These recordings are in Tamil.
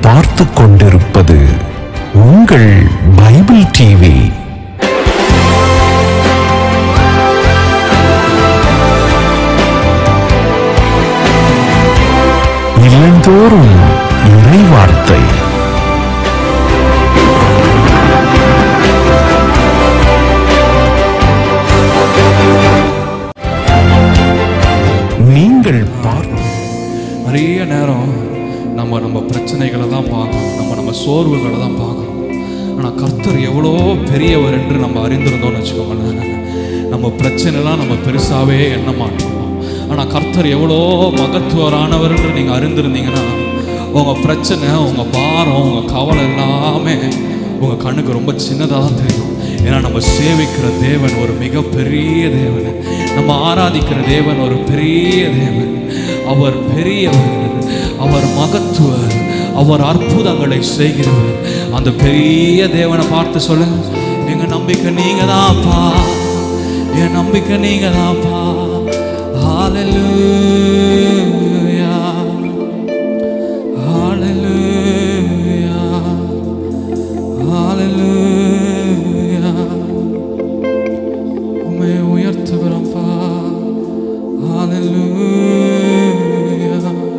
பார்த்து கொண்டிருப்பது உங்கள் பைபிள் டிவி இல்லந்தோறும் இறைவார்த்தை நீங்கள் பார்த்து நிறைய நேரம் நம்ம நம்ம பிரச்சனைகளை தான் பார்க்கணும் நம்ம நம்ம சோர்வுகளை தான் பார்க்கணும் ஆனால் கர்த்தர் எவ்வளோ பெரியவர் என்று நம்ம அறிந்திருந்தோம்னு வச்சுக்கோங்களேன் நம்ம பிரச்சனைலாம் நம்ம பெருசாகவே எண்ண மாட்டோம் ஆனால் கர்த்தர் எவ்வளோ மகத்துவரானவர் என்று நீங்கள் அறிந்திருந்தீங்கன்னா உங்கள் பிரச்சனை உங்கள் பாரம் உங்கள் கவலை எல்லாமே உங்கள் கண்ணுக்கு ரொம்ப சின்னதாக தான் தெரியும் ஏன்னா நம்ம சேவிக்கிற தேவன் ஒரு மிகப்பெரிய தேவன் நம்ம ஆராதிக்கிற தேவன் ஒரு பெரிய தேவன் அவர் பெரியவர் அவர் மகத்துவர் அவர் அற்புதங்களை செய்கிறவர் அந்த பெரிய தேவனை பார்த்து சொல்ல எங்க நம்பிக்கை நீங்க தான்ப்பா என் நம்பிக்கை நீங்க தான்ப்பா ஹalleluya ஹalleluya ஹalleluya உம்மை உயர்த்துகிறோம்ப்பா ஹalleluya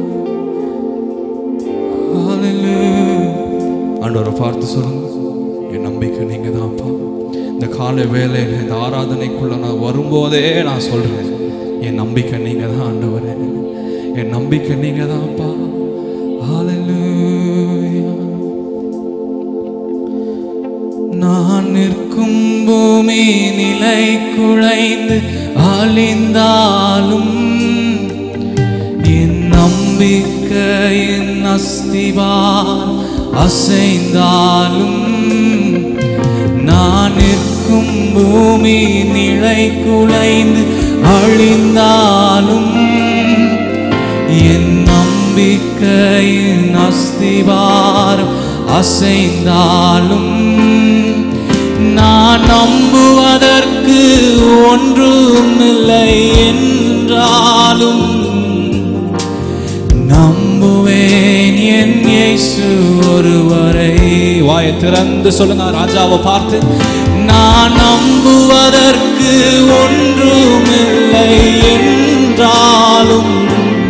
ஹalleluya ஆண்டவரை பார்த்து சொல்லுங்க என் நம்பிக்கை நீங்க தான்ப்பா இந்த காலை வேலையில் இந்த ஆராதனைக்குள்ள நான் வரும்போதே நான் சொல்றேன் என் நம்பிக்கை நீங்க தான் ஆண்டவரே என் நம்பிக்கை நீங்க தான்ப்பா ஹalleluya நான் நிற்கும் பூமி நிலை குழைந்து அழிந்தாலும் என் நம்பிக்கையின் அஸ்திவார் அசைந்தாலும் நான் நிற்கும் பூமி நிலை குலைந்து அழிந்தாலும் என் நம்பிக்கையின் அஸ்திவாரம் அசைந்தாலும் நான் நம்புவதற்கு ஒன்றும் இல்லை என்றாலும் நம்புவேன் என் இயேசு ஒருவரை வாயை திறந்து சொல்லுங்க ராஜாவை பார்த்து நான் நம்புவதற்கு ஒன்றும் இல்லை என்றாலும்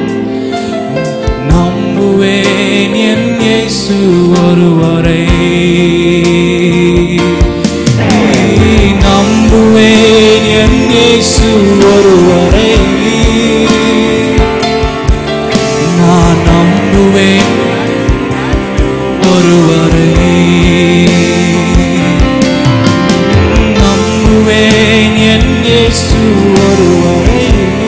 நம்புவேன் என் இயேசு ஒருவரை நம்புவேன் என் இயேசு ஒருவரை நான் நம்புவேன் ஒருவரை நம்புவேன் என் இயேசு ஒருவரை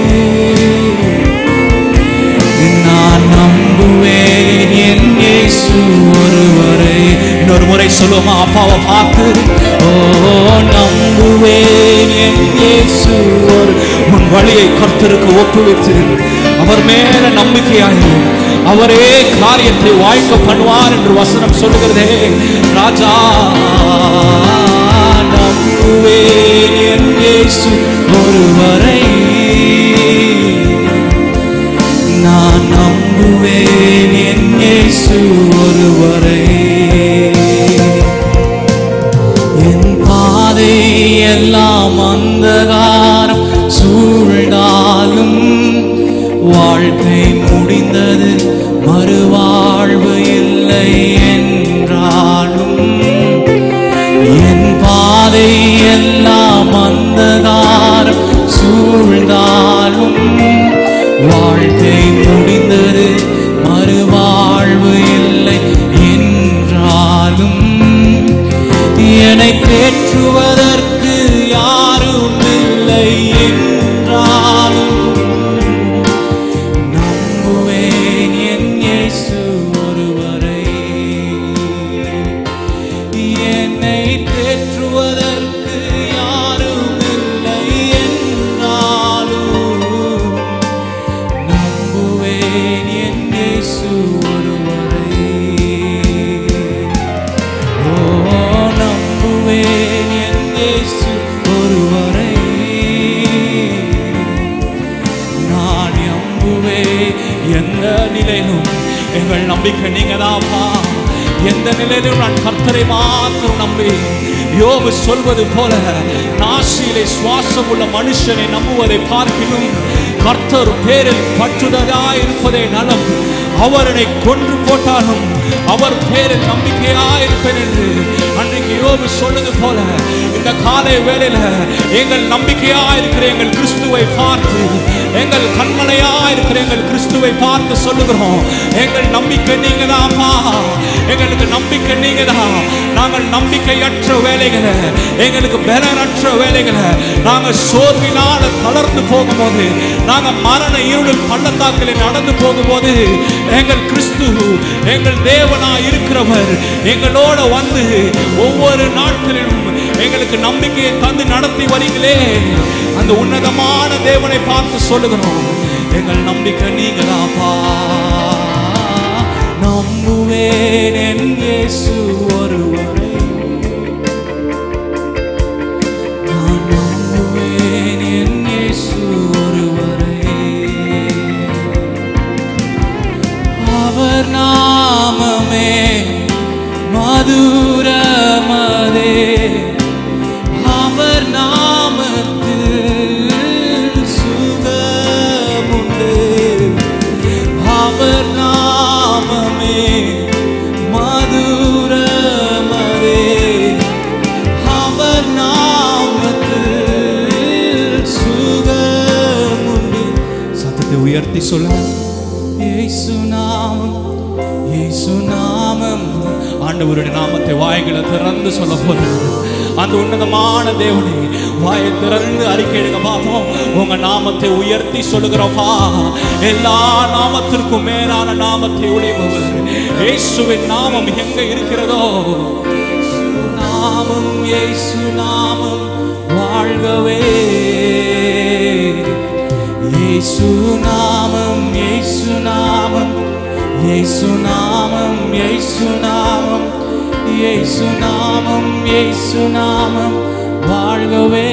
நான் நம்புவேன் என் இயேசு ஒருவரை இன்னொரு முறை சொல்லுவோமா அப்பாவை பார்த்து ஓ நம்புவேன் என் இயேசு ஒரு உன் வழியை கர்த்தருக்கு ஒப்புவித்து அவர் மேல நம்பிக்கையாயிரு அவரே காரியத்தை வாய்க்க பண்ணுவார் என்று வசனம் சொல்லுகிறதே ராஜா நம்புவேன் என் இயேசு ஒருவரை நான் நம்புவேன் என் இயேசு ஒருவரை என் பாதை எல்லாம் அந்தகாரம் சூழ்ந்தாலும் வாழ்க்கை முடிந்தது மறுவாழ்வு இல்லை என்றாலும் என் பாதை எல்லாம் அந்தகாரம் சூழ்ந்தாலும் வாழ்க்கை முடிந்தது மறுவாழ்வு இல்லை என்றாலும் என்னை தேற்றுவதற்கு யாரும் இல்லை என்றாலும் நம்புவேன் என் இயேசு ஒருவரை என்னை தேற்றுவதற்கு யாரும் இல்லை என்றாலும் நம்புவேன் என் இயேசு ஒருவரை ஓ நம்புவேன் என் இயேசு ஒருவரை நான் நம்புவேன் எந்த நிலையிலும் எங்கள் நம்பிக்கை நீங்க தான்ப்பா எந்த நிலையிலும் நான் கர்த்தரை மாத்திரம் நம்பி யோபு சொல்வது போல நாசியிலே சுவாசம் உள்ள மனுஷனை நம்புவதை பார்க்கிலும் கர்த்தர் பேரில் பற்றுதலாய் இருப்பதே நலம் அவரனை கொன்று போட்டாலும் அவர் பேரில் நம்பிக்கையாய் இருப்பேன் என்று அன்றைக்கு யோபு சொன்னது போல இந்த காலை வேளையில எங்கள் நம்பிக்கையா இருக்கிற எங்கள் கிறிஸ்துவை பார்த்து எங்கள் கண்மலையா இருக்கிற எங்கள் கிறிஸ்துவை பார்த்து சொல்லுகிறோம் எங்கள் நம்பிக்கை நீங்க எங்களுக்கு நம்பிக்கை நீங்க தான் நாங்கள் நம்பிக்கையற்ற வேலைகளை எங்களுக்கு பலனற்ற வேலைகளை நாங்கள் சோர்வினால தளர்ந்து போகும்போது நாங்கள் மரண இருளில் பள்ளத்தாக்கில் நடந்து போகும்போது எங்கள் கிறிஸ்து எங்கள் தேவனா இருக்கிறவர் எங்களோட வந்து ஒவ்வொரு நாட்களிலும் எங்களுக்கு நம்பிக்கையை தந்து நடத்தி வரீங்களே அந்த உன்னதமான தேவனை பார்த்து சொல்லுகிறோம் எங்கள் நம்பிக்கை நீங்களாப்பா நம்புவேன் என் இயேசு ஒருவரை நான் நம்புவேன் என் இயேசு ஒருவரை அவர் நாமமே மதுரமதே அவர் நாமத்தில் சுகமுண்டு அவர் நாமமே மதுரமதே அவர் நாமத்தில் சுகமுண்டு சத்தத்தை உயர்த்தி சொல்லுங்க இயேசு நாமம் இயேசு நாமம் ஆண்டவருடைய நாமத்தை வாய்களை திறந்து சொல்ல போகிறது அந்த உன்னதமான தேவனை வாயை திறந்து அறிக்கையிடுங்க பார்ப்போம் உங்க நாமத்தை உயர்த்தி சொல்லுகிறோப்பா எல்லா நாமத்திற்கும் மேலான நாமத்தை உடையவர் இயேசுவின் நாமம் எங்க இருக்கிறதோ இயேசு நாமம் இயேசு நாமம் வாழ்கவே இயேசு நாமம் இயேசு நாமம் இயேசு நாமம் இயேசு நாமம் இயேசு நாமம் இயேசு நாமம் வாழ்கவே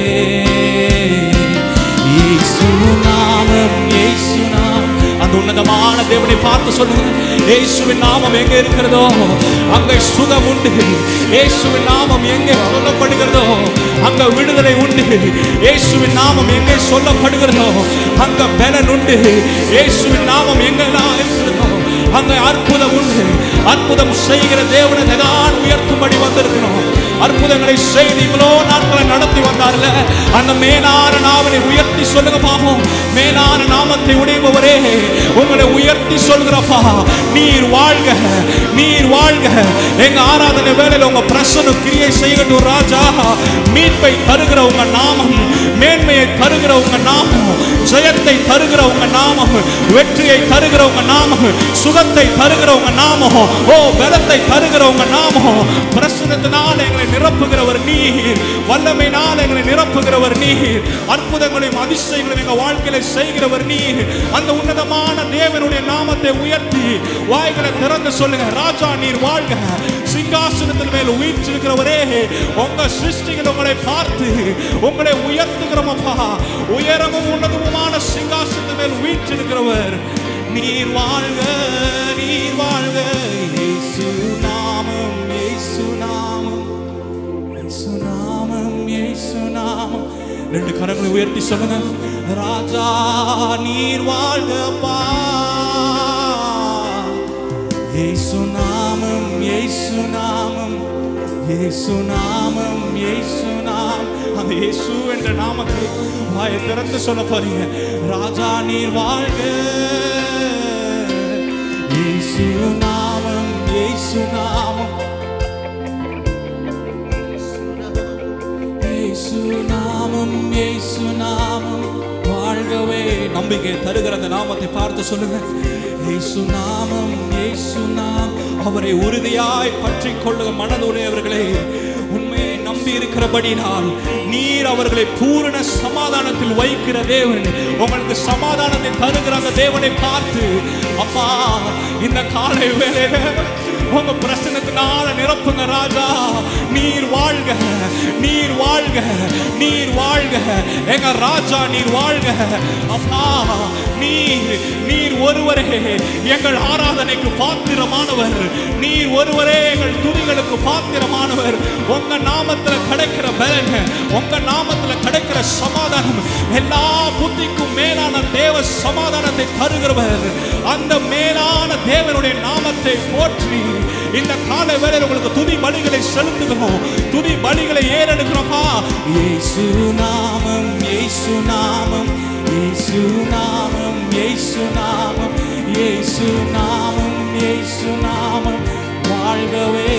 இயேசு நாமம் இயேசு நாமம் அந்த உன்னதமான தேவனை பார்த்து சொல்லுங்க இயேசுவின் நாமம் எங்க இருக்கிறதோ அங்கே சுகம் உண்டு இயேசுவின் நாமம் எங்கே சொல்லப்படுகிறதோ அங்க விடுதலை உண்டு இயேசுவின் நாமம் எங்கே சொல்லப்படுகிறதோ அங்க பலன் உண்டு இயேசுவின் நாமம் எங்கெல்லாம் இருக்கிறதோ அங்க அற்புதம் உண்டு அற்புதம் செய்கிற தேவனை தான் உயர்த்தும்படி வந்திருக்கிறோம் அற்புதங்களை செய்து இவ்வளோ நாட்களை நடத்தி வந்தார்ல அந்த மேலான நாமனை உயர்த்தி சொல்லுங்க பாப்போம் மேலான நாமத்தை உடையவரே உங்களை உயர்த்தி சொல்கிறப்பா நீர் வாழ்க நீர் வாழ்க எங்க ஆராதனை வேளையில உங்க பிரசன கிரியை செய்யட்டும் ராஜா மீட்பை தருகிற உங்க நாமம் மேன்மையை தருகிற உங்க நாமம் ஜெயத்தை தருகிற உங்க நாமம் வெற்றியை தருகிற உங்க நாமம் சுகத்தை தருகிற உங்க நாமம் ஓ பலத்தை தருகிற உங்க நாமம் பிரசனத்தினால் எங்களை நிரப்புகிறவர் நீர் வல்லமையினால் எங்களை நிரப்புகிறவர் நீர் அற்புதங்களையும் அதிசயங்களையும் எங்க வாழ்க்கையில செய்கிறவர் நீர் அந்த உன்னதமான தேவனுடைய நாமத்தை உயர்த்தி வாய்களை திறந்து சொல்லுங்க ராஜா நீர் வாழ்க சிங்காசனத்தின் மேல் உயிர்ச்சிருக்கிறவரே உங்க சிருஷ்டிகள் உங்களை பார்த்து உங்களை உயர்த்துகிறோம் அப்பா உயரமும் உன்னதமுமான சிங்காசனத்தின் மேல் உயிர்ச்சிருக்கிறவர் நீர் வாழ்க நீர் வாழ்க இயேசு நாமம் இயேசு நாமம் இயேசு நாமம் இயேசு நாமம் ரெண்டு கரங்களை உயர்த்தி சொல்லுங்க ராஜா நீர் வாழ்கப்பா இயேசு நாமம் இயேசு நாமம் இயேசு நாமம் இயேசு நாமம் அந்த இயேசு என்ற நாமத்தை வாயை திறந்து சொல்ல போறீங்க ராஜா நீர் வாழ்க இயேசு நாமம் இயேசு நாமம் இயேசு நாமம் இயேசு நாமம் வாழ்கவே நம்பிக்கை தருகிற அந்த நாமத்தை பார்த்து சொல்லுங்க இயேசு நாமம் இயேசு நாம் அவரை உறுதியாய் பற்றி கொள்ளுக மனதுடையவர்களே உண்மையை நம்பி இருக்கிறபடினால் நீர் அவர்களை பூரண சமாதானத்தில் வைக்கிற தேவன் உங்களுக்கு சமாதானத்தை தருகிற அந்த தேவனை பார்த்து அப்பா இந்த காலை வேளையில உங்க பிரசனத்தினால நிரப்புங்க ராஜா நீர் வாழ்க நீர் வாழ்க நீர் வாழ்க எங்க ராஜா நீர் வாழ்க அப்பா நீர் நீர் ஒருவரே எங்கள் ஆராதனைக்கு பாத்திரமானவர் நீர் ஒருவரே எங்கள் துதிகளுக்கு பாத்திரமானவர் உங்க நாமத்துல கிடைக்கிற பலன் உங்க நாமத்துல கிடைக்கிற சமாதானம் எல்லா புத்திக்கும் மேலான தேவ சமாதானத்தை தருகிறவர் அந்த மேலான தேவனுடைய நாமத்தை போற்றி இந்த காலை வேளையில் உங்களுக்கு துதி பலிகளை செலுத்துகிறோம் துதி பலிகளை ஏறெடுக்கிறோமா இயேசு நாமம் இயேசு நாமம் இயேசு நாமம் இயேசு நாமம் இயேசு நாமம் இயேசு நாமம் வாழ்கவே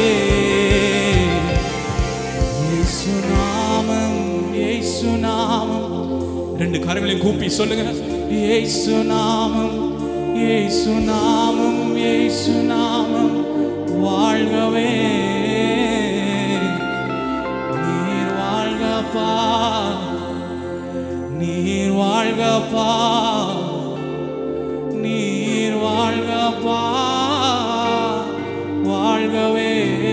இயேசு நாமம் இயேசு நாமம் ரெண்டு கரங்களையும் கூப்பி சொல்லுங்க இயேசு நாமம் இயேசு நாமம் இயேசு நாமம் வாழ்கவே நீர் வாழ்கப்பா நீர் வாழ்கப்பா நீர் வாழ்கப்பா வாழ்கவே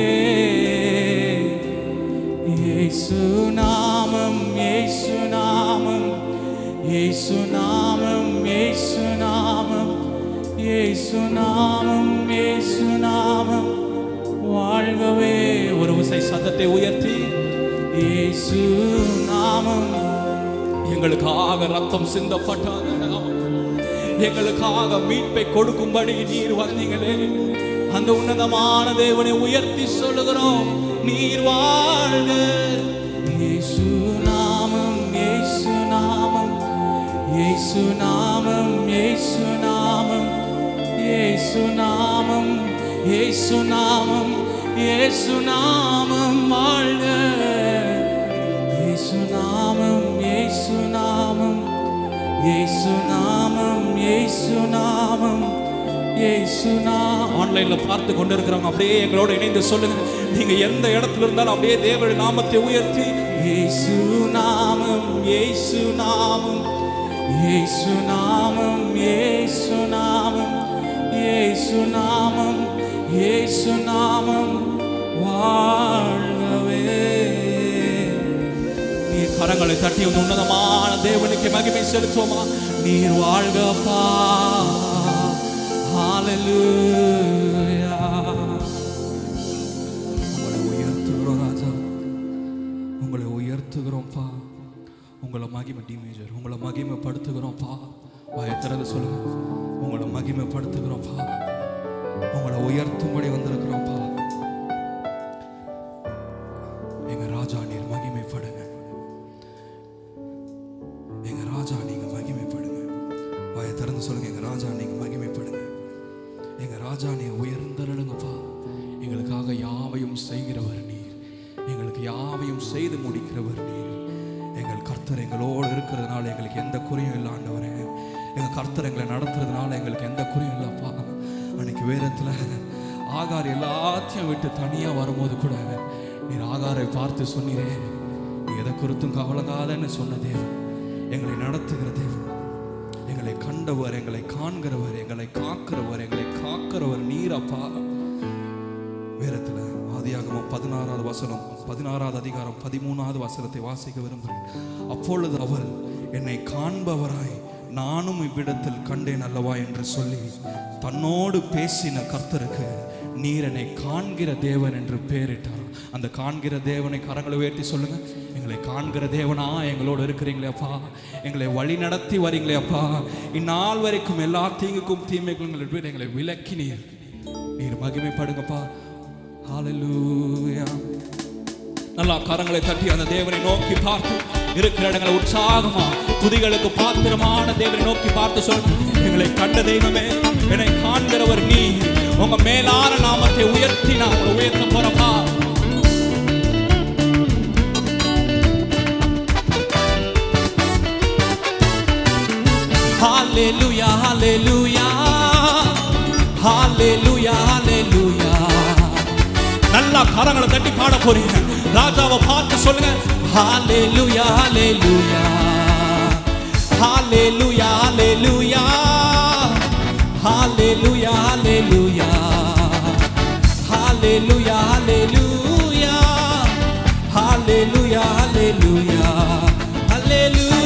இயேசு நாமம் இயேசு நாமம் இயேசு நாமம் இயேசு நாமம் இயேசு நாமம் இயேசு நாமம் வாழ்கவே ஒரு விசை சத்தத்தை உயர்த்தி இயேசு நாமம் எங்களுக்காக ரத்தம் சிந்தப்பட்ட அந்த நாமம். எங்களுக்காக மீட்பை கொடுக்கும்படி நீர் வந்தீங்களே அந்த உன்னதமான தேவனை உயர்த்தி சொல்லுகிறோம் நீர் வாழ்க இயேசு நாமம் இயேசு நாமம் இயேசு நாமம் இயேசு நாமம் இயேசு நாமம் இயேசு நாமம் இயேசு நாமம் வாழ்க இயேசு நாமம் இயேசு நாமம் இயேசு நாமம் இயேசு நாமம் இயேசு நாமம் ஆன்லைன்ல பார்த்து கொண்டிருக்கிறவங்க அப்படியே எங்களோட இணைந்து சொல்லுங்க நீங்க எந்த இடத்துல இருந்தாலும் அப்படியே தேவனுடைய நாமத்தை உயர்த்தி இயேசு நாமம் இயேசு நாமம் இயேசு நாமம் இயேசு நாமம் இயேசு நாமம் இயேசு நாமம் வாழ்கவே நீர் கரங்களை தட்டி அந்த உன்னதமான தேவனுக்கு மகிமை செலுத்துவோமா நீர் வாழ்கப்பா ஹalleluya உங்களை உயர்த்துகிறோம் ராஜா உங்களை உயர்த்துகிறோம்ப்பா உங்களை மகிமை டீமேஜர் உங்களை மகிமைப்படுத்துகிறோம்ப்பா வாயை திறந்து சொல்லுங்க உங்களை மகிமைப்படுத்துகிறோம்ப்பா உங்களை உயர்த்தும்படி வந்திருக்கிறோம்ப்பா எங்க ராஜா நீர் மகிமைப்படுங்க எங்க ராஜா நீங்க மகிமைப்படுங்க வாயை திறந்து சொல்லுங்க எங்க ராஜா நீங்க மகிமைப்படுங்க எங்க ராஜா நீர் உயர்ந்தருளுங்கப்பா எங்களுக்காக யாவையும் செய்கிறவர் நீர் எங்களுக்கு யாவையும் செய்து முடிக்கிறவர் நீர் எங்கள் கர்த்தர் எங்களோடு இருக்கிறதுனால எங்களுக்கு எந்த குறையும் இல்லை ஆண்டவரே எங்கள் கர்த்தர் எங்களை நடத்துறதுனால எங்களுக்கு எந்த குறையும் இல்லைப்பா அன்னைக்கு வேதத்தில் ஆகார் எல்லாத்தையும் விட்டு தனியாக வரும்போது கூட நீர் ஆகாரை பார்த்து சொன்னீரே நீ எதை குறித்தும் கவலைங்காதன்னு சொன்ன தேவன் எங்களை நடத்துகிற தேவன் எங்களை கண்டவர் எங்களை காண்கிறவர் எங்களை காக்கிறவர் எங்களை காக்கிறவர் நீரப்பா வேதத்தில் ஆதியாகமம் பதினாறாவது வசனம் பதினாறாவது அதிகாரம் பதிமூணாவது வசனத்தை வாசிக்க விரும்புகிறேன் அப்பொழுது அவள் என்னை காண்பவராய் நானும் இவ்விடத்தில் கண்டேன் அல்லவா என்று சொல்லி தன்னோடு பேசின கர்த்தருக்கு நீர் என்னை காண்கிற தேவன் என்று பெயரிட்டார் அந்த காண்கிற தேவனை கரங்களை உயர்த்தி சொல்லுங்க எங்களை காண்கிற தேவனா எங்களோடு இருக்கிறீங்களே அப்பா எங்களை வழி நடத்தி வரீங்களே அப்பா இந்நாள் வரைக்கும் எல்லா தீங்குக்கும் தீமைக்கும் எங்களை விட்டு எங்களை விலக்கினீர் நீர் மகிமைப்படுங்கப்பா ஹalleluya நல்லா கரங்களை தட்டி அந்த தேவனை நோக்கி பார்த்து இருக்கிற இடங்களை உற்சாகமா துதிகளுக்கு பாத்திரமான தேவனை நோக்கி பார்த்து சொல்லுங்க எங்களை கண்ட தெய்வமே என்னை காண்கிறவர் நீ உங்க மேலான நாமத்தை உயர்த்தி நான் உங்களை உயர்த்த போறப்பா Hallelujah, hallelujah, hallelujah, hallelujah. நல்லா கரங்களை தட்டி பாட போறீங்க ராஜாவை பார்த்து சொல்லுங்க ஹalleluya hallelujah hallelujah hallelujah hallelujah hallelujah ஹalleluya ஹalleluya ஹalleluya ஹalleluya ஹalleluya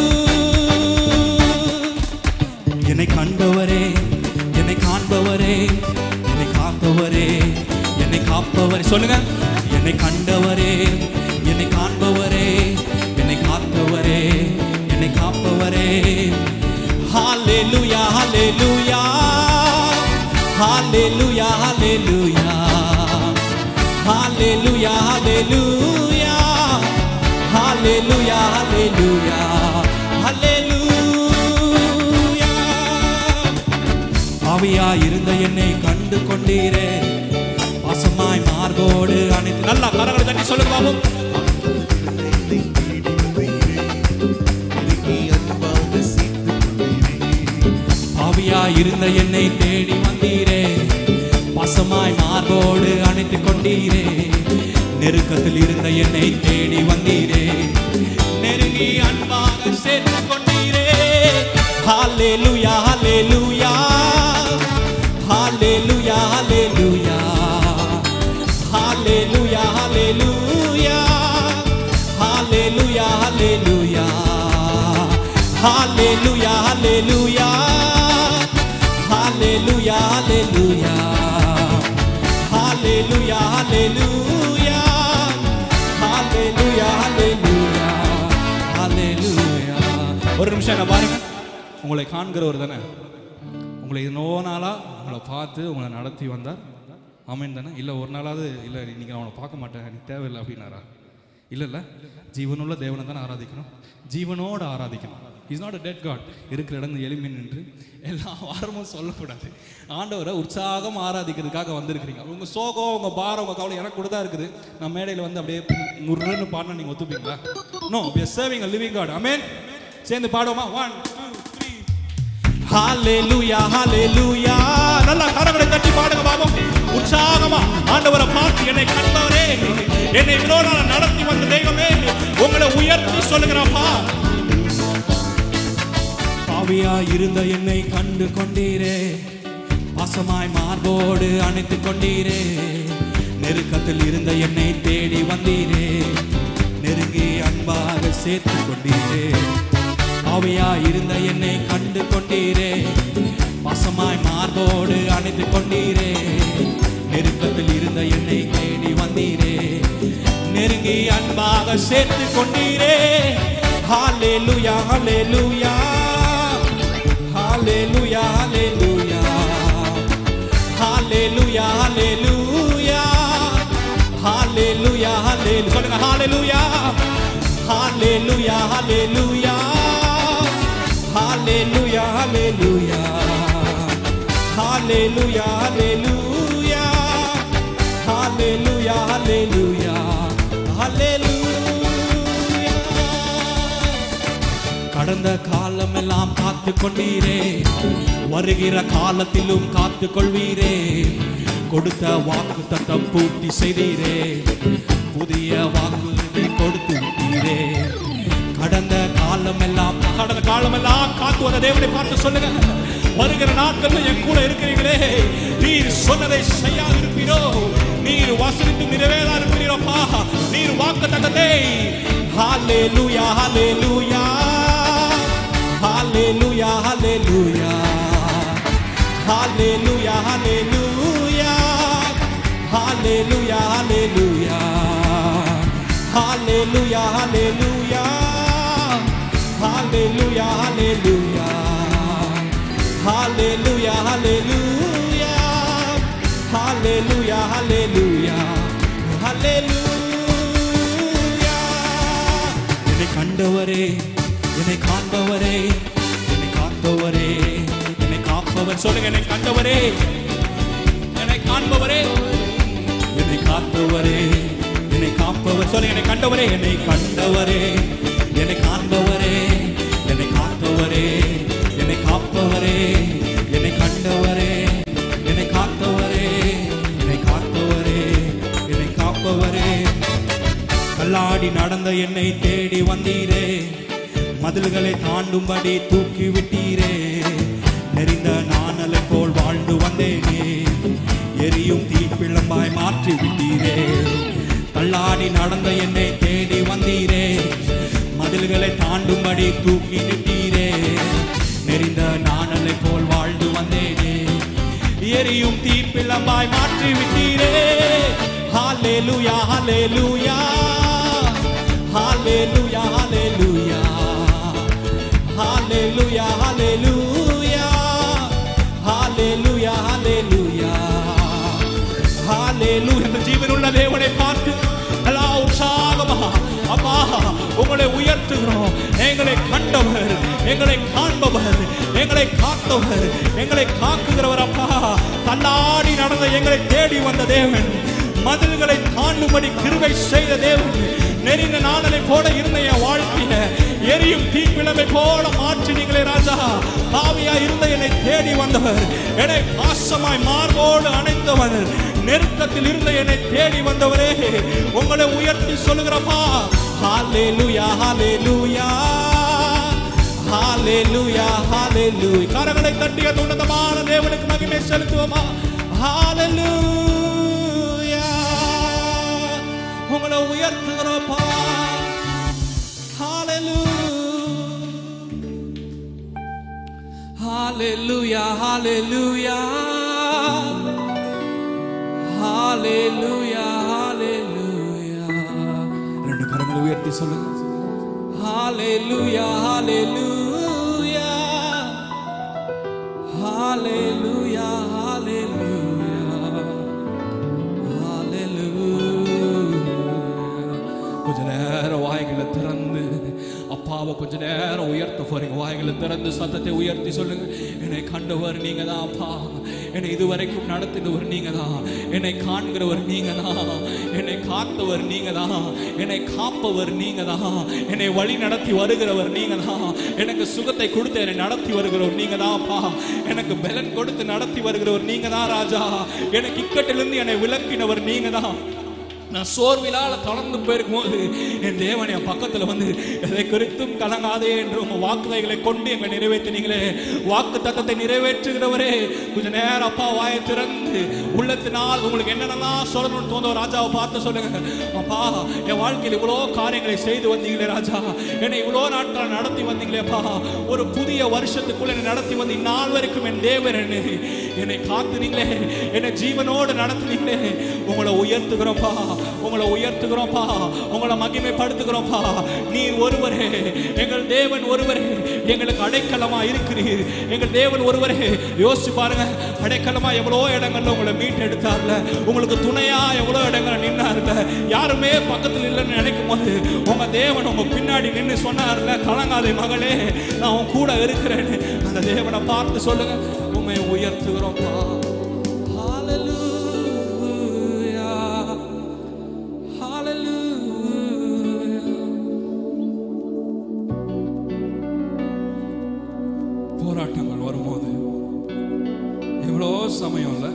என்னை கண்டவரே என்னை காண்பவரே என்னை காப்பவரே என்னை காப்பவரே சொல்லுங்க என்னை கண்டவரே என்னை காண்பவரே என்னை காத்தவரே என்னை காப்பவரே ஹalleluya ஹalleluya ஹalleluya ஹalleluya ஹalleluya ஹalleluya ஹalleluya ஹalleluya ஹalleluya ஆவியா இருந்த என்னை கண்டு கொண்டீரே பாசமாய் மார்போடு அனைத்து நல்லா கரங்களை தட்டி சொல்லுங்க பாபு ஆவியா இருந்த என்னை தேடி வந்தீரே பாசமாய் மார்போடு அணைத்து கொண்டீரே நெருக்கத்தில் இருந்த என்னை தேடி வந்தீரே நெருங்கி அன்பாக சேர்த்து கொண்டீரே ஹalleluya ஹalleluya ஹalleluya ஹalleluya ஹalleluya ஹalleluya ஹalleluya ஹalleluya ஹalleluya ஹalleluya ஹalleluya ஹalleluya ஹalleluya ஹalleluya ஹalleluya ஹalleluya ஹalleluya ஒரு நிமிஷம் என்ன பாருங்க உங்களை காண்கிறவர் தானே உங்களை நோ நாளா உங்களை பார்த்து உங்களை நடத்தி வந்தார் ஆமேன் தானே இல்லை ஒரு நாளாவது இல்லை இன்னைக்கு நான் உன்னை பார்க்க மாட்டேன் எனக்கு தேவையில்லை அப்படின்னாரா இல்லை இல்லை ஜீவனுள்ள தேவனை தானே ஆராதிக்கணும் ஜீவனோடு ஆராதிக்கணும் is not a dead God இருக்கிற இடம் எளிமை நின்று எல்லா வாரமும் சொல்லக்கூடாது ஆண்டவரை உற்சாகம் ஆராதிக்கிறதுக்காக வந்திருக்கிறீங்க உங்க சோகம் உங்க பாரம் உங்க கவலை எனக்கு கூட தான் இருக்குது நான் மேடையில் வந்து அப்படியே முருன்னு பாடினா நீங்க ஒத்துப்பீங்களா no we are serving a living God amen சேர்ந்து பாடுவோமா ஒன் டூ த்ரீ ஹalleluya ஹalleluya நல்லா கரங்களை தட்டி பாடுங்க பாபம் உற்சாகமா ஆண்டவரை பார்த்து என்னை கண்டவரே என்னை இவ்வளோ நாள் நடத்தி வந்த தெய்வமே உங்களை உயர்த்தி சொல்லுகிறப்பா பாவியா இருந்த என்னை கண்டு கொண்டீரே பாசமாய் மார்போடு அணைத்து கொண்டீரே நெருக்கத்தில் இருந்த என்னை தேடி வந்தீரே நெருங்கி அன்பாக சேர்த்து கொண்டீரே பாவியா இருந்த என்னை கண்டு கொண்டீரே பாசமாய் மார்போடு அணைத்து கொண்டீரே நெருக்கத்தில் இருந்த என்னை தேடி வந்தீரே நெருங்கி அன்பாக சேர்த்து கொண்டீரே ஹalleluya ஹalleluya ஹalleluya ஹalleluya ஹalleluya ஹalleluya ஹalleluya ஹalleluya சொல்லுங்க ஹalleluya ஹalleluya ஹalleluya ஹalleluya ஹalleluya ஹalleluya ஹalleluya ஹalleluya ஹalleluya ஹalleluya கடந்த காலம் எல்லாம் காத்து கொண்டீரே வருகிற காலத்திலும் காத்து கொள்வீரே கொடுத்த வாக்கு தத்தம் பூர்த்தி செய்தீரே புதிய வாக்குறுதி கொடுத்து விட்டீரே கடந்த காலம் எல்லாம் கடந்த காலம் எல்லாம் காத்து வந்த தேவனை பார்த்து சொல்லுங்க வருகிற நாட்கள் என் கூட இருக்கிறீங்களே நீர் சொன்னதை செய்யாது இருப்பீரோ நீர் வசனித்து நிறைவேறா இருப்பீரோப்பா நீர் வாக்கு தந்ததை ஹalleluya ஹalleluya ஹalleluya ஹalleluya ஹalleluya ஹalleluya ஹalleluya ஹalleluya ஹalleluya ஹalleluya ஹalleluya ஹalleluya ஹalleluya ஹalleluya ஹalleluya ஹalleluya ஹalleluya என்னை கண்டவரே என்னை காண்பவரே என்னை காத்தவரே என்னை காப்பவர் சொல்லுங்க என்னை கண்டவரே என்னை காண்பவரே என்னை காத்தவரே என்னை காப்பவர் சொல்லுங்க என்னை கண்டவரே என்னை கண்டவரே என்னை காண்பவரே என்னை காத்தவரே என்னை காப்பவரே என்னை கண்டவரே என்னை காத்தவரே என்னை காத்தவரே என்னை காப்பவரே கல்லாடி நடந்த என்னை தேடி வந்தீரே மதில்களை தாண்டும்படி தூக்கி விட்டீரே நெறிந்த நாணலை போல் வாழ்ந்து வந்தேனே எரியும் தீப்பிழம்பாய் மாற்றி விட்டீரே தாண்டும்படி தூக்கி நிட்டீரே நெறிந்த நாணலை போல் வாழ்ந்து வந்தேனே எரியும் தீப்பிழம்பாய் மாற்றி விட்டீரே ஹalleluya ஹalleluya ஹalleluya ஹalleluya ஹalleluya ஹalleluya ஹalleluya ஹalleluya ஹalleluya இந்த ஜீவனுள்ள தேவனை பார்த்து எல்லா உற்சாகமா அப்பா உங்களை உயர்த்துகிறோம் எங்களை கண்டவர் எங்களை காண்பவர் எங்களை காத்தவர் எங்களை காக்குகிறவர் அப்பா தள்ளாடி நடந்த எங்களை தேடி வந்த தேவன் மதில்களை தாண்டும்படி கிருபை செய்த தேவன் நெறிந்த நாளனை போல இருந்த என் வாழ்க்கையில எரியும் தீப்பிழமை போல மாற்றினீங்களே ராஜா பாவியா இருந்த என்னை தேடி வந்தவர் என்னை பாசமாய் மார்போடு அணைந்தவர் நெருக்கத்தில் இருந்த என்னை தேடி வந்தவரே உங்களை உயர்த்தி சொல்லுகிறப்பா ஹalleluya ஹalleluya ஹalleluya ஹalleluya கரங்களை தட்டி அந்த உன்னதமான தேவனுக்கு மகிமை செலுத்துவோமா ஹalleluya உங்களை உயர்த்துகிறோப்பா ஹalleluya ஹalleluya ஹalleluya ஹalleluya ரெண்டு கரங்களை உயர்த்தி சொல்லுங்க ஹalleluya ஹalleluya ஹalleluya ஹalleluya கொஞ்ச நேரம் வாய்களை திறந்து அப்பாவை கொஞ்ச நேரம் உயர்த்த போறீங்க வாய்களை திறந்து சத்தத்தை உயர்த்தி சொல்லுங்க என்னை கண்டவர் நீங்க தான் அப்பா என்னை இதுவரைக்கும் நடத்தினவர் நீங்க தான் என்னை காண்கிறவர் நீங்க தான் என்னை காத்தவர் நீங்க தான் என்னை காப்பவர் நீங்க தான் என்னை வழி நடத்தி வருகிறவர் நீங்க தான் எனக்கு சுகத்தை கொடுத்து என்னை நடத்தி வருகிறவர் நீங்க தான் அப்பா எனக்கு பலன் கொடுத்து நடத்தி வருகிறவர் நீங்க தான் ராஜா எனக்கு இக்கட்டிலிருந்து என்னை விளக்கினவர் நீங்க தான் நான் சோர்விலால தளர்ந்து போயிருக்கும் போது என் தேவன் என் பக்கத்துல வந்து எதை குறித்தும் கலங்காதே என்று உங்க வாக்குதைகளை கொண்டு எங்க நிறைவேற்றினீங்களே வாக்கு தத்தத்தை நிறைவேற்றுகிறவரே கொஞ்ச நேரம் அப்பா வாயை திறந்து உள்ளத்தினால் உங்களுக்கு என்னென்னலாம் சொல்லணும்னு தோன்ற ராஜாவை பார்த்து சொல்லுங்க அப்பா என் வாழ்க்கையில் இவ்வளோ காரியங்களை செய்து வந்தீங்களே ராஜா என்னை இவ்வளோ நாட்கள் நடத்தி வந்தீங்களேப்பா ஒரு புதிய வருஷத்துக்குள்ள என்னை நடத்தி வந்து இந்நாள் வரைக்கும் என் தேவன் என்னை என்னை காத்துனீங்களே என்னை ஜீவனோடு நடத்துனீங்களே உங்களை உயர்த்துகிறோம்ப்பா உங்களை உயர்த்துகிறோம்ப்பா உங்களை மகிமைப்படுத்துகிறோம்ப்பா நீர் ஒருவரே எங்கள் தேவன் ஒருவரே எங்களுக்கு அடைக்கலமா இருக்கிறீர் எங்கள் தேவன் ஒருவரே யோசிச்சு பாருங்க அடைக்கலமா எவ்வளோ இடங்கள்ல உங்களை மீட்டெடுத்தார்ல உங்களுக்கு துணையா எவ்வளோ இடங்கள் நின்னார்ல யாருமே பக்கத்தில் இல்லைன்னு நினைக்கும் போது உங்க தேவன் உங்க பின்னாடி நின்று சொன்னார்ல கலங்காதே மகளே நான் உன் கூட இருக்கிறேன்னு அந்த தேவனை பார்த்து சொல்லுங்க உண்மை உயர்த்துகிறோம்ப்பா Hallelujah. Hallelujah. போராட்டங்கள் வரும்போது எவ்வளோ சமயம் இல்லை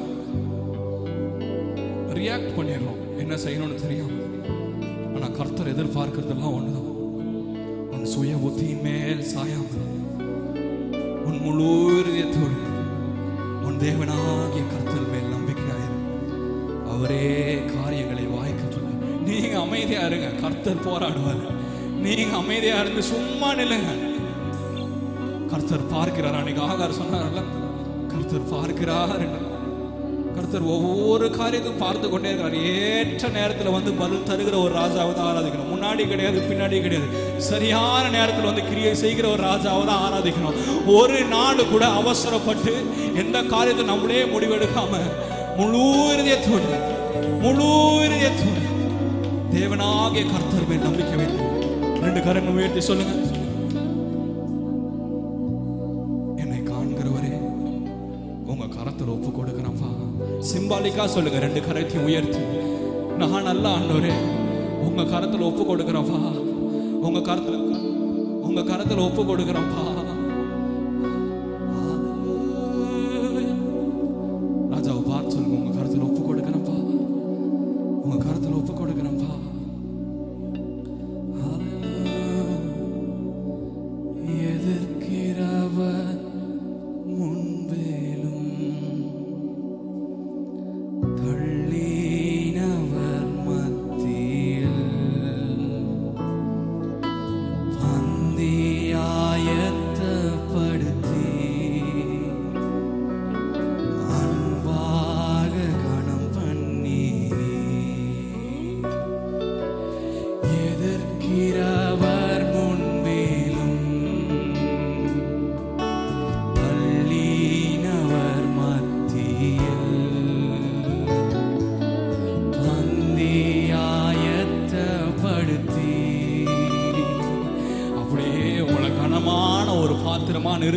ரியாக்ட் பண்ணிடுறோம் என்ன செய்யணும்னு தெரியும் ஆனா கர்த்தர் எதிர்பார்க்கறதெல்லாம் ஒண்ணுதான் உன் சுய புத்தியின் மேல் சாயாமல் உன் முழு இதயத்தோடு உன் தேவனாகிய கர்த்தர் மேல் நம்பிக்கையாயிரு அவரே காரியங்களை வாய்க்க நீங்க அமைதியா இருங்க கர்த்தர் போராடுவார் நீங்க அமைதியா இருந்து சும்மா நில்லுங்க கர்த்தர் பார்க்கிறார் அன்னைக்கு ஆகார் சொன்னார்ல கர்த்தர் பார்க்கிறார் என்று கர்த்தர் ஒவ்வொரு காரியத்தையும் பார்த்து கொண்டே இருக்கிறார் ஏற்ற நேரத்துல வந்து பதில் தருகிற ஒரு ராஜாவை தான் ஆராதிக்கணும் முன்னாடி கிடையாது பின்னாடி கிடையாது சரியான நேரத்துல வந்து கிரியை செய்கிற ஒரு ராஜாவை தான் ஆராதிக்கணும் ஒரு நாள் கூட அவசரப்பட்டு எந்த காரியத்தை நம்மளே முடிவெடுக்காம முழு இருதயத்தோடு முழு இருதயத்தோடு தேவனாகிய கர்த்தர் மேல் நம்பிக்கை வைத்து ரெண்டு கரங்கள் உயர்த்தி சொல்லுங்க என்னை காண்கிறவரே உங்க கரத்தில் ஒப்பு கொடுக்கிறப்பா சிம்பாலிக்கா சொல்லுங்க ரெண்டு கரத்தையும் உயர்த்தி நான் நல்ல ஆண்டவரே உங்க கரத்தில் ஒப்பு கொடுக்கிறப்பா உங்க கரத்துல உங்க கரத்தில் ஒப்பு கொடுக்கிறப்பா ராஜாவை பார்த்து சொல்லுங்க உங்க கரத்தில் ஒப்பு கொடுக்கிறப்பா உங்க கரத்தில் ஒப்பு கொடுக்கிறப்பா எதிர்க்கிறவர் முன்பேலும் தள்ளினவர் மத்தியில் பந்தியிலே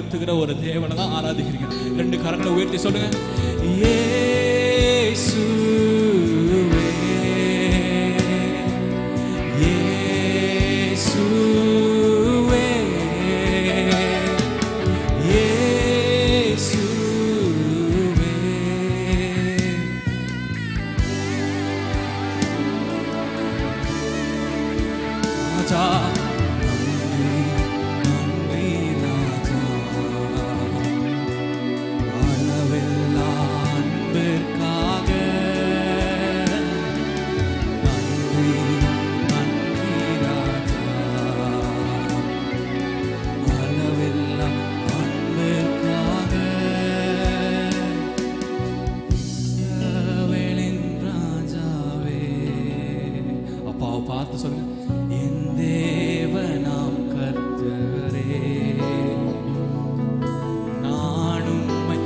உயர்த்துகிற ஒரு தேவனை தான் ஆராதிக்கிறீங்க ரெண்டு கரங்களை உயர்த்தி சொல்லுங்க இயேசுவே இயேசுவே இயேசுவே ராஜா நன்றி நன்றி ராஜா அளவில்லா அன்பிற்காக நன்றி நன்றி ராஜா அளவில்லா அன்பிற்காக இஸ்ரவேலின் ராஜாவே அப்பாவை பார்த்து சொல்லுங்க என் தேவனாம் கர்த்தரே நான் உம்மை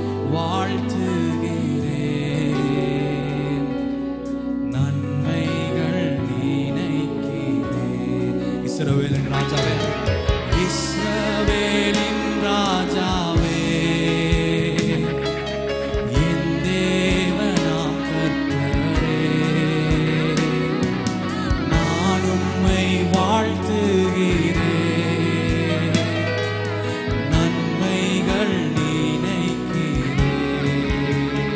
வாழ்த்துகிறேன் நன்மைகள் நினைக்கிறேன் இஸ்ரவேலின் ராஜாவே இஸ்ரவேலின் ராஜாவே என் தேவனாம் கர்த்தரே நான் உம்மை வாழ்த்துகிறேன் நன்மைகள் நினைக்கிறேன்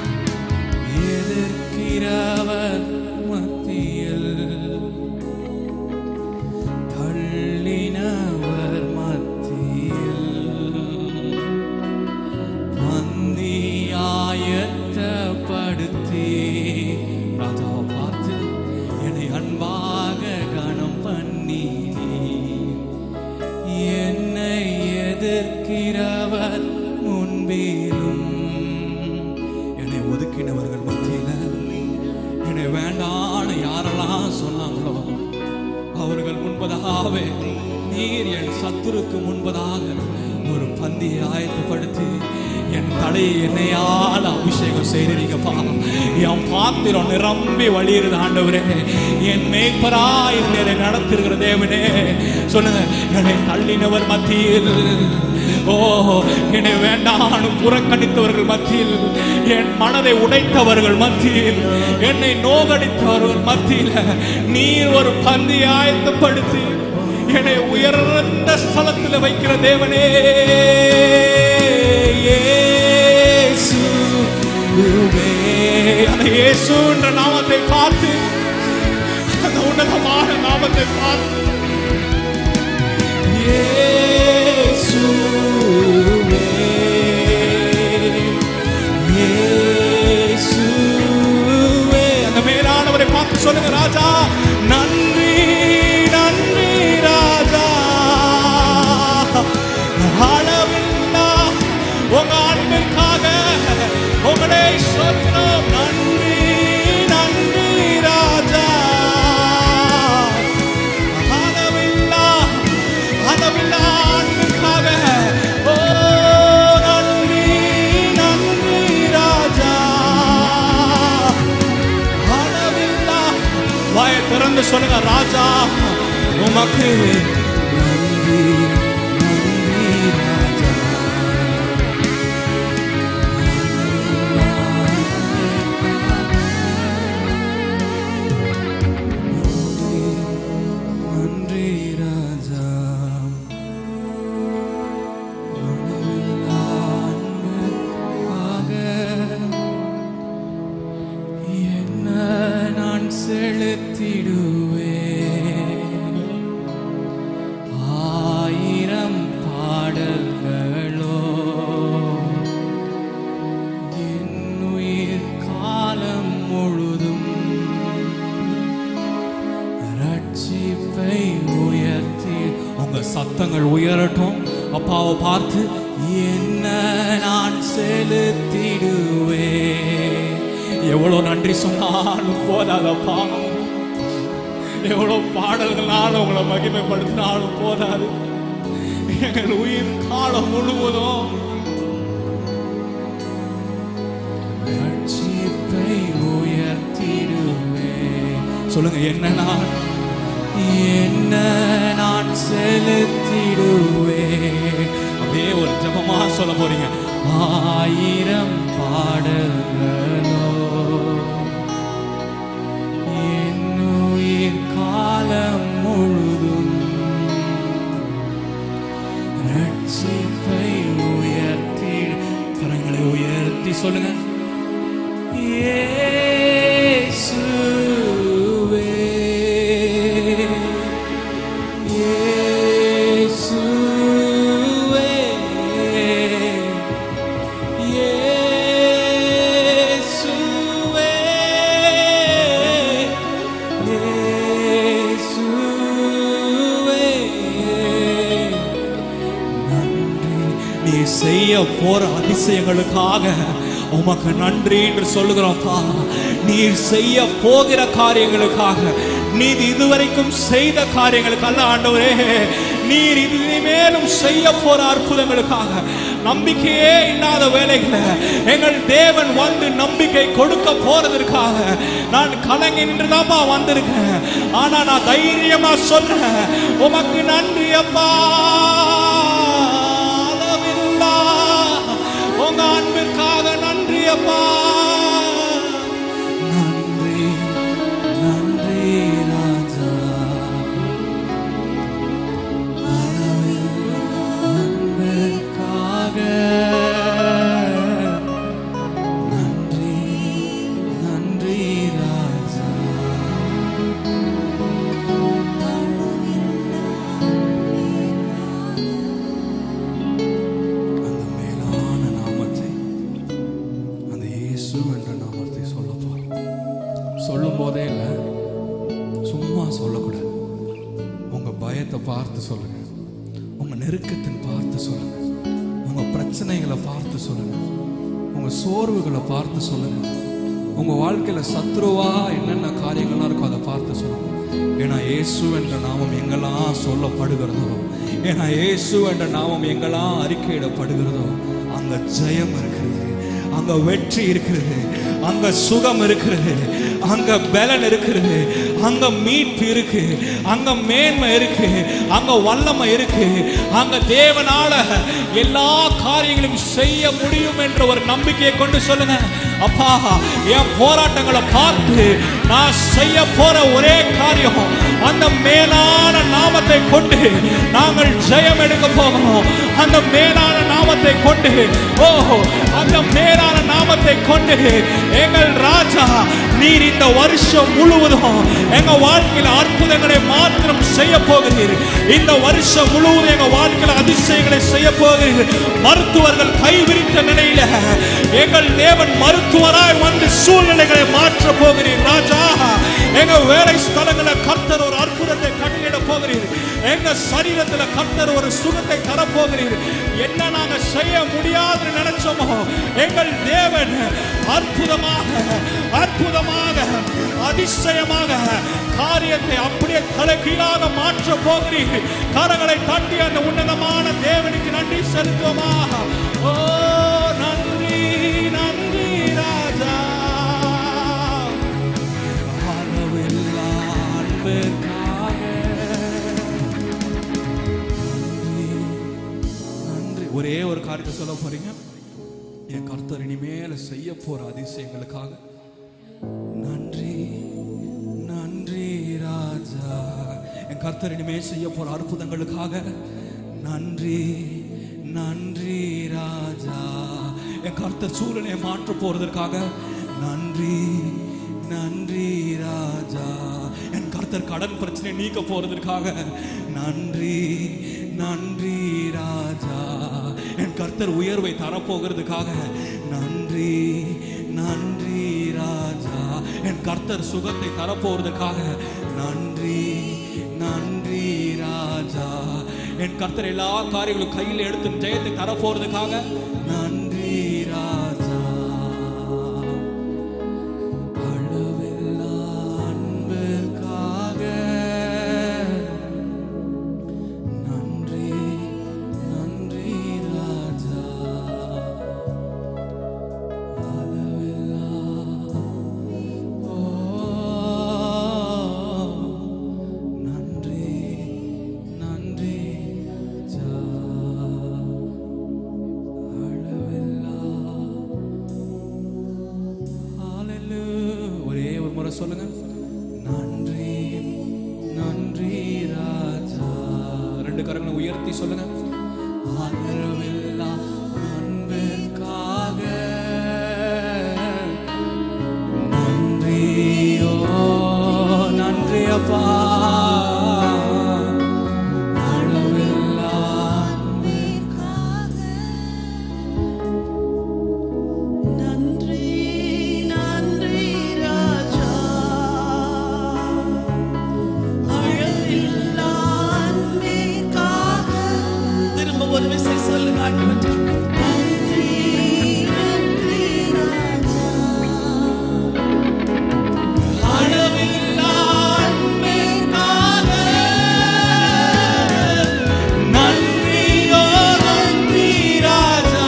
எதிர்க்கிறவர் மத்தியில் தள்ளினவர் மத்தியில் பந்தியாயத்தப்படுத்தி ராஜாவை பார்த்து என்னை அன்பாக கணம் பண்ணி என்னை எதிர்க்கிறவர் முன்பிலும் என்னை ஒதுக்கினவர்கள் மத்தியில என்னை வேண்டான்னு யாரெல்லாம் சொன்னாங்களோ அவர்கள் முன்பதாகவே நீர் என் சத்துருக்கு முன்பதாக ஒரு பந்தியை ஆயத்தப்படுத்தி என் தலையை என்னையால் அபிஷேகம் செய்கிறீங்கப்பா என் பாத்திரம் நிரம்பி வழியிருது ஆண்டவரே என் மேய்ப்பராய் என்னை நடத்திருக்கிற தேவனே சொல்லுங்க என்னை தள்ளினவர் மத்தியில் ஓ என்னை வேண்டான்னு புறக்கணித்தவர்கள் மத்தியில் என் மனதை உடைத்தவர்கள் மத்தியில் என்னை நோகடித்தவர்கள் மத்தியில் நீர் ஒரு பந்தி ஆயத்தப்படுத்தி என்னை உயர்ந்த ஸ்தலத்தில் வைக்கிற தேவனே இயேசுவே. அந்த இயேசுன்ற நாமத்தை பார்த்து அந்த உன்னதமான நாமத்தை பார்த்து இயேசுவே. இயேசுவே. அந்த மேலானவரை பார்த்து சொல்லுங்க ராஜா நன்றி நன்றி ராஜா அளவில்லா உங்க அன்பிற்காக உங்களை சொன்னோம் நன்றி நன்றி ராஜா அளவில்லா அளவில்லா அன்பிற்காக ஓ நன்றி நன்றி ராஜா அளவில்லா வாயை திறந்து சொல்லுங்க ராஜா உமக்கு நன்றி நன்றி ராஜா நன்றி ராஜா என்ன நான் செலுத்திடுவேன் ஆயிரம் பாடல்களோ என் உயிர் காலம் முழுதும் ரட்சிப்பை உயர்த்தி உங்க சத்தங்கள் உயரட்டும் அப்பாவை பார்த்து என்ன நான் செலுத்திடுவேன் எவ்வளவு நன்றி சொன்னாலும் போதாதப்பா எவ்வளவு பாடல்களால் உங்களை மகிமைப்படுத்தினாலும் போதாது எங்கள் உயிர் காலம் முழுவதும் ரட்சிப்பை உயர்த்திடுவே சொல்லுங்க என்ன நான் என்ன நான் செலுத்திடுவே அப்படியே ஒரு ஜபமா சொல்ல போறீங்க ஆயிரம் பாடல்களோ என்னுயிர் காலம் முழுதும் ரட்சிப்பை உயர்த்தி கரங்களை உயர்த்தி சொல்லுங்க இயேசுவே இயேசுவே இயேசுவே இயேசுவே நன்றி நீ செய்ய போற அதிசயங்களுக்காக உமக்கு நன்றி என்று சொல்லுகிறோம்ப்பா நீர் செய்ய போகிற காரியங்களுக்காக நீர் இதுவரைக்கும் செய்த காரியங்களுக்கு அல்ல ஆண்டவரே நீர் இது இனிமேலும் செய்ய போற அற்புதங்களுக்காக நம்பிக்கையே இல்லாத வேலைகளை எங்கள் தேவன் வந்து நம்பிக்கை கொடுக்க போறதற்காக நான் கலங்கி நின்றுதான்ப்பா வந்திருக்கேன் ஆனா நான் தைரியமா சொல்றேன் உமக்கு நன்றி அப்பா அளவில்லா உங்க அன்பிற்காக நன்றி அப்பா நன்றி நன்றி ராஜா அளவில்லா அன்பிற்காக நன்றி நன்றி ராஜா அந்த மேலான நாமத்தை அந்த இயேசு என்ற நாமத்தை சொல்ல போறோம் சொல்லும் போதே இல்லை சும்மா சொல்லக்கூடாது உங்க பயத்தை பார்த்து சொல்லுங்க உங்க நெருக்கத்தின் பார்த்து சொல்லுங்க உங்க பிரச்சனைகளை பார்த்து சொல்லுங்க உங்க சோர்வுகளை பார்த்து சொல்லுங்க உங்க வாழ்க்கையில சத்ருவா என்னென்ன காரியங்கள்லாம் இருக்கோ அதை பார்த்து சொல்லுங்க ஏன்னா இயேசு என்ற நாமம் எங்கெல்லாம் சொல்லப்படுகிறதோ ஏன்னா இயேசு என்ற நாமம் எங்கெல்லாம் அறிக்கையிடப்படுகிறதோ அங்க ஜெயம் இருக்கிறது அங்க வெற்றி இருக்கிறது அங்க சுகம் இருக்கிறது அங்க பலன் இருக்கிறது அங்க மீட்பு இருக்கு அங்க மேன்மை இருக்கு அங்க வல்லமை இருக்கு அங்க தேவனால எல்லா காரியங்களையும் செய்ய முடியும் என்ற ஒரு நம்பிக்கையை கொண்டு சொல்லுங்க அப்பா என் போராட்டங்களை பார்த்து நான் செய்ய போற ஒரே காரியம் அந்த மேலான நாமத்தை கொண்டு நாங்கள் ஜெயம் எடுக்க போகிறோம் அந்த மேலான நாமத்தை கொண்டு ஓ அந்த மேலான நாமத்தை கொண்டு எங்கள் ராஜா நீர் இந்த வருஷம் முழுவதும் எங்க வாழ்க்கையில அற்புதங்களை மாத்திரம் செய்ய போகிறீர் இந்த வருஷம் முழுவதும் எங்க வாழ்க்கையில அதிசயங்களை செய்ய போகிறீர் மருத்துவர்கள் கைவிரித்த நிலையில எங்கள் தேவன் மருத்துவராய் வந்து சூழ்நிலைகளை மாற்ற போகிறீர் ராஜா எங்க வேலை ஸ்தலங்கள கர்த்தர் ஒரு அற்புதத்தை கட்டளிட போகிறீர் எங்க சரீரத்துல கர்த்தர் ஒரு சுகத்தை தரப்போகிறீர் என்ன நாங்க செய்ய முடியாதுன்னு நினைச்சோமோ எங்கள் தேவன் அற்புதமாக அற்புதமாக அதிசயமாக காரியத்தை அப்படியே தலைகீழாக மாற்ற போகிறீர் கரங்களை தட்டி அந்த உன்னதமான தேவனுக்கு நன்றி செலுத்துவோமா ஓ நன்றி நன்றி ராஜா அளவில்லா அன்புக்காக நன்றி, நன்றி ஒரே ஒரு காரியத்தை சொல்ல போறீங்க என் கர்த்தர் இனிமேல செய்ய போற அதிசயங்களுக்காக நன்றி நன்றி ராஜா என் கர்த்தர் இனிமேல் செய்ய போற அற்புதங்களுக்காக நன்றி நன்றி ராஜா என் கர்த்தர் சூழ்நிலையை மாற்ற போறதற்காக நன்றி நன்றி ராஜா என் கர்த்தர் கடன் பிரச்சனை நீக்க போறதற்காக நன்றி நன்றி ராஜா என் கர்த்தர் உயர்வை தரப்போகிறதுக்காக நன்றி நன்றி ராஜா என் கர்த்தர் சுகத்தை தரப்போவதற்காக நன்றி நன்றி ராஜா என் கர்த்தர் எல்லா காரியங்களும் கையில் எடுத்து ஜெயத்தை தரப்போறதுக்காக நன்றி ராஜா அளவில்லா அன்புக்காக நன்றி நன்றி ராஜா அளவில்லா ஓ நன்றி நன்றி ராஜா முறை சொல்லுங்க நன்றி நன்றி ராஜா ரெண்டு கரங்களை உயர்த்தி சொல்லுங்க அளவில்லா அன்பிற்காக நன்றியோ நன்றி அப்பா அளவில்லா நன்றி நன்றி ராஜா அழகில்லா அன்பிற்காக திரும்ப ஒரு விசை சொல்லுங்க ஆண்டவரே. நன்றி நன்றி ராஜா அழகில்லா அன்பிற்காக நன்றியோ நன்றி ராஜா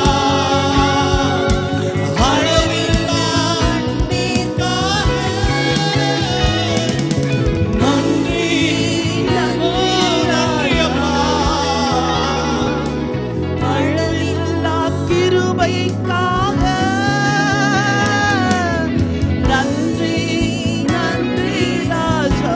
அளவில்லா அன்பிற்காக நன்றி நன்றி அப்பா அழகில்லா கிருபைக்காக நன்றி நன்றி ராஜா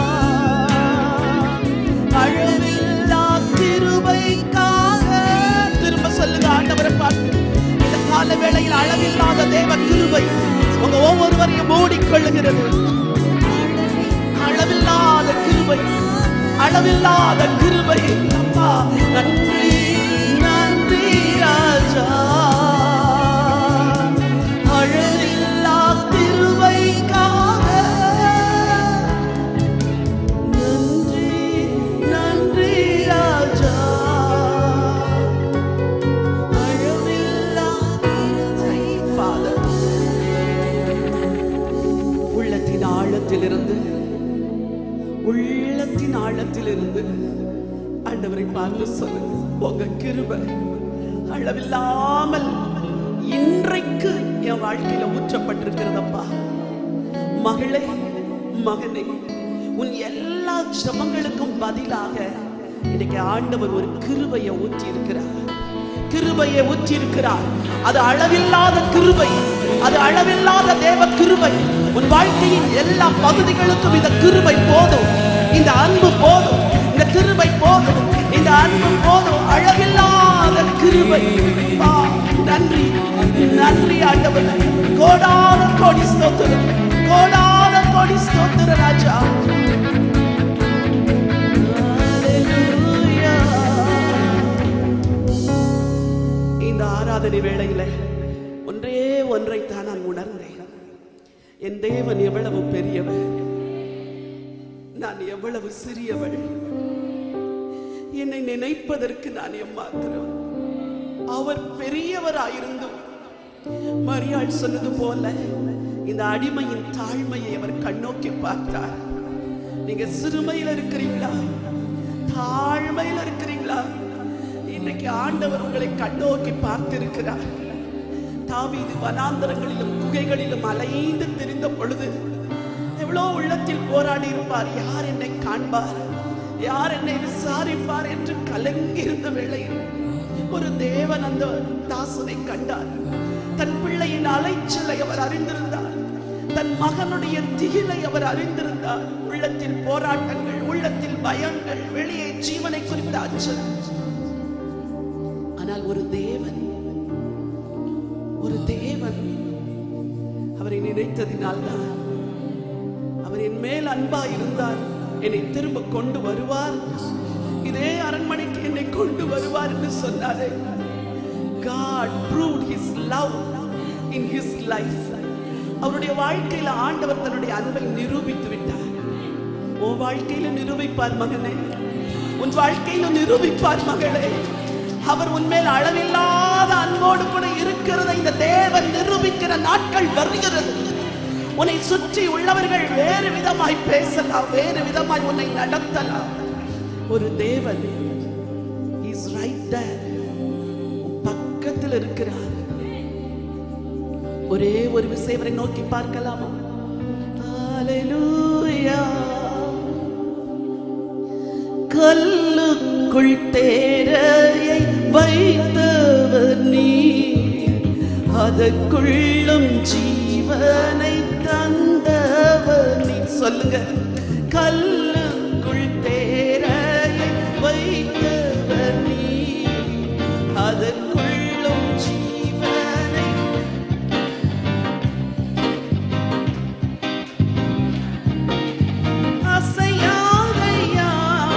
அழகில்லா கிருபைக்காக திரும்ப சொல்லுங்க ஆண்டவரை பார்த்து இந்த கால வேளையில் அளவில்லாத தேவ கிருபை உங்க ஒவ்வொருவரையும் மூடிக்கொள்ளுகிறது அளவில்லாத கிருபை அளவில்லாத கிருபை அப்பா நன்றி நன்றி ராஜா அழகில்லா கிருபைக்காக நன்றி நன்றி ராஜா அழவில்லா ஃபாதர் உள்ளத்தின் ஆழத்திலிருந்து உள்ளத்தின் ஆழத்திலிருந்து ஆண்டவரை பார்த்து சொல்லுங்க உங்க கிருபை அளவில்லாமல் இன்றைக்கு என் வாழ்க்கையில ஊற்றப்பட்டிருக்கிறதப்பா மகளே மகனே உன் எல்லா ஜபங்களுக்கும் பதிலாக இன்னைக்கு ஆண்டவர் ஒரு கிருபையை ஊற்றி இருக்கிறார் கிருபையை ஊற்றி இருக்கிறார் அது அளவில்லாத கிருபை அது அளவில்லாத தேவ கிருபை உன் வாழ்க்கையின் எல்லா பகுதிகளுக்கும் இந்த கிருபை போதும் இந்த அன்பு போதும் இந்த கிருபை போதும் இந்த அன்பு போதும் அளவில்லாத கிருபை அப்பா, நன்றி நன்றி ஆண்டவர் கோடான கோடி ஸ்தோத்திரம் கோடான கோடி ஸ்தோத்திர ராஜா இந்த ஆராதனை வேளையில ஒன்றே ஒன்றை தான் நான் உணர்ந்தேன் என் தேவன் எவ்வளவு பெரியவர் நான் எவ்வளவு சிறியவள் என்னை நினைப்பதற்கு நான் எம்மாத்திரம் அவர் பெரியவராயிருந்தும் மரியாள் சொன்னது போல இந்த அடிமையின் தாழ்மையை அவர் கண்ணோக்கி பார்த்தார் நீங்க சிறுமையில இருக்கிறீங்களா தாழ்மையில இருக்கிறீங்களா இன்னைக்கு ஆண்டவர் உங்களை கண்ணோக்கி பார்த்திருக்கிறார் தாவீது வனாந்தரங்களிலும் குகைகளிலும் அலைந்து திரிந்த பொழுது எவ்வளோ உள்ளத்தில் போராடி இருப்பார் யார் என்னை காண்பார் யார் என்னை விசாரிப்பார் என்று கலங்கி இருந்த வேளையில் ஒரு தேவன் அந்த தாசனை கண்டார் தன் பிள்ளையின் அலைச்சலை அவர் அறிந்திருந்தார் தன் மகனுடைய திகிலை அவர் அறிந்திருந்தார் உள்ளத்தில் போராட்டங்கள் உள்ளத்தில் பயங்கள் வெளியே ஜீவனை குறித்த அச்சம் ஆனால் ஒரு தேவன் ஒரு தேவன் அவரை நினைத்ததினால்தான் அவர் என் மேல் அன்பா இருந்தார் என்னை திரும்ப கொண்டு வருவார் இதே அரண்மனைக்கு என்னை கொண்டு வருவார் என்று சொன்னாரே God proved his love in his life அவருடைய வாழ்க்கையில ஆண்டவர் தன்னுடைய அன்பை நிரூபித்து விட்டார் உன் வாழ்க்கையில நிரூபிப்பார் மகனே உன் வாழ்க்கையில நிரூபிப்பார் மகளே அவர் உன்மேல் அளவில்லாத அன்போடு கூட இருக்கிறதை இந்த தேவன் நிரூபிக்கிற நாட்கள் வருகிறது உன்னை சுற்றி உள்ளவர்கள் வேறு விதமாய் பேசலாம் வேறு விதமாய் உன்னை நடத்தலாம் ஒரு தேவன் இஸ் ரைட் there உன் பக்கத்தில் இருக்கிறார் ஒரே ஒரு விஷயம் அவரை நோக்கி பார்க்கலாமா Hallelujah. கல்லுக்குள் தேரையை வைத்தவர் நீ அதற்குள்ளும் ஜீவனை தந்த சொல்லுங்க கல்லுக்குள் தேரையை வைத்தவர் நீ அதற்குள்ளும் ஜீவனை அசையாதையா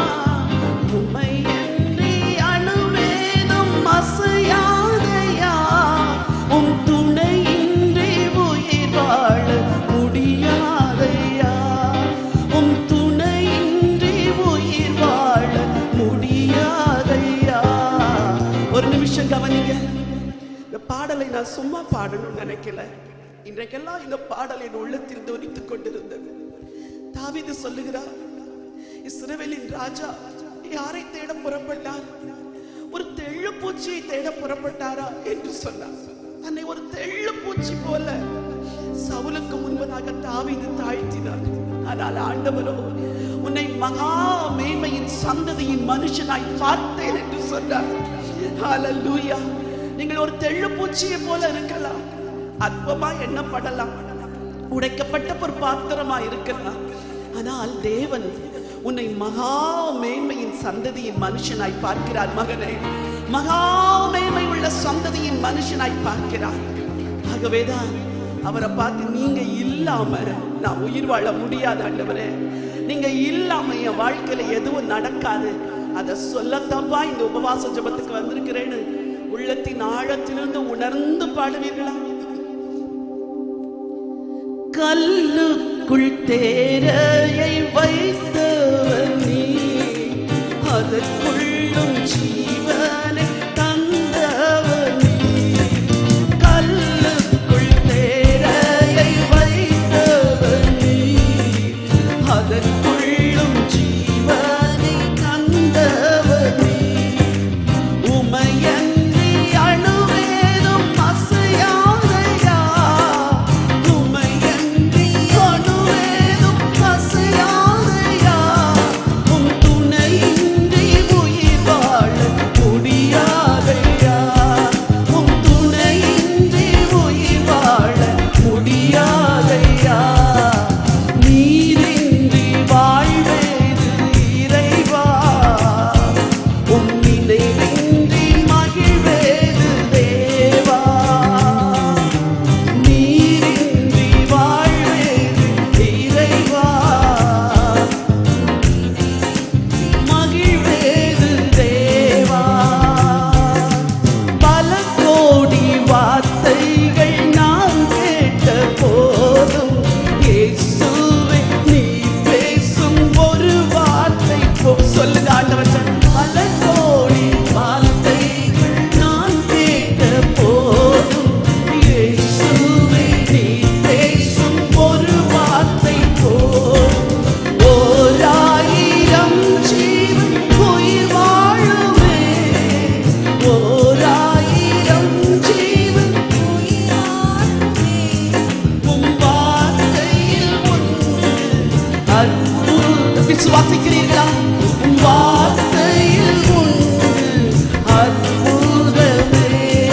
உம்மையன்றி அணுவேனும் அசையாதையா உம் துணையின்றி உயிர் வாழ முடியாதையா உம் துணையின்றி உயிர் வாழ முடியாதையா ஒரு நிமிஷம் கவனிங்க இந்த பாடலை நான் சும்மா பாடணும்னு நினைக்கல இன்றைக்கெல்லாம் இந்த பாடல் என் உள்ளத்தில் துணித்துக் கொண்டிருந்தது தாவீது சொல்லுகிறார் இஸ்ரவேலின் ராஜா யாரை தேட புறப்பட்டார் ஒரு தெள்ளுப்பூச்சியை தேட புறப்பட்டாரா என்று சொன்னார் தன்னை ஒரு தெள்ளுப்பூச்சி போல சவுலுக்கு முன்பதாக தாவீது தாழ்த்தினார் ஆனால் ஆண்டவரோ உன்னை மகா மேன்மையின் சந்ததியின் மனுஷனாய் பார்த்தேன் என்று சொன்னார் ஹalleluya நீங்கள் ஒரு தெள்ளுப்பூச்சியை போல இருக்கலாம் அற்பமா எண்ணப்படலாம் உடைக்கப்பட்ட ஒரு பாத்திரமா இருக்கலாம் ஆனால் தேவன் உன்னை மகா மேன்மையின் சந்ததியின் மனுஷனாய் பார்க்கிறார் மகனே மகா மேன்மை உள்ள சந்ததியின் மனுஷனாய் பார்க்கிறார் ஆகவேதான் அவரை பார்த்து நீங்க இல்லாம நான் உயிர் வாழ முடியாது ஆண்டவரே நீங்க இல்லாம என் வாழ்க்கையில எதுவும் நடக்காது அதை சொல்லத்தப்பா இந்த உபவாச ஜெபத்துக்கு வந்திருக்கிறேன்னு உள்ளத்தின் ஆழத்திலிருந்து உணர்ந்து பாடுவீர்களா கல்லுக்குள் தேரையை வைத்தவர் நீ அதற்குள்ளும் ஜீவனை தந்தவர் நீ கல்லுக்குள் தேரையை வைத்தவர் நீ அதற்குள்ளும் ஜீவனை தந்தவர் நீ உமையன்றி அணுவேதும் அசையாதையா உமையன்றி அணுவேதும் அசையாதையா உம் துணையின்றி உயிர் வாழ முடியாதையா உம் துணையின்றி உயிர் வாழ முடியாதையா நீரின்றி வாழ்வேது இறைவா உம் நினைவின்றி மகிழ்வேது தேவா நீரின்றி வாழ்வேது இறைவா மகிழ்வேது தேவா பல கோடி வார்த்தைகள் நான் கேட்ட போதும் இயேசுவே நீ பேசும் ஒரு வார்த்தை போ சொல்லுங்க ஆண்டவர் பல கோடி வார்த்தைகள் நான் கேட்ட போதும் இயேசுவே நீ பேசும் ஒரு வார்த்தை போதும் ஓராயிரம் ஜீவன் உயிர் வாழுமே ஓராயிரம் ஜீவன் உயிர் வாழுமே உம் வார்த்தையில் ஒன்று அற்புதம் விசுவாசிக்கிறீர்களா உம் வார்த்தையில் ஒன்று அற்புதமே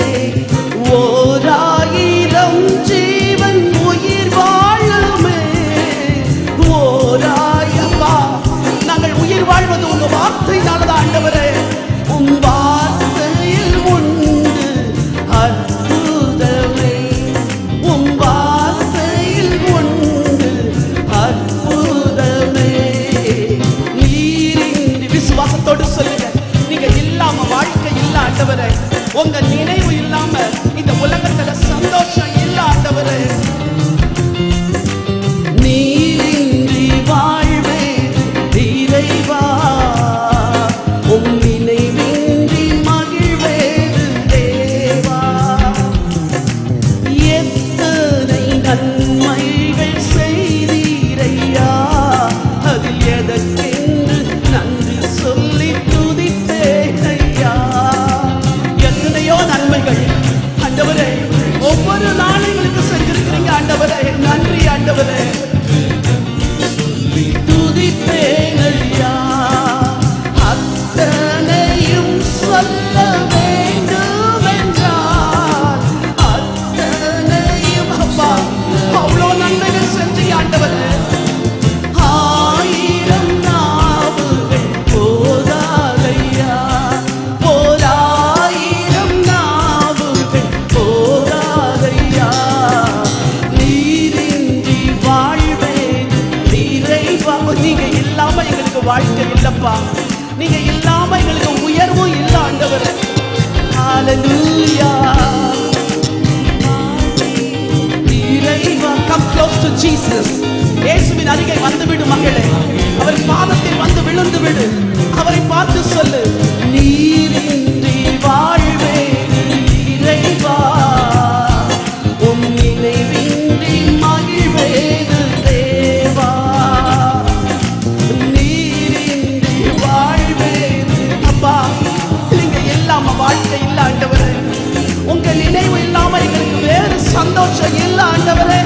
ஓராயிரம் ஜீவன் உயிர் வாழுமே ஓராயப்பா நாங்கள் உயிர் வாழ்வது உங்க வார்த்தையினாலதான் ஆண்டவரே உம் வார்த்தையில் உண்டு அற்புதமே உம் வார்த்தையில் உண்டு அற்புதமே நீ அப்பா நீங்க இல்லாம எங்களுக்கு உயர்வும் இல்ல ஆண்டவரே ஹalleluya இறைவா கம் க்ளோஸ் டு ஜீசஸ் இயேசுவின் அருகே வந்து விடு மகளே அவர் பாதத்தில் வந்து விழுந்து விடு அவரை பார்த்து சொல்லு நீரின்றி வாழ்வே இறைவா உம் நினைவின்றி மகிழ்வேது தேவா நீரின்றி வாழ்வேது அப்பா நீங்க இல்லாம வாழ்க்கை இல்ல ஆண்டவரே உங்க நினைவு இல்லாம எங்களுக்கு வேறு சந்தோஷம் இல்ல ஆண்டவரே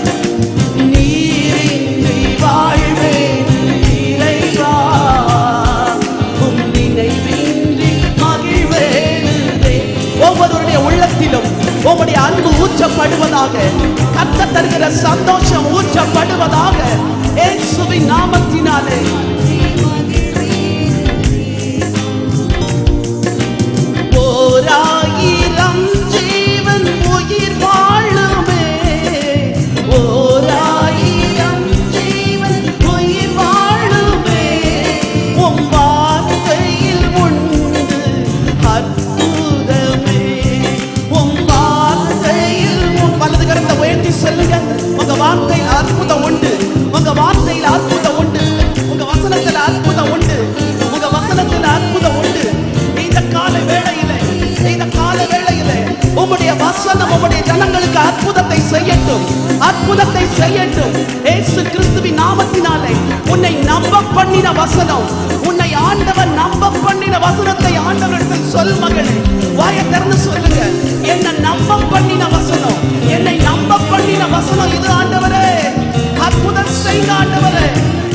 நீரின்றி வாழ்வேது இறைவா உம் நினைவின்றி மகிழ்வேது ஒவ்வொருவருடைய உள்ளத்திலும் உம்முடைய அன்பு ஊற்றப்படுவதாக கத்த தருகிற சந்தோஷம் ஊற்றப்படுவதாக இயேசுவின் நாமத்தினாலே ஓராயிரம் ஜீவன் உயிர் வாழுமே ஓராயிரம் ஜீவன் உயிர் வாழுமே உம் வார்த்தையில் உண்டு அற்புதமே உம் வார்த்தையில் உன் வலது கரத்தை உயர்த்தி சொல்லுங்க உங்க வார்த்தையில் அற்புதம் உண்டு உங்க வார்த்தையில் அற்புதம் உண்டு உங்க வசனத்தில் அற்புதம் உண்டு உங்க வசனத்தில் அற்புதம் உண்டு இந்த கால வேளையில இந்த கால வேளையில உம்முடைய வசனம் உம்முடைய ஜனங்களுக்கு அற்புதத்தை செய்யட்டும் அற்புதத்தை செய்யட்டும் ஏசு கிறிஸ்துவின் நாமத்தினாலே உன்னை நம்ப பண்ணின வசனம் உன்னை ஆண்டவர் நம்ப பண்ணின வசனத்தை ஆண்டவரிடத்தில் சொல் மகளே வாயை திறந்து சொல்லுங்க என்ன நம்ப பண்ணின வசனம் என்னை நம்ப பண்ணின வசனம் இது ஆண்டவரே அற்புதம் செய்த ஆண்டவரே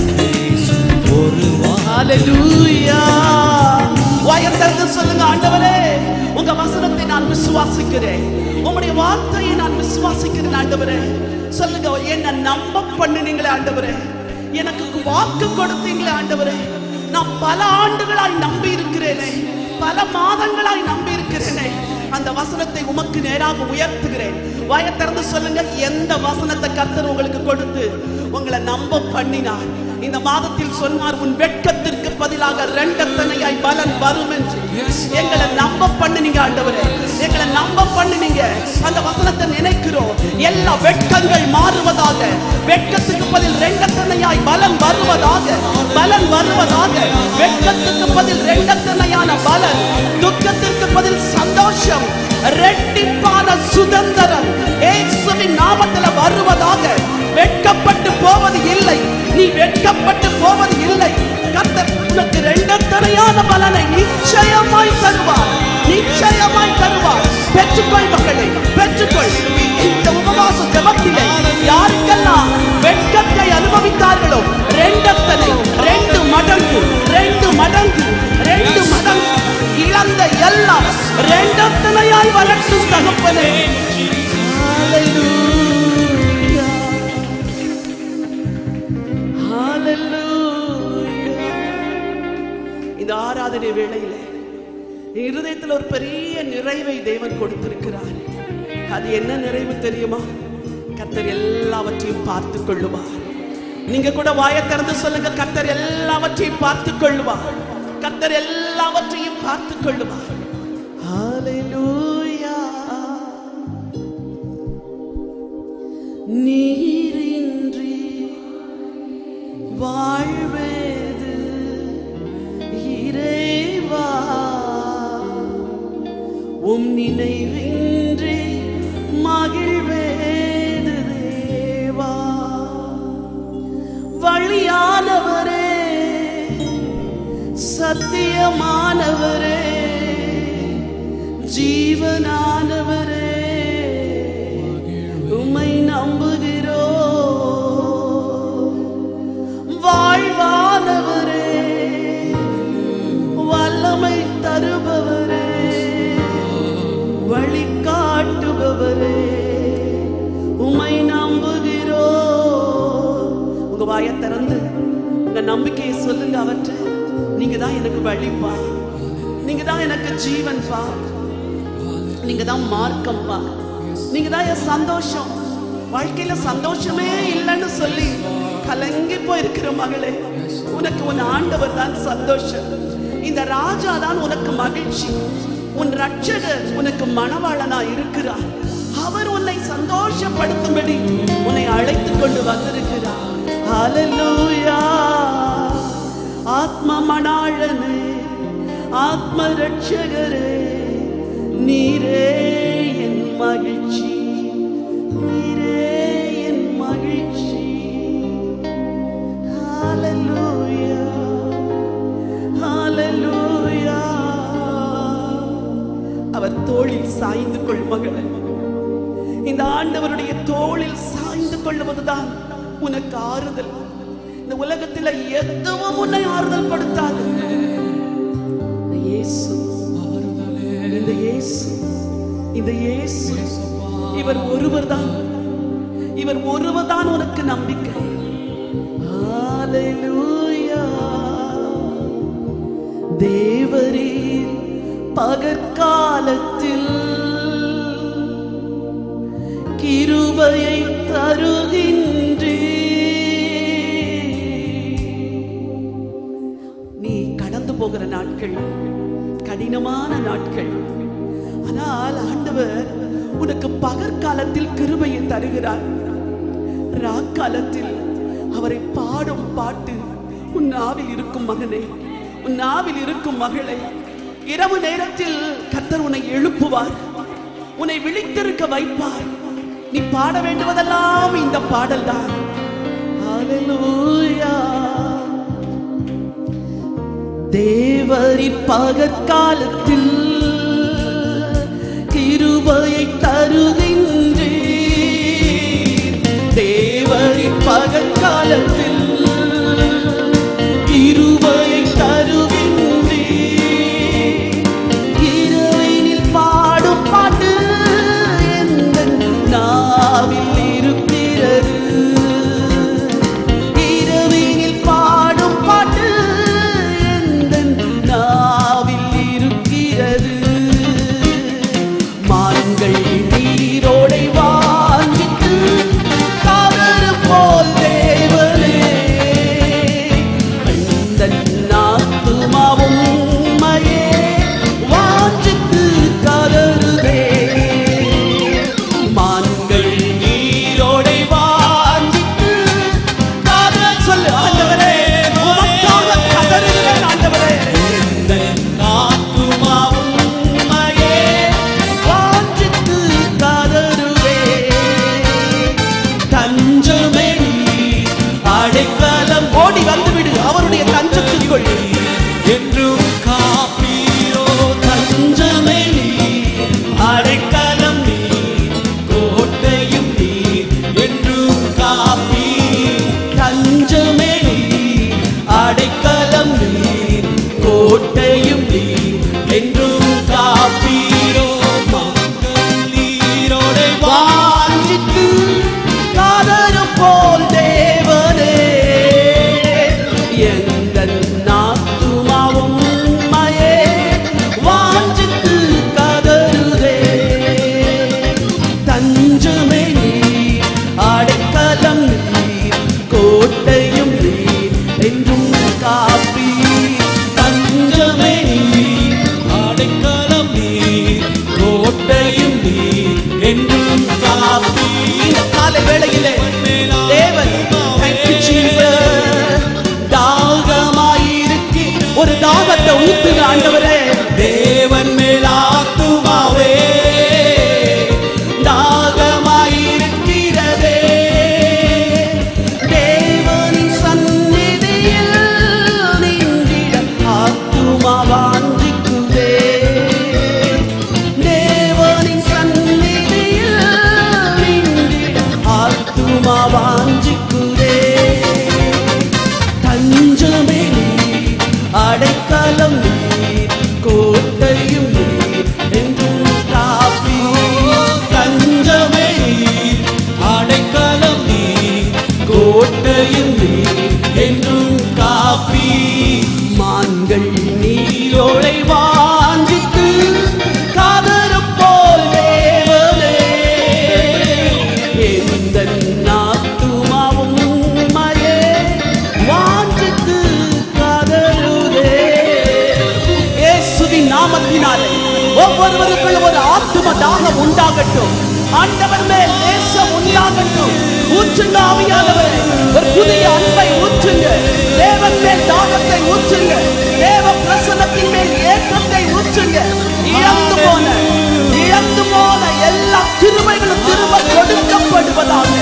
ஹalleluya வாயை திறந்து சொல்லுங்க ஆண்டவரே உங்க வசனத்தை நான் விசுவாசிக்கிறேன் உங்களுடைய வார்த்தையை நான் விசுவாசிக்கிறேன் ஆண்டவரே சொல்லுங்க என்ன நம்ப பண்ணுனீங்களே ஆண்டவரே எனக்கு வாக்கு கொடுத்தீங்களே ஆண்டவரே நான் பல ஆண்டுகளாய் நம்பி இருக்கிறேனே பல மாதங்களாய் நம்பி இருக்கிறேனே அந்த வசனத்தை உமக்கு நேராக உயர்த்துகிறேன் வாய திறந்து சொல்லுங்க எந்த வசனத்தை கர்த்தர் உங்களுக்கு கொடுத்து உங்களை நம்ப பண்ணினார் இந்த மாதத்தில் சொன்னார் உன் வெட்கத்திற்கு பதிலாக ரெண்டத்தனையாய் பலன் வரும் என்று எங்களை நம்ப பண்ணுனீங்க ஆண்டவரே எங்களை நம்ப பண்ணுனீங்க அந்த வசனத்தை நினைக்கிறோம் எல்லா வெட்கங்கள் மாறுவதாக வெட்கத்துக்கு பதில் ரெண்டத்தனையாய் பலன் வருவதாக பலன் வருவதாக வெட்கத்துக்கு பதில் ரெண்டத்தனையான பலன் துக்கத்திற்கு பதில் சந்தோஷம் ரெட்டிப்பான சுதந்திரம் இயேசுவின் நாமத்துல வருவதாக வெட்கப்பட்டு போவது இல்லை நீ வெட்கப்பட்டு போவது இல்லை கர்த்தர் உனக்கு ரெண்டத்தனையான பலனை நிச்சயமாய் தருவார் நிச்சயமாய் தருவார் பெற்றுக்கொள் மக்களை பெற்றுக்கொள் இந்த உபவாச ஜபத்திலே யாருக்கெல்லாம் வெட்கத்தை அனுபவித்தார்களோ ரெண்டத்தனை ரெண்டு மடங்கு ரெண்டு மடங்கு ரெண்டு மடங்கு இழந்த எல்லாம் ரெண்டத்தனையாய் வரட்டும் தகப்பனே Hallelujah. Hallelujah. இந்த ஆராதனை வேளையில என் இருதயத்துல ஒரு பெரிய நிறைவை தேவன் கொடுத்திருக்கிறார் அது என்ன நிறைவு தெரியுமா கர்த்தர் எல்லாவற்றையும் பார்த்து கொள்ளுவார் நீங்க கூட வாயை திறந்து சொல்லுங்க கர்த்தர் எல்லாவற்றையும் பார்த்து கொள்ளுவார் கர்த்தர் எல்லாவற்றையும் பார்த்து கொள்ளுவார் Hallelujah. நீரின்றி வாழ்வேது இறைவா உம் நினைவின்றி மகிழ்வேது தேவா வழியானவரே சத்தியமானவரே ஜீவனானவரே உம்மை நம்புகிறோ வாழ்வானவரே வல்லமை தருபவரே வழிகாட்டுபவரே உம்மை நம்புகிறோ உங்க வாயை திறந்து உங்க நம்பிக்கையை சொல்லுங்க அவற்றை நீங்க தான் எனக்கு வழிப்பா நீங்க தான் எனக்கு ஜீவன் பா நீங்க தான் மார்க்கம் பா நீங்க தான் என் சந்தோஷம் வாழ்க்கையில சந்தோஷமே இல்லைன்னு சொல்லி கலங்கி போயிருக்கிற மகளே உனக்கு உன் ஆண்டவர் தான் சந்தோஷம் இந்த ராஜா தான் உனக்கு மகிழ்ச்சி உன் ரட்சகர் உனக்கு மணவாளனா இருக்கிறார் அவர் உன்னை சந்தோஷப்படுத்தும்படி உன்னை அழைத்து கொண்டு வந்திருக்கிறார் ஹalleluya ஆத்ம மணாளனே ஆத்ம ரட்சகரே நீரே என் மகிழ்ச்சி நீரே என் மகிழ்ச்சி Hallelujah. Hallelujah. அவர் தோளில் சாய்ந்து கொள் மகளே இந்த ஆண்டவருடைய தோளில் சாய்ந்து கொள்வதுதான் உனக்கு ஆறுதல் இந்த உலகத்தில் எதுவும் உன்னை ஆறுதல் படுத்தாது இந்த இயேசு இந்த இயேசு இந்த இயேசு இவர் ஒருவர்தான் இவர் ஒருவர்தான் உனக்கு நம்பிக்கை ஹalleluya தேவரீர் பகற்காலத்தில் கிருபையை தருகின்றே நீ கடந்து போகிற நாட்கள் கடினமான நாட்கள் ஆனால் ஆண்டவர் உனக்கு பகற்காலத்தில் கிருபையை தருகிறார் ராக்காலத்தில் அவரை பாடும் பாட்டு உன் நாவில் இருக்கும் மகனே உன் நாவில் இருக்கும் மகளே இரவு நேரத்தில் கத்தர் உன்னை எழுப்புவார் உன்னை விழித்திருக்க வைப்பார் நீ பாட வேண்டுவதெல்லாம் இந்த பாடல்தான் ஹalleluya தேவரின் பகற்காலத்தில் கிருபையை தருகின்றே தேவரின் பகற்காலத்தில் கிருபையை தருகின்றே இரவினில் பாடும் பாட்டு எந்தன் நாவில் இருக்கிறது இரவினில் பாடும் பாட்டு எந்தன் நாவில் இருக்கிறது மான்கள் நீரோடை வாங்கிட்டு காதறு போல் தேவனே எந்தன் ஆத்துமாவும் உம்மையே வாஞ்சித்து கதறுதே மான்கள் நீரோடை வாஞ்சித்து காதல் சொல்லு ஆண்டவரே உமக்காக கதறுகிறேன் ஆண்டவரே எந்தன் ஆத்துமாவும் உம்மையே வாஞ்சித்து கதறுதே தஞ்சமே நீர், அடைக்கலம் ஓடி வந்துவிடு அவருடைய தஞ்சத்திற்குள் என்றும் காப்பீரோ தஞ்சமே நீர், அடைக்கலம் நீர், கோட்டையும் நீர், என்றும் காப்பீர். தஞ்சமே நீர், அடைக்கலம் நீர், கோட்டையும் நீர், என்றும் காப்பீரோ நீரோடை வாஞ்சித்து காதலும் போல் தேவனே எங்கள் நாத்துமாவும் உம்மையே வாஞ்சித்து கதறுதே தஞ்சமே நீர் அடைக்கலம் நீர் கோட்டையும் நீர் என்றும் காப்பி தஞ்சமே நீர் அடைக்கலம் நீர் கோட்டையும் நீர் என்றும் காப்பி இந்த காலை வேளையிலே தேவன் thank you Jesus. தாகமாயிருக்கு ஒரு தாகத்தை ஊத்துங்க ஆண்டவரே தேவன் மேலாத்துமாவே தாகமாயிருக்கிறதே தேவனின் சந்நிதியில் நின்றிட ஆத்துமா வாஞ்சிக்குதே தேவனின் சந்நிதியில் நின்றிட ஆத்துமா வாஞ்சிக்குதே தஞ்சமே நீர் அடைக்கலம் நீர் கோட்டையும் நீர் என்றும் காப்பி தஞ்சமே நீர் அடைக்கலம் நீர் கோட்டையும் நீர் என்றும் காப்பி மான்கள் நீரோடை வாஞ்சித்து காதரும் போல் தேவனே எந்த நாத்துமாவும் உம்மையே வாஞ்சித்து ஆத்தும தாகம் உண்டாகட்டும் ஆண்டவர் மேல் நேசம் உண்டாகட்டும் ஊற்றுங்க ஆவியானவரே ஒரு புதிய அன்பை ஊற்றுங்க தேவன் மேல் தாகத்தை ஊற்றுங்க தேவ பிரசனத்தின் மேல் ஏக்கத்தை ஊற்றுங்க இழந்து போன இழந்து போன எல்லா கிருபைகளும் திரும்ப கொடுக்கப்படுவதாக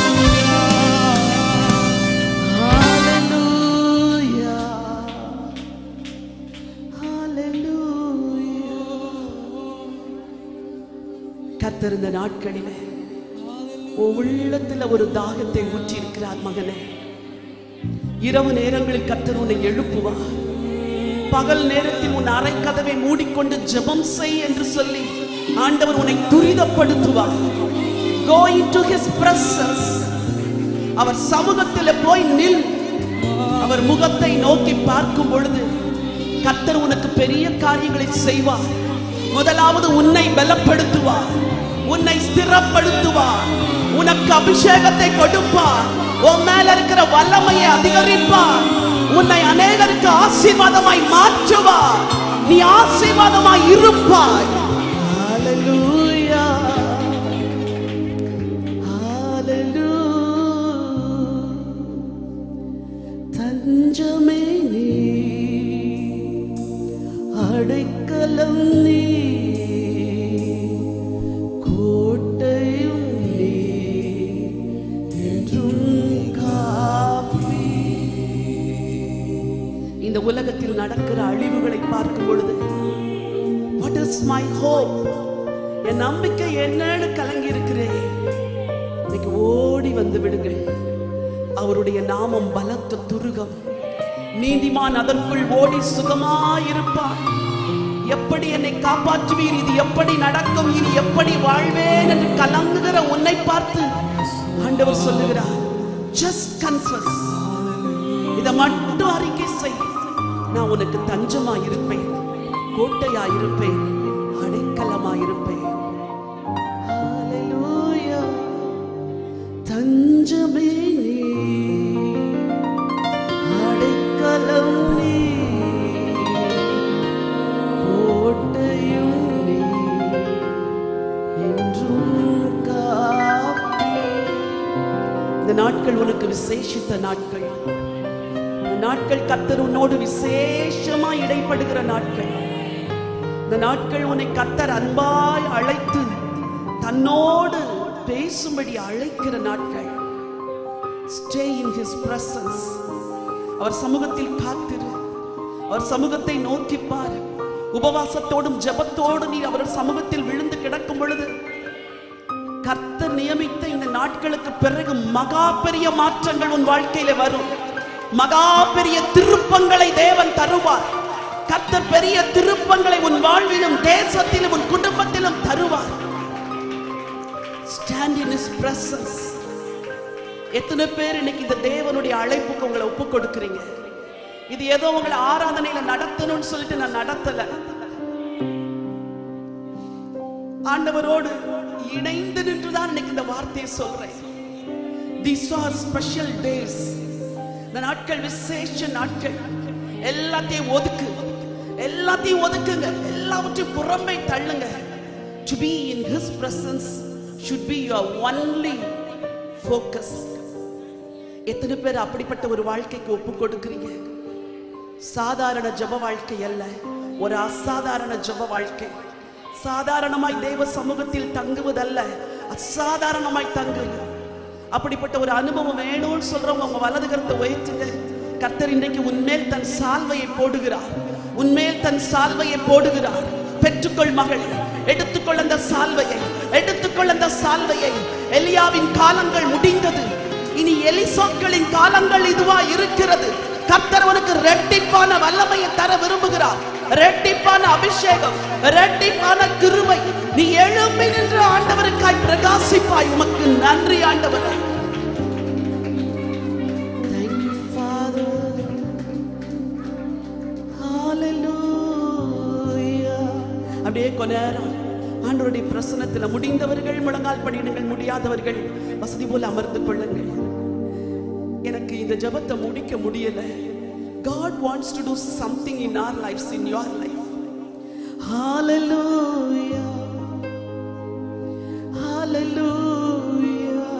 கத்திருந்த நாட்களிலே உன் உள்ளத்துல ஒரு தாகத்தை ஊற்றி இருக்கிறார் மகனே இரவு நேரங்களில் கத்தர் உன்னை எழுப்புவார் பகல் நேரத்தில் உன் அறை கதவை மூடிக்கொண்டு ஜெபம் செய் என்று சொல்லி ஆண்டவர் உன்னை துரிதப்படுத்துவார் go into his presence அவர் சமூகத்தில் போய் நில் அவர் முகத்தை நோக்கி பார்க்கும் பொழுது கர்த்தர் உனக்கு பெரிய காரியங்களை செய்வார் முதலாவது உன்னை பலப்படுத்துவார் உன்னை ஸ்திரப்படுத்துவார் உனக்கு அபிஷேகத்தை கொடுப்பார் உன் மேல இருக்கிற வல்லமையை அதிகரிப்பார் உன்னை அநேகருக்கு ஆசீர்வாதமாய் மாற்றுவார் நீ ஆசீர்வாதமாய் இருப்பாய் Hallelujah. Hallelujah. தஞ்சமே நீ அடைக்கலம் நீ கோட்டையும் நீ என்றும் காப்பி இந்த உலகத்தில் நடக்கிற அழிவுகளை பார்க்கும் பொழுது வாட் இஸ் மை ஹோப் என் நம்பிக்கை என்னன்னு கலங்கி இருக்கிறேன் இன்னைக்கு ஓடி வந்து விடுங்கள் அவருடைய நாமம் பலத்த துருகம் நீதிமான் அதற்குள் ஓடி சுகமாயிருப்பார் எப்படி என்னை காப்பாற்றுவீர் இது எப்படி நடக்கும் இனி எப்படி வாழ்வேன் என்று கலங்குகிற உன்னை பார்த்து ஆண்டவர் சொல்லுகிறார் ஜஸ்ட் கன்ஃபஸ் இதை மட்டும் அறிக்கை செய் நான் உனக்கு தஞ்சமா இருப்பேன் கோட்டையா இருப்பேன் அடைக்கலமா இருப்பேன் Hallelujah. தஞ்சமே நீ அடைக்கலம் நீ கோட்டையும் நீ என்றும் காப்பி இந்த நாட்கள் உனக்கு விசேஷித்த நாட்கள் இந்த நாட்கள் கத்தர் உன்னோடு விசேஷமா இடைப்படுகிற நாட்கள் இந்த நாட்கள் உன்னை கத்தர் அன்பாய் அழைத்து தன்னோடு பேசும்படி அழைக்கிற நாட்கள் ஸ்டே இன் ஹிஸ் பிரசன்ஸ் அவர் சமூகத்தில் காத்திரு அவர் சமூகத்தை நோக்கி பார் உபவாசத்தோடும் ஜெபத்தோடு நீ அவர் சமூகத்தில் விழுந்து கிடக்கும் பொழுது கர்த்தர் நியமித்த இந்த நாட்களுக்கு பிறகு மகா பெரிய மாற்றங்கள் உன் வாழ்க்கையில வரும் மகா பெரிய திருப்பங்களை தேவன் தருவார் கர்த்தர் பெரிய திருப்பங்களை உன் வாழ்விலும் தேசத்திலும் உன் குடும்பத்திலும் தருவார் ஸ்டாண்ட் இன் இஸ் பிரசன்ஸ் எத்தனை பேர் இன்னைக்கு இந்த தேவனுடைய அழைப்புக்கு உங்களை ஒப்பு கொடுக்குறீங்க இது ஏதோ உங்களை ஆராதனையில நடத்தணும்னு சொல்லிட்டு நான் நடத்தல ஆண்டவரோடு இணைந்து நின்றுதான் இன்னைக்கு இந்த வார்த்தையை சொல்றேன் these are ஸ்பெஷல் டேஸ் இந்த நாட்கள் விசேஷ நாட்கள் எல்லாத்தையும் ஒதுக்கு எல்லாத்தையும் ஒதுக்குங்க எல்லாவற்றையும் புறம்பே தள்ளுங்க to be in his presence should be your only focus எத்தனை பேர் அப்படிப்பட்ட ஒரு வாழ்க்கைக்கு ஒப்பு கொடுக்குறீங்க சாதாரண ஜெப வாழ்க்கை அல்ல ஒரு அசாதாரண ஜெப வாழ்க்கை சாதாரணமாய் தேவ சமூகத்தில் தங்குவதல்ல அசாதாரணமாய் தங்குங்க அப்படிப்பட்ட ஒரு அனுபவம் வேணும்னு சொல்றவங்க உங்க வலது கருத்தை உயர்த்துங்க கர்த்தர் இன்றைக்கு உன்மேல் தன் சால்வையை போடுகிறார் உன்மேல் தன் சால்வையை போடுகிறார் பெற்றுக்கொள் மகள் எடுத்துக்கொள் அந்த சால்வையை எடுத்துக்கொள் அந்த சால்வையை எலியாவின் காலங்கள் முடிந்தது இனி எலிசாக்களின் காலங்கள் இதுவா இருக்கிறது கர்த்தர் உனக்கு ரெட்டிப்பான வல்லமையை தர விரும்புகிறார் ரெட்டிப்பான அபிஷேகம் ரெட்டிப்பான கிருபை நீ எழும்பி நின்று ஆண்டவருக்காய் பிரகாசிப்பாய் உமக்கு நன்றி ஆண்டவரே Thank you, Father. Hallelujah. அப்படியே கொஞ்ச நேரம் ஆண்டவருடைய பிரசனத்துல முடிந்தவர்கள் முழங்கால் படியிடுங்கள் முடியாதவர்கள் வசதி போல அமர்ந்து கொள்ளுங்கள் எனக்கு இந்த ஜெபத்தை முடிக்க முடியல God wants to do something in our lives in your life hallelujah Hallelujah.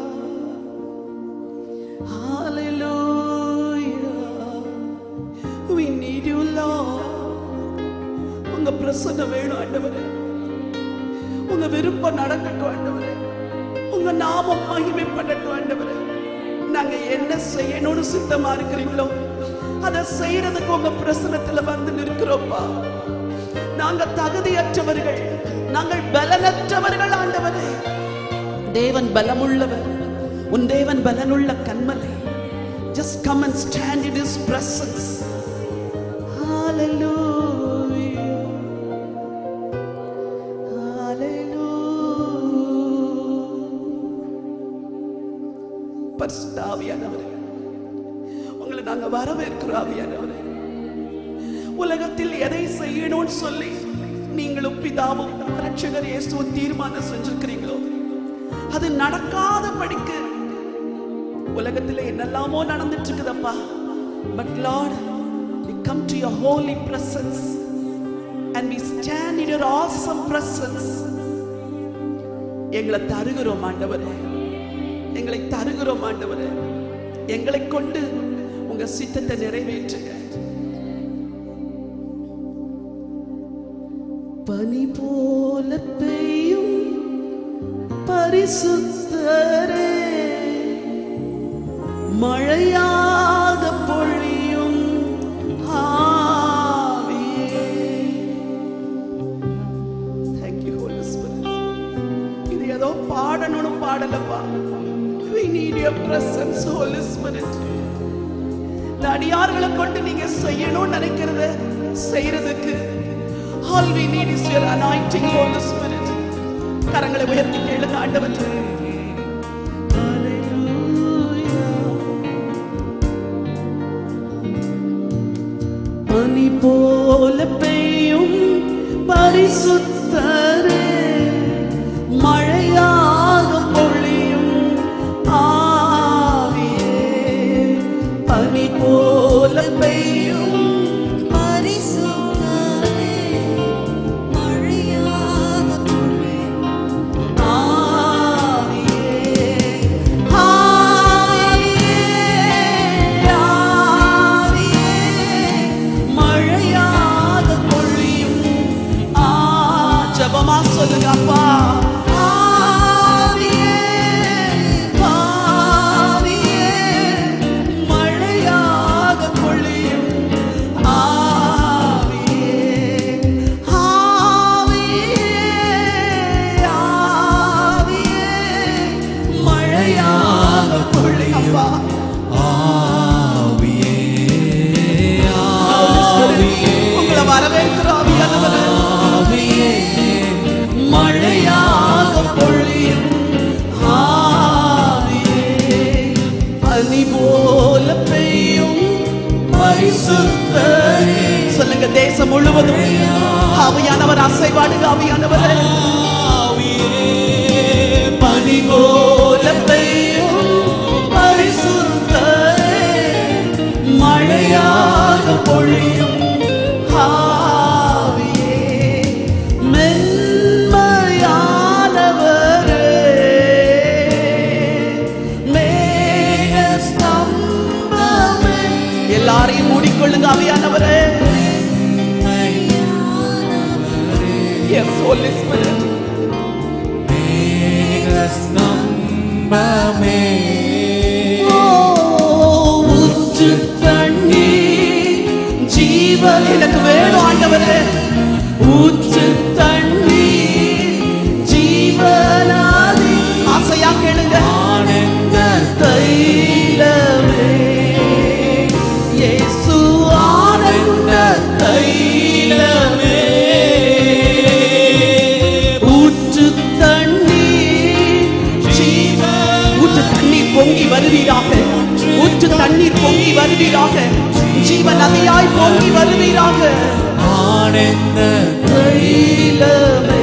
Hallelujah. We need you, Lord. உங்க பிரசன்னம் வேணும் ஆண்டவரே உங்க விருப்பம் நடக்கட்டும் ஆண்டவரே உங்க நாமம் மகிமைப்படட்டும் ஆண்டவரே நாங்க என்ன செய்யணும்னு சித்தமா இருக்கிறீங்களோ அதை செய்யறதுக்கு உங்க பிரசனத்துல வந்து நிற்கிறோம்ப்பா நாங்க தகுதியற்றவர்கள் நாங்கள் பலனற்றவர்கள் ஆண்டவரே தேவன் பலமுள்ளவர் உன் தேவன் பலனுள்ள கண்மலை just come and stand in his presence hallelujah hallelujah பரிசுத்த ஆவியானவரே உங்களை நாங்க வரவேற்கிறோம் ஆவியானவரே உலகத்தில் எதை செய்யணும்னு சொல்லி நீங்களும் பிதாவும் ரட்சகர் இயேசுவும் தீர்மானம் செஞ்சிருக்கிறீங்களோ அது நடக்காத படிக்கு உலகத்துல என்னெல்லாமோ நடந்துட்டு இருக்குதப்பா but Lord we come to your holy presence and we stand in your awesome presence எங்களை தருகிறோம் ஆண்டவரே எங்களை தருகிறோம் ஆண்டவரே எங்களை கொண்டு உங்க சித்தத்தை நிறைவேற்றுங்க பனி போல பெய்யும் பரிசுத்தரே மழையாக பொழியும் ஆவியே Thank you, Holy Spirit. இது ஏதோ பாடணும்னு பாடலப்பா We need your presence, Holy Spirit. இந்த அடியார்களை கொண்டு நீங்க செய்யணும்னு நினைக்கிறத செய்யறதுக்கு all we need is your anointing Holy Spirit கரங்களை உயர்த்தி கேளுங்க ஆண்டவர் பனி போல பெய்யும் பரிசுத்தரே மழையாக பொழியும் ஆவியே பனி போல பெய்யும் பரிசுத்தரே மழையாக பொழியும் ஆவியே ஆவியே ஆவியே மழையாக பொழியும் ஆ ஜெபமா சொல்லுங்க அப்பா ஆவியே ஆவியே மழையாக பொழியும் ஆவியே ஆவியே ஆவியே மழையாக பொழியும் உங்களை வரவேற்கிறோம் ஆவியானவரே. மழையாக பொழியும் ஆவியே பனி போல பெய்யும் பரிசுத்தரே சொல்லுங்க தேசம் முழுவதும் ஆவியானவர் அசைவாடுங்க ஆவியானவர் பனி போல பெய்யும் பரிசுத்தரே மழையாக பொழியும் ஆவியே மென்மையானவரே மேக ஸ்தம்பமே எல்லாரையும் மூடிக்கொள்ளுங்க ஆவியானவரே Yes, Holy Spirit. ஊற்று தண்ணீர் ஜீவன் எனக்கு வேணும் ஆண்டவரே ஊற்று தண்ணீர் ஜீவனாதி ஆசையா கேளுங்க ஆனந்த தைலமே இயேசு ஆனந்த தைலமே ஊற்று தண்ணீர் ஜீவன் ஊற்று தண்ணீர் பொங்கி வருவீராக ஊற்று தண்ணீர் பொங்கி வருவீராக ஜீவ நதியாய் பொங்கி வருவீராக ஆனந்த தைலமே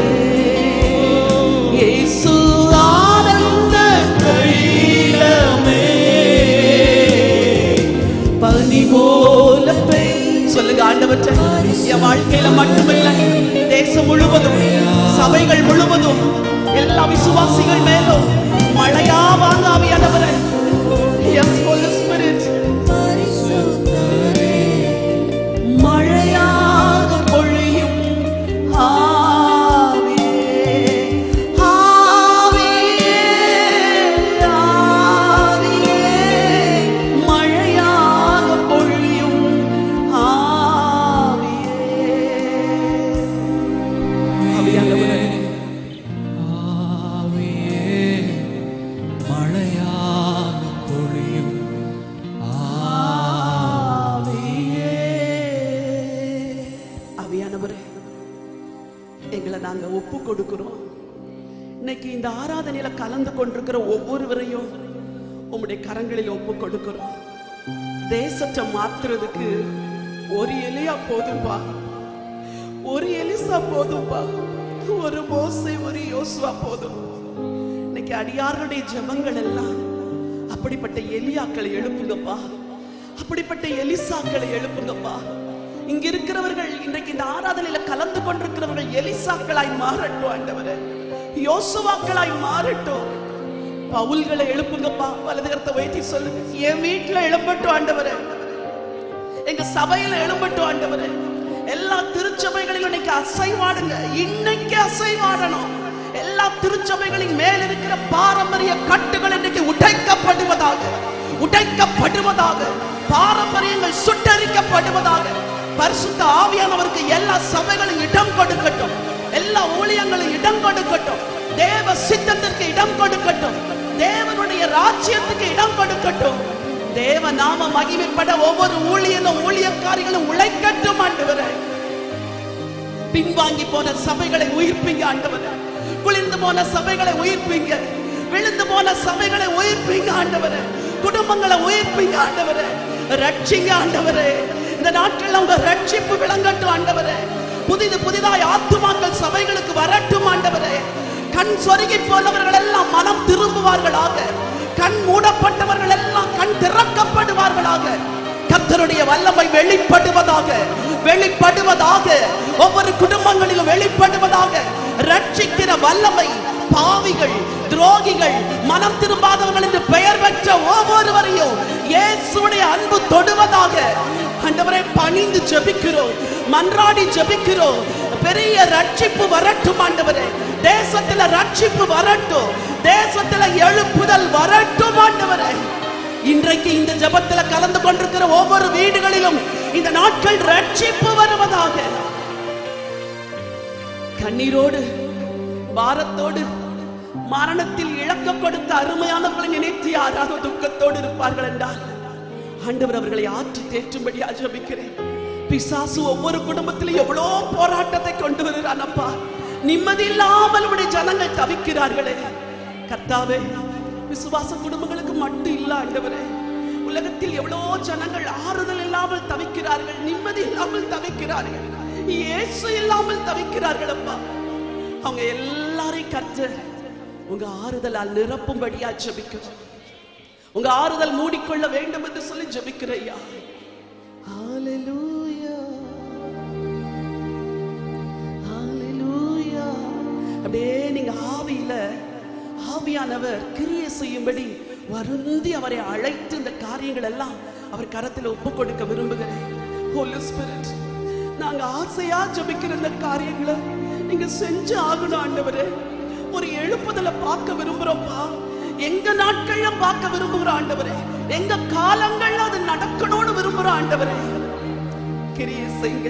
இயேசு ஆனந்த தைலமே பனி போல பெய் சொல்லுங்க ஆண்டவற்றை என் வாழ்க்கையில மட்டுமில்ல தேசம் முழுவதும் சபைகள் முழுவதும் எல்லா விசுவாசிகள் மேலும் மழையா வாங்க ஆவியானவரே எஸ் ஹோலி ஸ்பிரிட் மழையாக பொழியும் ஆவியே ஆவியே ஆவியே மழையாக பொழியும் ஆவியே ஆவியானவரே ஆவியே மழையாக பொழியும் ஆவியானவரே எங்களை நாங்க ஒப்பு கொடுக்கிறோம் இன்னைக்கு இந்த ஆராதனையில கலந்து கொண்டிருக்கிற ஒவ்வொருவரையும் உம்முடைய கரங்களில் ஒப்பு கொடுக்கிறோம் தேசத்தை மாத்துறதுக்கு ஒரு எலியா போதும்பா ஒரு எலிசா போதும்பா ஒரு மோசை ஒரு யோசுவா போதும் இன்னைக்கு அடியார்களுடைய ஜெபங்கள் எல்லாம் அப்படிப்பட்ட எலியாக்களை எழுப்புங்கப்பா அப்படிப்பட்ட எலிசாக்களை எழுப்புங்கப்பா இங்க இருக்கிறவர்கள் இன்றைக்கு இந்த ஆராதனையில கலந்து கொண்டிருக்கிறவர்கள் எலிசாக்களாய் மாறட்டும் ஆண்டவரே யோசுவாக்களாய் மாறட்டும் பவுல்களை எழுப்புங்கப்பா வலது கரத்தை வைத்தி சொல்லுங்க என் வீட்டுல எழும்பட்டும் ஆண்டவரே எங்க சபையில எழும்பட்டும் ஆண்டவரே எல்லா திருச்சபைகளிலும் இன்னைக்கு அசைவாடுங்க இன்னைக்கு அசைவாடணும் எல்லா திருச்சபைகளின் மேல் இருக்கிற பாரம்பரிய கட்டுகள் இன்னைக்கு உடைக்கப்படுவதாக உடைக்கப்படுவதாக பாரம்பரியங்கள் சுட்டரிக்கப்படுவதாக பரிசுத்த ஆவியானவருக்கு எல்லா சபைகளும் இடம் கொடுக்கட்டும் எல்லா ஊழியங்களும் இடம் கொடுக்கட்டும் தேவ சித்தத்திற்கு இடம் கொடுக்கட்டும் தேவனுடைய ராஜ்யத்துக்கு இடம் கொடுக்கட்டும் தேவ நாம மகிமைப்பட ஒவ்வொரு ஊழியனும் ஊழியக்காரிகளும் உழைக்கட்டும் ஆண்டவரே பின்வாங்கி போன சபைகளை உயிர்ப்பீங்க ஆண்டவரே குளிர்ந்து போன சபைகளை உயிர்ப்பீங்க விழுந்து போன சபைகளை உயிர்ப்பீங்க ஆண்டவரே குடும்பங்களை உயிர்ப்பீங்க ஆண்டவரே ரட்சிங்க ஆண்டவரே இந்த நாட்கள் உங்க ரட்சிப்பு விளங்கட்டும் ஆண்டவரே புதிது புதிதாய் ஆத்துமாக்கள் சபைகளுக்கு வரட்டும் ஆண்டவரே கண் சொருகி போனவர்கள் எல்லாம் மனம் திரும்புவார்களாக கண் மூடப்பட்டவர்கள் எல்லாம் கண் திறக்கப்படுவார்களாக கர்த்தருடைய வல்லமை வெளிப்படுவதாக வெளிப்படுவதாக ஒவ்வொரு குடும்பங்களிலும் வெளிப்படுவதாக ரட்சிக்கிற வல்லமை பாவிகள் துரோகிகள் மனம் திரும்பாதவர்கள் என்று பெயர் பெற்ற ஒவ்வொருவரையும் இயேசுடைய அன்பு தொடுவதாக ஆண்டவரை பணிந்து ஜெபிக்கிறோம் மன்றாடி ஜெபிக்கிறோம் பெரிய ரட்சிப்பு வரட்டும் ஆண்டவரே தேசத்துல ரட்சிப்பு வரட்டும் தேசத்துல எழுப்புதல் வரட்டும் ஆண்டவரே இன்றைக்கு இந்த ஜெபத்துல கலந்து கொண்டிருக்கிற ஒவ்வொரு வீடுகளிலும் இந்த நாட்கள் ரட்சிப்பு வருவதாக கண்ணீரோடு பாரத்தோடு மரணத்தில் இழக்க கொடுத்த அருமையானவர்களை நினைத்து யாராவது துக்கத்தோடு இருப்பார்கள் என்றால் ஆண்டவர் அவர்களை ஆற்றி தேற்றும்படியா ஜெபிக்கிறேன் பிசாசு ஒவ்வொரு குடும்பத்திலும் எவ்வளோ போராட்டத்தை கொண்டு வருகிறான் அப்பா நிம்மதி இல்லாமல் உடைய ஜனங்கள் தவிக்கிறார்களே கர்த்தாவே விசுவாச குடும்பங்களுக்கு மட்டும் இல்ல ஆண்டவரே உலகத்தில் எவ்வளோ ஜனங்கள் ஆறுதல் இல்லாமல் தவிக்கிறார்கள் நிம்மதி இல்லாமல் தவிக்கிறார்கள் இயேசு இல்லாமல் தவிக்கிறார்கள் அப்பா அவங்க எல்லாரையும் கற்று உங்க ஆறுதலால் நிரப்பும்படியா ஜெபிக்கிறோம் உங்க ஆறுதல் மூடிக்கொள்ள வேண்டும் என்று சொல்லி ஜெபிக்கிறையா Hallelujah. Hallelujah. அப்படியே நீங்க ஆவியில ஆவியானவர் கிரியை செய்யும்படி வருந்தி அவரை அழைத்து இந்த காரியங்கள் எல்லாம் அவர் கரத்தில் ஒப்பு கொடுக்க விரும்புகிறேன் Holy Spirit நாங்க ஆசையா ஜெபிக்கிற இந்த காரியங்களை நீங்க செஞ்சு ஆகணும் ஆண்டவரே ஒரு எழுப்புதலை பார்க்க விரும்புறோம்ப்பா எங்க நாட்கள்ல பார்க்க விரும்புகிறோம் ஆண்டவரே எங்க காலங்கள்ல அது நடக்கணும்னு விரும்புறோம் ஆண்டவரே கிரியை செய்யுங்க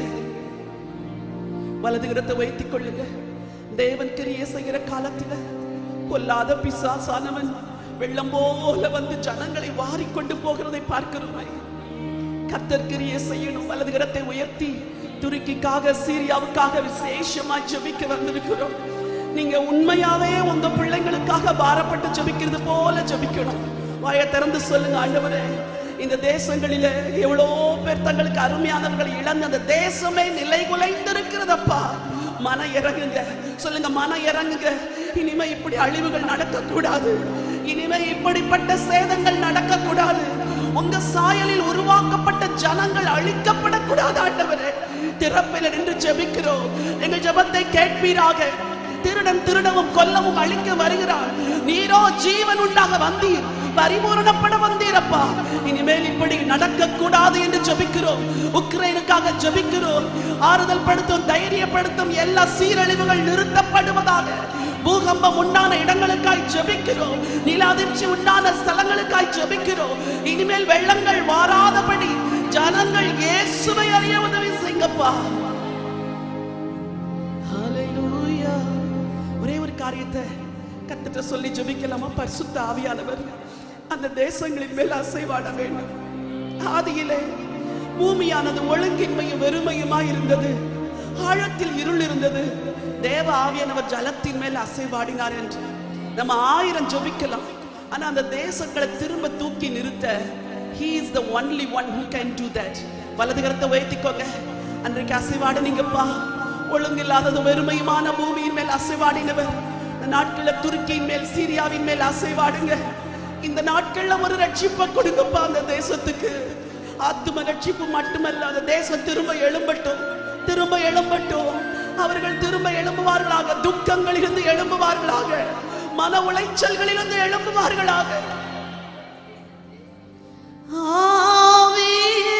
வலது கரத்தை வைத்துக் கொள்ளுங்க தேவன் கிரியை செய்கிற காலத்துல பொல்லாத பிசாசானவன் வெள்ளம் போல வந்து ஜனங்களை வாரிக்கொண்டு போகிறதை பார்க்கிறோமே கர்த்தர் கிரியை செய்யணும் வலது கரத்தை உயர்த்தி துருக்கிக்காக சீரியாவுக்காக விசேஷமா ஜெபிக்க வந்திருக்கிறோம் நீங்க உண்மையாவே உங்க பிள்ளைங்களுக்காக பாரப்பட்டு ஜெபிக்கிறது போல ஜெபிக்கணும் வாயை திறந்து சொல்லுங்க ஆண்டவரே இந்த தேசங்களில எவ்வளோ பேர் தங்களுக்கு அருமையானவர்களை இழந்து அந்த தேசமே நிலை குலைந்திருக்கிறதப்பா மன இறங்குங்க சொல்லுங்க மன இறங்குங்க இனிமே இப்படி அழிவுகள் நடக்கக்கூடாது இனிமே இப்படிப்பட்ட சேதங்கள் நடக்கக்கூடாது உங்க சாயலில் உருவாக்கப்பட்ட ஜனங்கள் அழிக்கப்படக்கூடாது ஆண்டவரே திறப்பில் நின்று ஜெபிக்கிறோம் எங்கள் ஜெபத்தை கேட்பீராக திருடன் திருடவும் கொல்லவும் அழிக்க வருகிறார் நீரோ ஜீவன் உண்டாக வந்தீர் பரிபூரணப்பட வந்தீரப்பா இனிமேல் இப்படி நடக்க கூடாது என்று ஜெபிக்கிறோம் உக்ரைனுக்காக ஜெபிக்கிறோம் ஆறுதல் படுத்தும் தைரியப்படுத்தும் எல்லா சீரழிவுகள் நிறுத்தப்படுவதாக பூகம்பம் உண்டான இடங்களுக்காய் ஜெபிக்கிறோம் நிலாதிர்ச்சி உண்டான ஸ்தலங்களுக்காய் ஜெபிக்கிறோம் இனிமேல் வெள்ளங்கள் வாராதபடி ஜனங்கள் இயேசுவை அறிய உதவி செய்யுங்கப்பா ஹalleluya ஒரே ஒரு காரியத்தை கத்திட்ட சொல்லி ஜெபிக்கலாமா பரிசுத்த ஆவியானவர் அந்த தேசங்களின் மேல் அசைவாட வேண்டும் ஆதியிலே பூமியானது ஒழுங்கின்மையும் வெறுமையுமாய் இருந்தது ஆழத்தில் இருள் இருந்தது தேவ ஆவியானவர் ஜலத்தின் மேல் அசைவாடினார் என்று நம்ம ஆயிரம் ஜெபிக்கலாம் ஆனா அந்த தேசங்களை திரும்ப தூக்கி நிறுத்த he is the only one who can do that வலது கரத்தை உயர்த்திக்கோங்க அன்றைக்கு அசைவாடுனீங்கப்பா ஒழுங்கில்லாதது வெறுமையுமான பூமியின் மேல் அசைவாடினவர் இந்த நாட்கள்ல துருக்கியின் மேல் சீரியாவின் மேல் அசைவாடுங்க இந்த நாட்கள்ல ஒரு ரட்சிப்பை கொடுங்கப்பா அந்த தேசத்துக்கு ஆத்தும ரட்சிப்பு மட்டுமல்ல அந்த தேசம் திரும்ப எழும்பட்டும் திரும்ப எழும்பட்டும் அவர்கள் திரும்ப எழும்புவார்களாக துக்கங்களிலிருந்து எழும்புவார்களாக மன உளைச்சல்களிலிருந்து எழும்புவார்களாக ஆவியே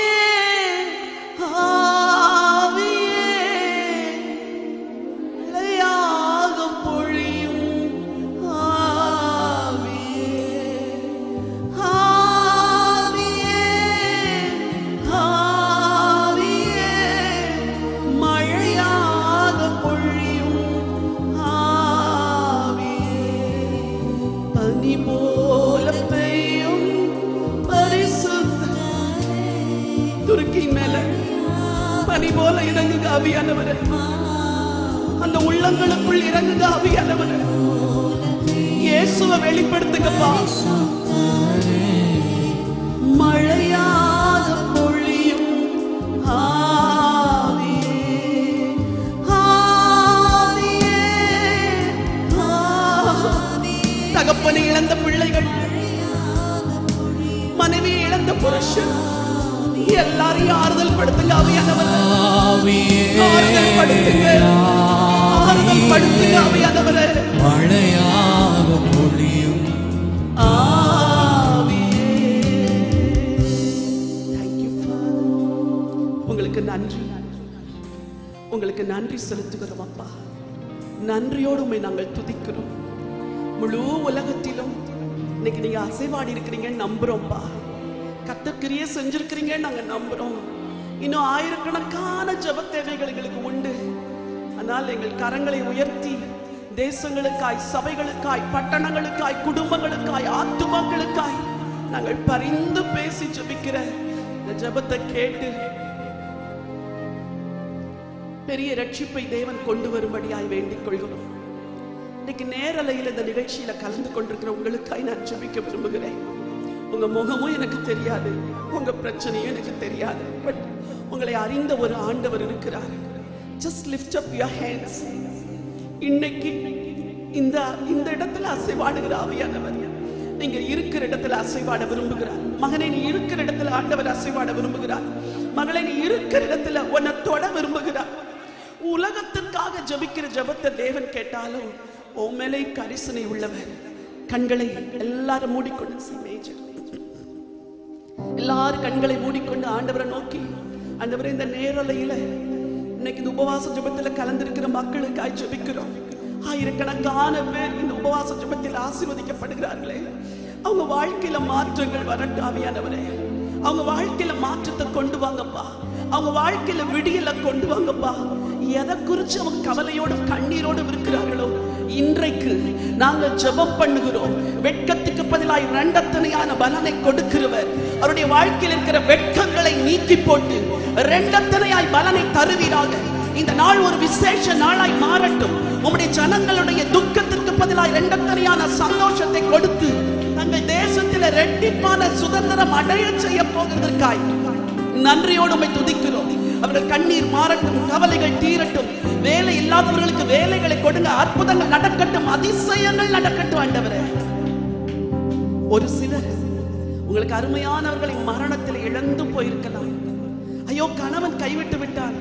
ஆவியே மழையாக பொழியும் ஆவியே ஆவியே ஆவியே மழையாக பொழியும் ஆவியே பனி போல பெய்யும் பரிசுத்த துருக்கி மேல பனி போல இறங்குங்க ஆவியானவரே அந்த உள்ளங்களுக்குள் இறங்குங்க ஆவியானவரே இயேசுவை வெளிப்படுத்துங்கப்பா மழையாக பொழியும் ஆவியே ஆவியே ஆவியே தகப்பனை இழந்த பிள்ளைகள் மனைவி இழந்த புருஷன் எல்லாரையும் ஆறுதல் படுத்துங்க ஆவியானவர் ஆறுதல் படுத்துங்க ஆறுதல் படுத்துங்க ஆவியானவரே மழையாக பொழியும் ஆவியே Thank you, Father. உங்களுக்கு நன்றி உங்களுக்கு நன்றி செலுத்துகிறோம் அப்பா நன்றியோடு உம்மை நாங்கள் துதிக்கிறோம் முழு உலகத்திலும் இன்னைக்கு நீங்க அசைவாடி இருக்கிறீங்கன்னு நம்புறோம்ப்பா கத்தக்கிரிய செஞ்சிருக்கிறீங்கன்னு நாங்க நம்புறோம் இன்னும் ஆயிரக்கணக்கான ஜெப தேவைகள் எங்களுக்கு உண்டு ஆனால் எங்கள் கரங்களை உயர்த்தி தேசங்களுக்காய் சபைகளுக்காய் பட்டணங்களுக்காய் குடும்பங்களுக்காய் ஆத்துமாக்களுக்காய் நாங்கள் பரிந்து பேசி ஜெபிக்கிற இந்த ஜெபத்தை கேட்டு பெரிய ரட்சிப்பை தேவன் கொண்டு வரும்படியாய் வேண்டிக் கொள்கிறோம் இன்னைக்கு நேரலையில் இந்த நிகழ்ச்சியில கலந்து கொண்டிருக்கிற உங்களுக்காய் நான் ஜெபிக்க விரும்புகிறேன் உங்க முகமும் எனக்கு தெரியாது உங்க பிரச்சனையும் எனக்கு தெரியாது பட் உங்களை அறிந்த ஒரு ஆண்டவர் இருக்கிறார் just lift up your hands இன்னைக்கு இந்த இந்த இடத்துல அசைவாடுகிற ஆவியானவர் நீங்க இருக்கிற இடத்துல அசைவாட விரும்புகிறார் மகனை நீ இருக்கிற இடத்துல ஆண்டவர் அசைவாட விரும்புகிறார் மகளை நீ இருக்கிற இடத்துல உன்னை தொட விரும்புகிறார் உலகத்திற்காக ஜெபிக்கிற ஜெபத்தை தேவன் கேட்டாலும் உன் மேலே கரிசனை உள்ளவர் கண்களை எல்லாரும் மூடிக்கொண்டு see major. எல்லாரும் கண்களை மூடிக்கொண்டு ஆண்டவரை நோக்கி ஆண்டவரை இந்த நேரலையில இன்னைக்கு இந்த உபவாச ஜெபத்துல கலந்திருக்கிற மக்களுக்காய் ஜெபிக்கிறோம் ஆயிரக்கணக்கான பேர் இந்த உபவாச ஜெபத்தில் ஆசீர்வதிக்கப்படுகிறார்களே அவங்க வாழ்க்கையில மாற்றங்கள் வரட்டும் ஆவியானவரே அவங்க வாழ்க்கையில மாற்றத்தை கொண்டு வாங்கப்பா அவங்க வாழ்க்கையில விடியலை கொண்டு வாங்கப்பா எதை குறிச்சு அவங்க கவலையோடும் கண்ணீரோடும் இருக்கிறார்களோ இன்றைக்கு நாங்கள் ஜெபம் பண்ணுகிறோம் வெட்கத்துக்கு பதிலாய் ரெண்டத்தனையான பலனை கொடுக்கிறவர் அவருடைய வாழ்க்கையில் இருக்கிற வெட்கங்களை நீக்கி போட்டு ரெண்டத்தனையாய் பலனை தருவீராக இந்த நாள் ஒரு விசேஷ நாளாய் மாறட்டும் உம்முடைய ஜனங்களுடைய துக்கத்திற்கு பதிலாய் ரெண்டத்தனையான சந்தோஷத்தை கொடுத்து தங்கள் தேசத்தில் ரெட்டிப்பான சுதந்திரம் அடைய செய்ய போகிறதற்காய் நன்றியோடு உம்மை துதிக்கிறோம் அவர்கள் கண்ணீர் மாறட்டும் கவலைகள் தீரட்டும் வேலை இல்லாதவர்களுக்கு வேலைகளை கொடுங்க அற்புதங்கள் நடக்கட்டும் அதிசயங்கள் நடக்கட்டும் ஆண்டவரே ஒரு சிலர் உங்களுக்கு அருமையானவர்களை மரணத்தில் இழந்து போயிருக்கலாம் ஐயோ கணவன் கைவிட்டு விட்டான்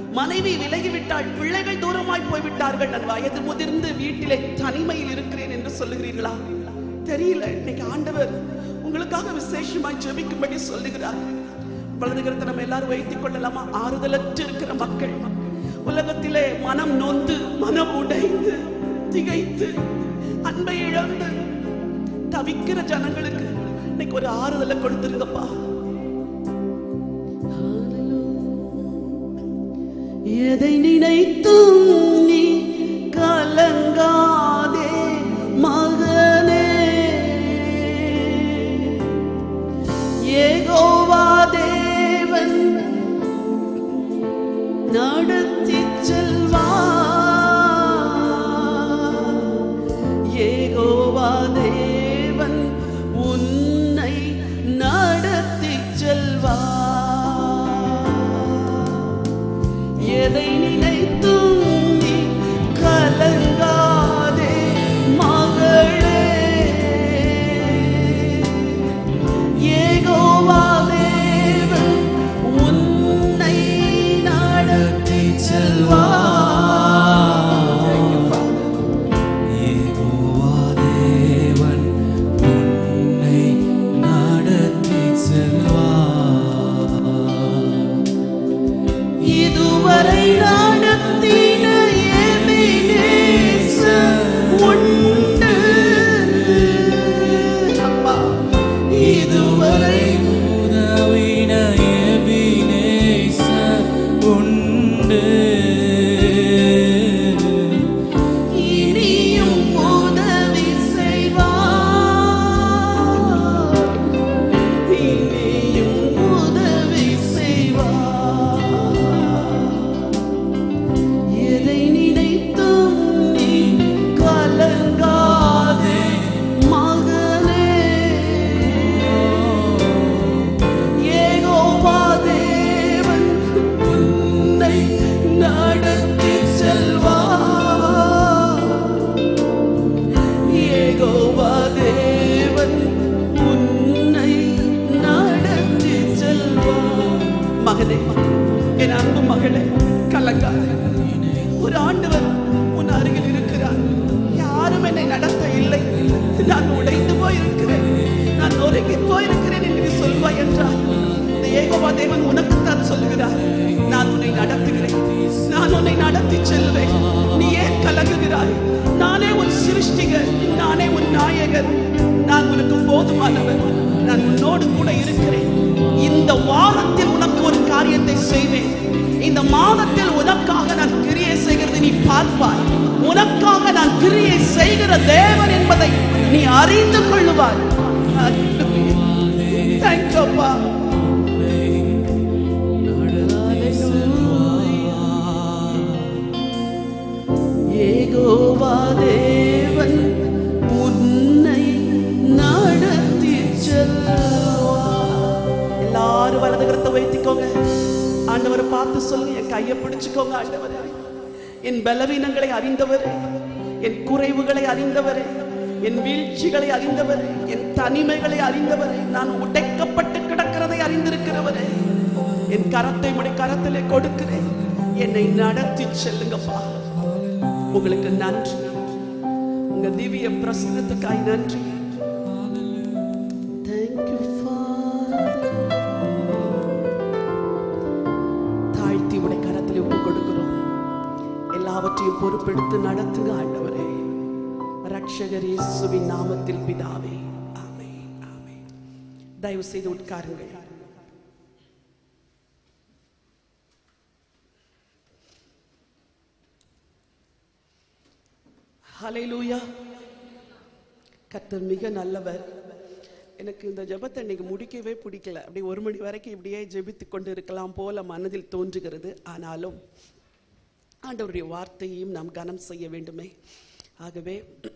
மனைவி விலகிவிட்டாள் பிள்ளைகள் தூரமாய் போய்விட்டார்கள் நான் வயது முதிர்ந்து வீட்டிலே தனிமையில் இருக்கிறேன் என்று சொல்லுகிறீர்களா தெரியல இன்னைக்கு ஆண்டவர் உங்களுக்காக விசேஷமாய் ஜெபிக்கும்படி சொல்லுகிறார் வலது கருத்தை நம்ம எல்லாரும் வைத்துக் கொள்ளலாமா ஆறுதலற்று இருக்கிற மக்கள் உலகத்திலே மனம் நொந்து மனம் உடைந்து திகைத்து அன்பை இழந்து தவிக்கிற ஜனங்களுக்கு இன்னைக்கு ஒரு ஆறுதலை கொடுத்துருங்கப்பா எதை நினைத்தும் நீ கலங்காதே மகனே ஏகோவா தேவன் நடத்தி செல்வா ஏகோவா தேவன் உன்னை நடத்தி செல்வா எதை நினைத்தும் நீ கலங்காதே மகளே ஏகோவா தேவன் உன்னை நடத்தி செல்வா யெகோவா தேவன் உன்னை நடத்தி செல்வார். இதுவரை நடத்தின எபினேசர் உண்டு அப்பா இதுவரை உதவின எபினேசர் உண்டு. இனியும் உதவி செய்வார் இனியும் உதவி செய்வார் எதை நினைத்தும் நீ கலங்காதே மகனே ஏகோவா தேவன் உன்னை நடத்தி செல்வார் ஏகோவா தேவன் உன்னை நடத்தி செல்வார் மகனே என் அன்பு மகளே கலங்காதே ஒரு ஆண்டவர் உன் அருகில் இருக்கிறார் யாரும் என்னை நடத்த இல்லை நான் உடைந்து போயிருக்கிறேன் நான் நொறுங்கி போயிருக்கிறேன் என்று நீ சொல்வாய் என்றார் இந்த ஏகோவா தேவன் உனக்குத்தான் சொல்லுகிறார் நான் உன்னை நடத்துகிறேன் நான் உன்னை நடத்தி செல்வேன் நீ ஏன் கலங்குகிறாய் நானே உன் சிருஷ்டிகர் நானே உன் நாயகர் நான் உனக்கு போதுமானவர் நான் உன்னோடு கூட இருக்கிறேன் இந்த வாரத்தில் உனக்கு ஒரு காரியத்தை செய்வேன் இந்த மாதத்தில் உனக்காக நான் கிரியை செய்கிறது நீ பார்ப்பாய் உனக்காக நான் கிரியை செய்கிற தேவன் என்பதை நீ அறிந்து கொள்ளுவாய் தேங்க்யூப்பா ஏகோவா தேவன் உன்னை நடத்தி செல்வார் எல்லாரும் வலது கரத்தை வைத்துக்கோங்க ஆண்டவரை பார்த்து சொல்லுங்க என் கையை பிடிச்சுக்கோங்க ஆண்டவரே என் பலவீனங்களை அறிந்தவரே என் குறைவுகளை அறிந்தவரே என் வீழ்ச்சிகளை அறிந்தவரே என் தனிமைகளை அறிந்தவரே நான் உடைக்கப்பட்டு கிடக்கிறதை அறிந்திருக்கிறவரே என் கரத்தை உடைய கரத்திலே கொடுக்கிறேன் என்னை நடத்தி செல்லுங்கப்பா உங்களுக்கு நன்றி உங்க திவ்ய பிரசனத்துக்காய் நன்றி Thank you, Father. தாழ்த்தி உடைய கரத்தில் ஒப்பு கொடுக்கிறோம் எல்லாவற்றையும் பொறுப்பெடுத்து நடத்துங்க ஆண்டவரே ரட்சகர் இயேசுவின் நாமத்தில் பிதாவே ஆமென் ஆமென் தயவு செய்து உட்காருங்கள் ஹalleluya கர்த்தர் மிக நல்லவர் எனக்கு இந்த ஜெபத்தை இன்னைக்கு முடிக்கவே பிடிக்கல அப்படி ஒரு மணி வரைக்கும் இப்படியே ஜெபித்து கொண்டு இருக்கலாம் போல மனதில் தோன்றுகிறது ஆனாலும் ஆண்டவருடைய வார்த்தையையும் நாம் கனம் செய்ய வேண்டுமே ஆகவே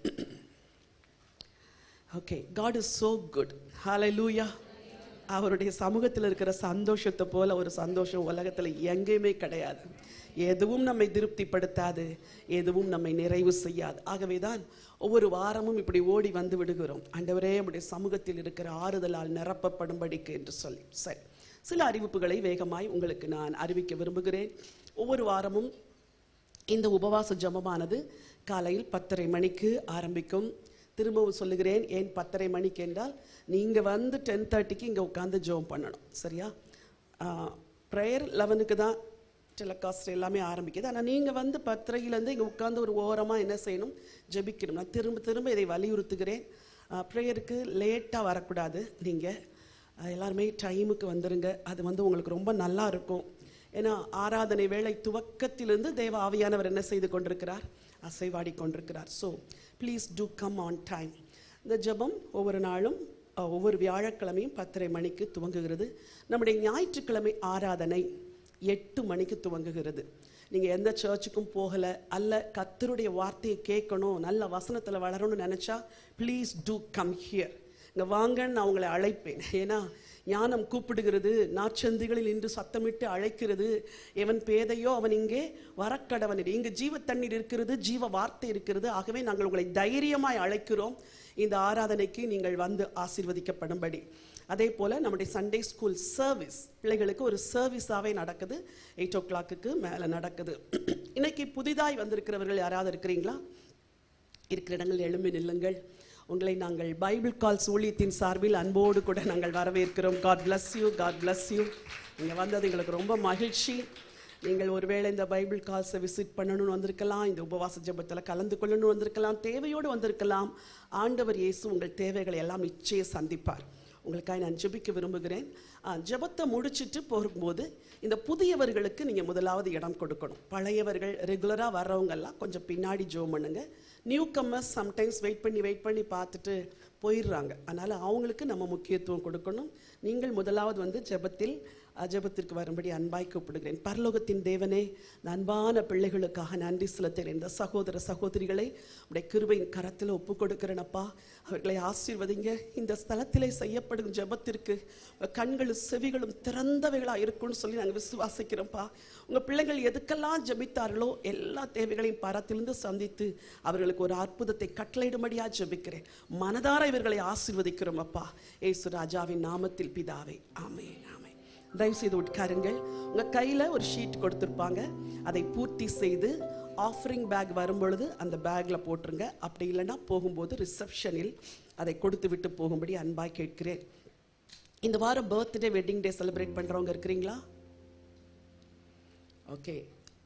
okay God is so good ஹalleluya அவருடைய சமூகத்தில் இருக்கிற சந்தோஷத்தை போல ஒரு சந்தோஷம் உலகத்தில் எங்கேயுமே கிடையாது எதுவும் நம்மை திருப்திப்படுத்தாது எதுவும் நம்மை நிறைவு செய்யாது ஆகவே தான் ஒவ்வொரு வாரமும் இப்படி ஓடி வந்து விடுகிறோம் ஆண்டவரே நம்முடைய சமூகத்தில் இருக்கிற ஆறுதலால் நிரப்பப்படும்படிக்கு என்று சொல்லி சரி சில அறிவிப்புகளை வேகமாய் உங்களுக்கு நான் அறிவிக்க விரும்புகிறேன் ஒவ்வொரு வாரமும் இந்த உபவாச ஜெபமானது காலையில் பத்தரை மணிக்கு ஆரம்பிக்கும் திரும்பவும் சொல்லுகிறேன் ஏன் பத்தரை மணிக்கு என்றால் நீங்கள் வந்து டென் தேர்ட்டிக்கு இங்கே உட்காந்து ஜெபம் பண்ணணும் சரியா ப்ரேயர் லெவனுக்கு தான் டெலகாஸ்ட் எல்லாமே ஆரம்பிக்குது ஆனால் நீங்கள் வந்து பத்தரையிலேருந்து இங்கே உட்காந்து ஒரு ஓரமாக என்ன செய்யணும் ஜெபிக்கணும் நான் திரும்ப திரும்ப இதை வலியுறுத்துகிறேன் ப்ரேயருக்கு லேட்டாக வரக்கூடாது நீங்கள் எல்லாருமே டைமுக்கு வந்துருங்க அது வந்து உங்களுக்கு ரொம்ப நல்லா இருக்கும் ஏன்னா ஆராதனை வேளை துவக்கத்திலிருந்து தேவ ஆவியானவர் என்ன செய்து கொண்டிருக்கிறார் அசைவாடி கொண்டிருக்கிறார் so please do come on time இந்த ஜெபம் ஒவ்வொரு நாளும் அஹ், ஒவ்வொரு வியாழக்கிழமையும் பத்தரை மணிக்கு துவங்குகிறது நம்முடைய ஞாயிற்றுக்கிழமை ஆராதனை எட்டு மணிக்கு துவங்குகிறது நீங்கள் எந்த சர்ச்சுக்கும் போகலை அல்ல கத்தருடைய வார்த்தையை கேட்கணும் நல்ல வசனத்தில் வளரணும்னு நினச்சா ப்ளீஸ் டூ கம் ஹியர் இங்கே வாங்கன்னு நான் உங்களை அழைப்பேன் ஏன்னா ஞானம் கூப்பிடுகிறது நாச்சந்திகளில் இன்று சத்தமிட்டு அழைக்கிறது எவன் பேதையோ அவன் இங்கே வரக்கடவன் இங்கு ஜீவ தண்ணீர் இருக்கிறது ஜீவ வார்த்தை இருக்கிறது ஆகவே நாங்கள் உங்களை தைரியமாய் அழைக்கிறோம் இந்த ஆராதனைக்கு நீங்கள் வந்து ஆசீர்வதிக்கப்படும்படி அதே போல் நம்முடைய சண்டே ஸ்கூல் சர்வீஸ் பிள்ளைகளுக்கு ஒரு சர்வீஸாகவே நடக்குது எயிட் ஓ கிளாக்குக்கு மேலே நடக்குது இன்னைக்கு புதிதாய் வந்திருக்கிறவர்கள் யாராவது இருக்கிறீங்களா இருக்கிற இடங்கள் எழும்பி நில்லுங்கள் உங்களை நாங்கள் பைபிள் கால்ஸ் ஊழியத்தின் சார்பில் அன்போடு கூட நாங்கள் வரவேற்கிறோம் God bless you God bless you நீங்கள் வந்தது எங்களுக்கு ரொம்ப மகிழ்ச்சி நீங்கள் ஒருவேளை இந்த பைபிள் கால்ஸை விசிட் பண்ணணும்னு வந்திருக்கலாம் இந்த உபவாச ஜெபத்தில் கலந்து கொள்ளணும்னு வந்திருக்கலாம் தேவையோடு வந்திருக்கலாம் ஆண்டவர் இயேசு உங்கள் தேவைகளை எல்லாம் நிச்சயம் சந்திப்பார் உங்களுக்காக நான் ஜெபிக்க விரும்புகிறேன் ஆ, ஜெபத்தை முடிச்சிட்டு போகும்போது இந்த புதியவர்களுக்கு நீங்கள் முதலாவது இடம் கொடுக்கணும் பழையவர்கள் ரெகுலராக வர்றவங்கெல்லாம் கொஞ்சம் பின்னாடி ஜெபம் பண்ணுங்க நியூ கம்மர்ஸ் சம்டைம்ஸ் வெயிட் பண்ணி வெயிட் பண்ணி பார்த்துட்டு போயிடுறாங்க அதனால் அவங்களுக்கு நம்ம முக்கியத்துவம் கொடுக்கணும் நீங்கள் முதலாவது வந்து ஜெபத்தில் அஹ், ஜெபத்திற்கு வரும்படி அன்பாய் கூப்பிடுகிறேன் பரலோகத்தின் தேவனே இந்த அன்பான பிள்ளைகளுக்காக நன்றி செலுத்துகிறேன் இந்த சகோதர சகோதரிகளை உடைய கிருபையின் கரத்தில் ஒப்பு கொடுக்கிறேனப்பா அவர்களை ஆசீர்வதிங்க இந்த ஸ்தலத்திலே செய்யப்படும் ஜெபத்திற்கு உங்க கண்களும் செவிகளும் திறந்தவைகளாக இருக்கும்னு சொல்லி நாங்கள் விசுவாசிக்கிறோம்ப்பா உங்கள் பிள்ளைகள் எதுக்கெல்லாம் ஜெபித்தார்களோ எல்லா தேவைகளையும் பரத்திலிருந்து சந்தித்து அவர்களுக்கு ஒரு அற்புதத்தை கட்டளையிடும்படியா ஜெபிக்கிறேன் மனதார இவர்களை ஆசீர்வதிக்கிறோம் அப்பா ஏசு ராஜாவின் நாமத்தில் பிதாவே ஆமென் ஆமென் தயவு செய்து உட்காருங்கள் உங்க கையில ஒரு ஷீட் கொடுத்துருப்பாங்க அதை பூர்த்தி செய்து ஆஃபரிங் பேக் வரும்பொழுது அந்த பேக்ல போட்டுருங்க அப்படி இல்லைன்னா போகும்போது ரிசப்ஷனில் அதை கொடுத்து விட்டு போகும்படி அன்பாய் கேட்கிறேன் இந்த வாரம் பர்த்டே வெட்டிங் டே செலிப்ரேட் பண்றவங்க இருக்கிறீங்களா ஓகே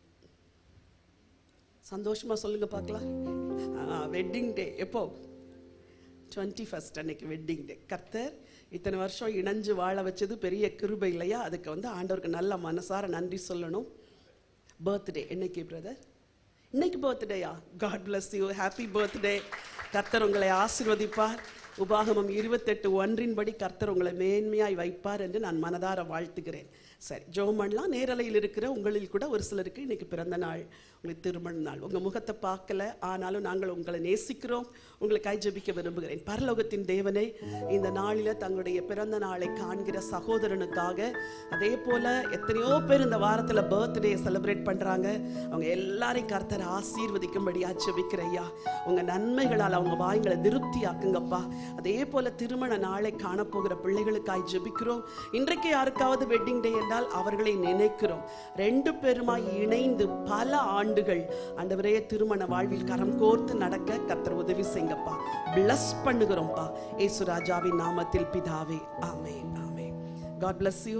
சந்தோஷமா சொல்லுங்க பார்க்கலாம் வெட்டிங் டே எப்போ டுவெண்ட்டி ஃபஸ்ட் அன்னைக்கு வெட்டிங் டே கர்த்தர் இத்தனை வருஷம் இணைஞ்சு வாழ வச்சது பெரிய கிருபை இல்லையா அதுக்கு வந்து ஆண்டவருக்கு நல்ல மனசார நன்றி சொல்லணும் பர்த்டே என்னைக்கு பிரதர் இன்னைக்கு பர்த்டேயா God bless you happy birthday கர்த்தர் உங்களை ஆசீர்வதிப்பார் உபாகமம் இருபத்தெட்டு ஒன்றின்படி கர்த்தர் உங்களை மேன்மையாய் வைப்பார் என்று நான் மனதார வாழ்த்துகிறேன் சரி ஜோமன்லாம் நேரலையில் இருக்கிற உங்களில் கூட ஒரு சிலருக்கு இன்னைக்கு பிறந்த நாள் உங்களுக்கு திருமண நாள் உங்கள் முகத்தை பார்க்கல ஆனாலும் நாங்கள் உங்களை நேசிக்கிறோம் உங்களுக்காய் ஜெபிக்க விரும்புகிறேன் பரலோகத்தின் தேவனே இந்த நாளில் தங்களுடைய பிறந்த நாளை காண்கிற சகோதரனுக்காக அதே போல எத்தனையோ பேர் இந்த வாரத்தில் பர்த்டே செலிப்ரேட் பண்ணுறாங்க அவங்க எல்லாரையும் கர்த்தர் ஆசீர்வதிக்கும்படியா ஜெபிக்கிற ஐயா உங்கள் நன்மைகளால் அவங்க வாய்களை திருப்தி ஆக்குங்கப்பா அதே போல திருமண நாளை காணப்போகிற பிள்ளைகளுக்காய் ஜெபிக்கிறோம் இன்றைக்கு யாருக்காவது வெட்டிங் டே என்றால் அவர்களை நினைக்கிறோம் ரெண்டு பேருமாய் இணைந்து பல ஆண்டுகள் ஆண்டவரே திருமண வாழ்வில் கரம் கோர்த்து நடக்க கர்த்தர் உதவி செய்யுங்கப்பா பிளஸ் பண்ணுகிறோம்ப்பா ஏசு ராஜாவின் நாமத்தில் பிதாவே ஆமே ஆமே காட் bless யூ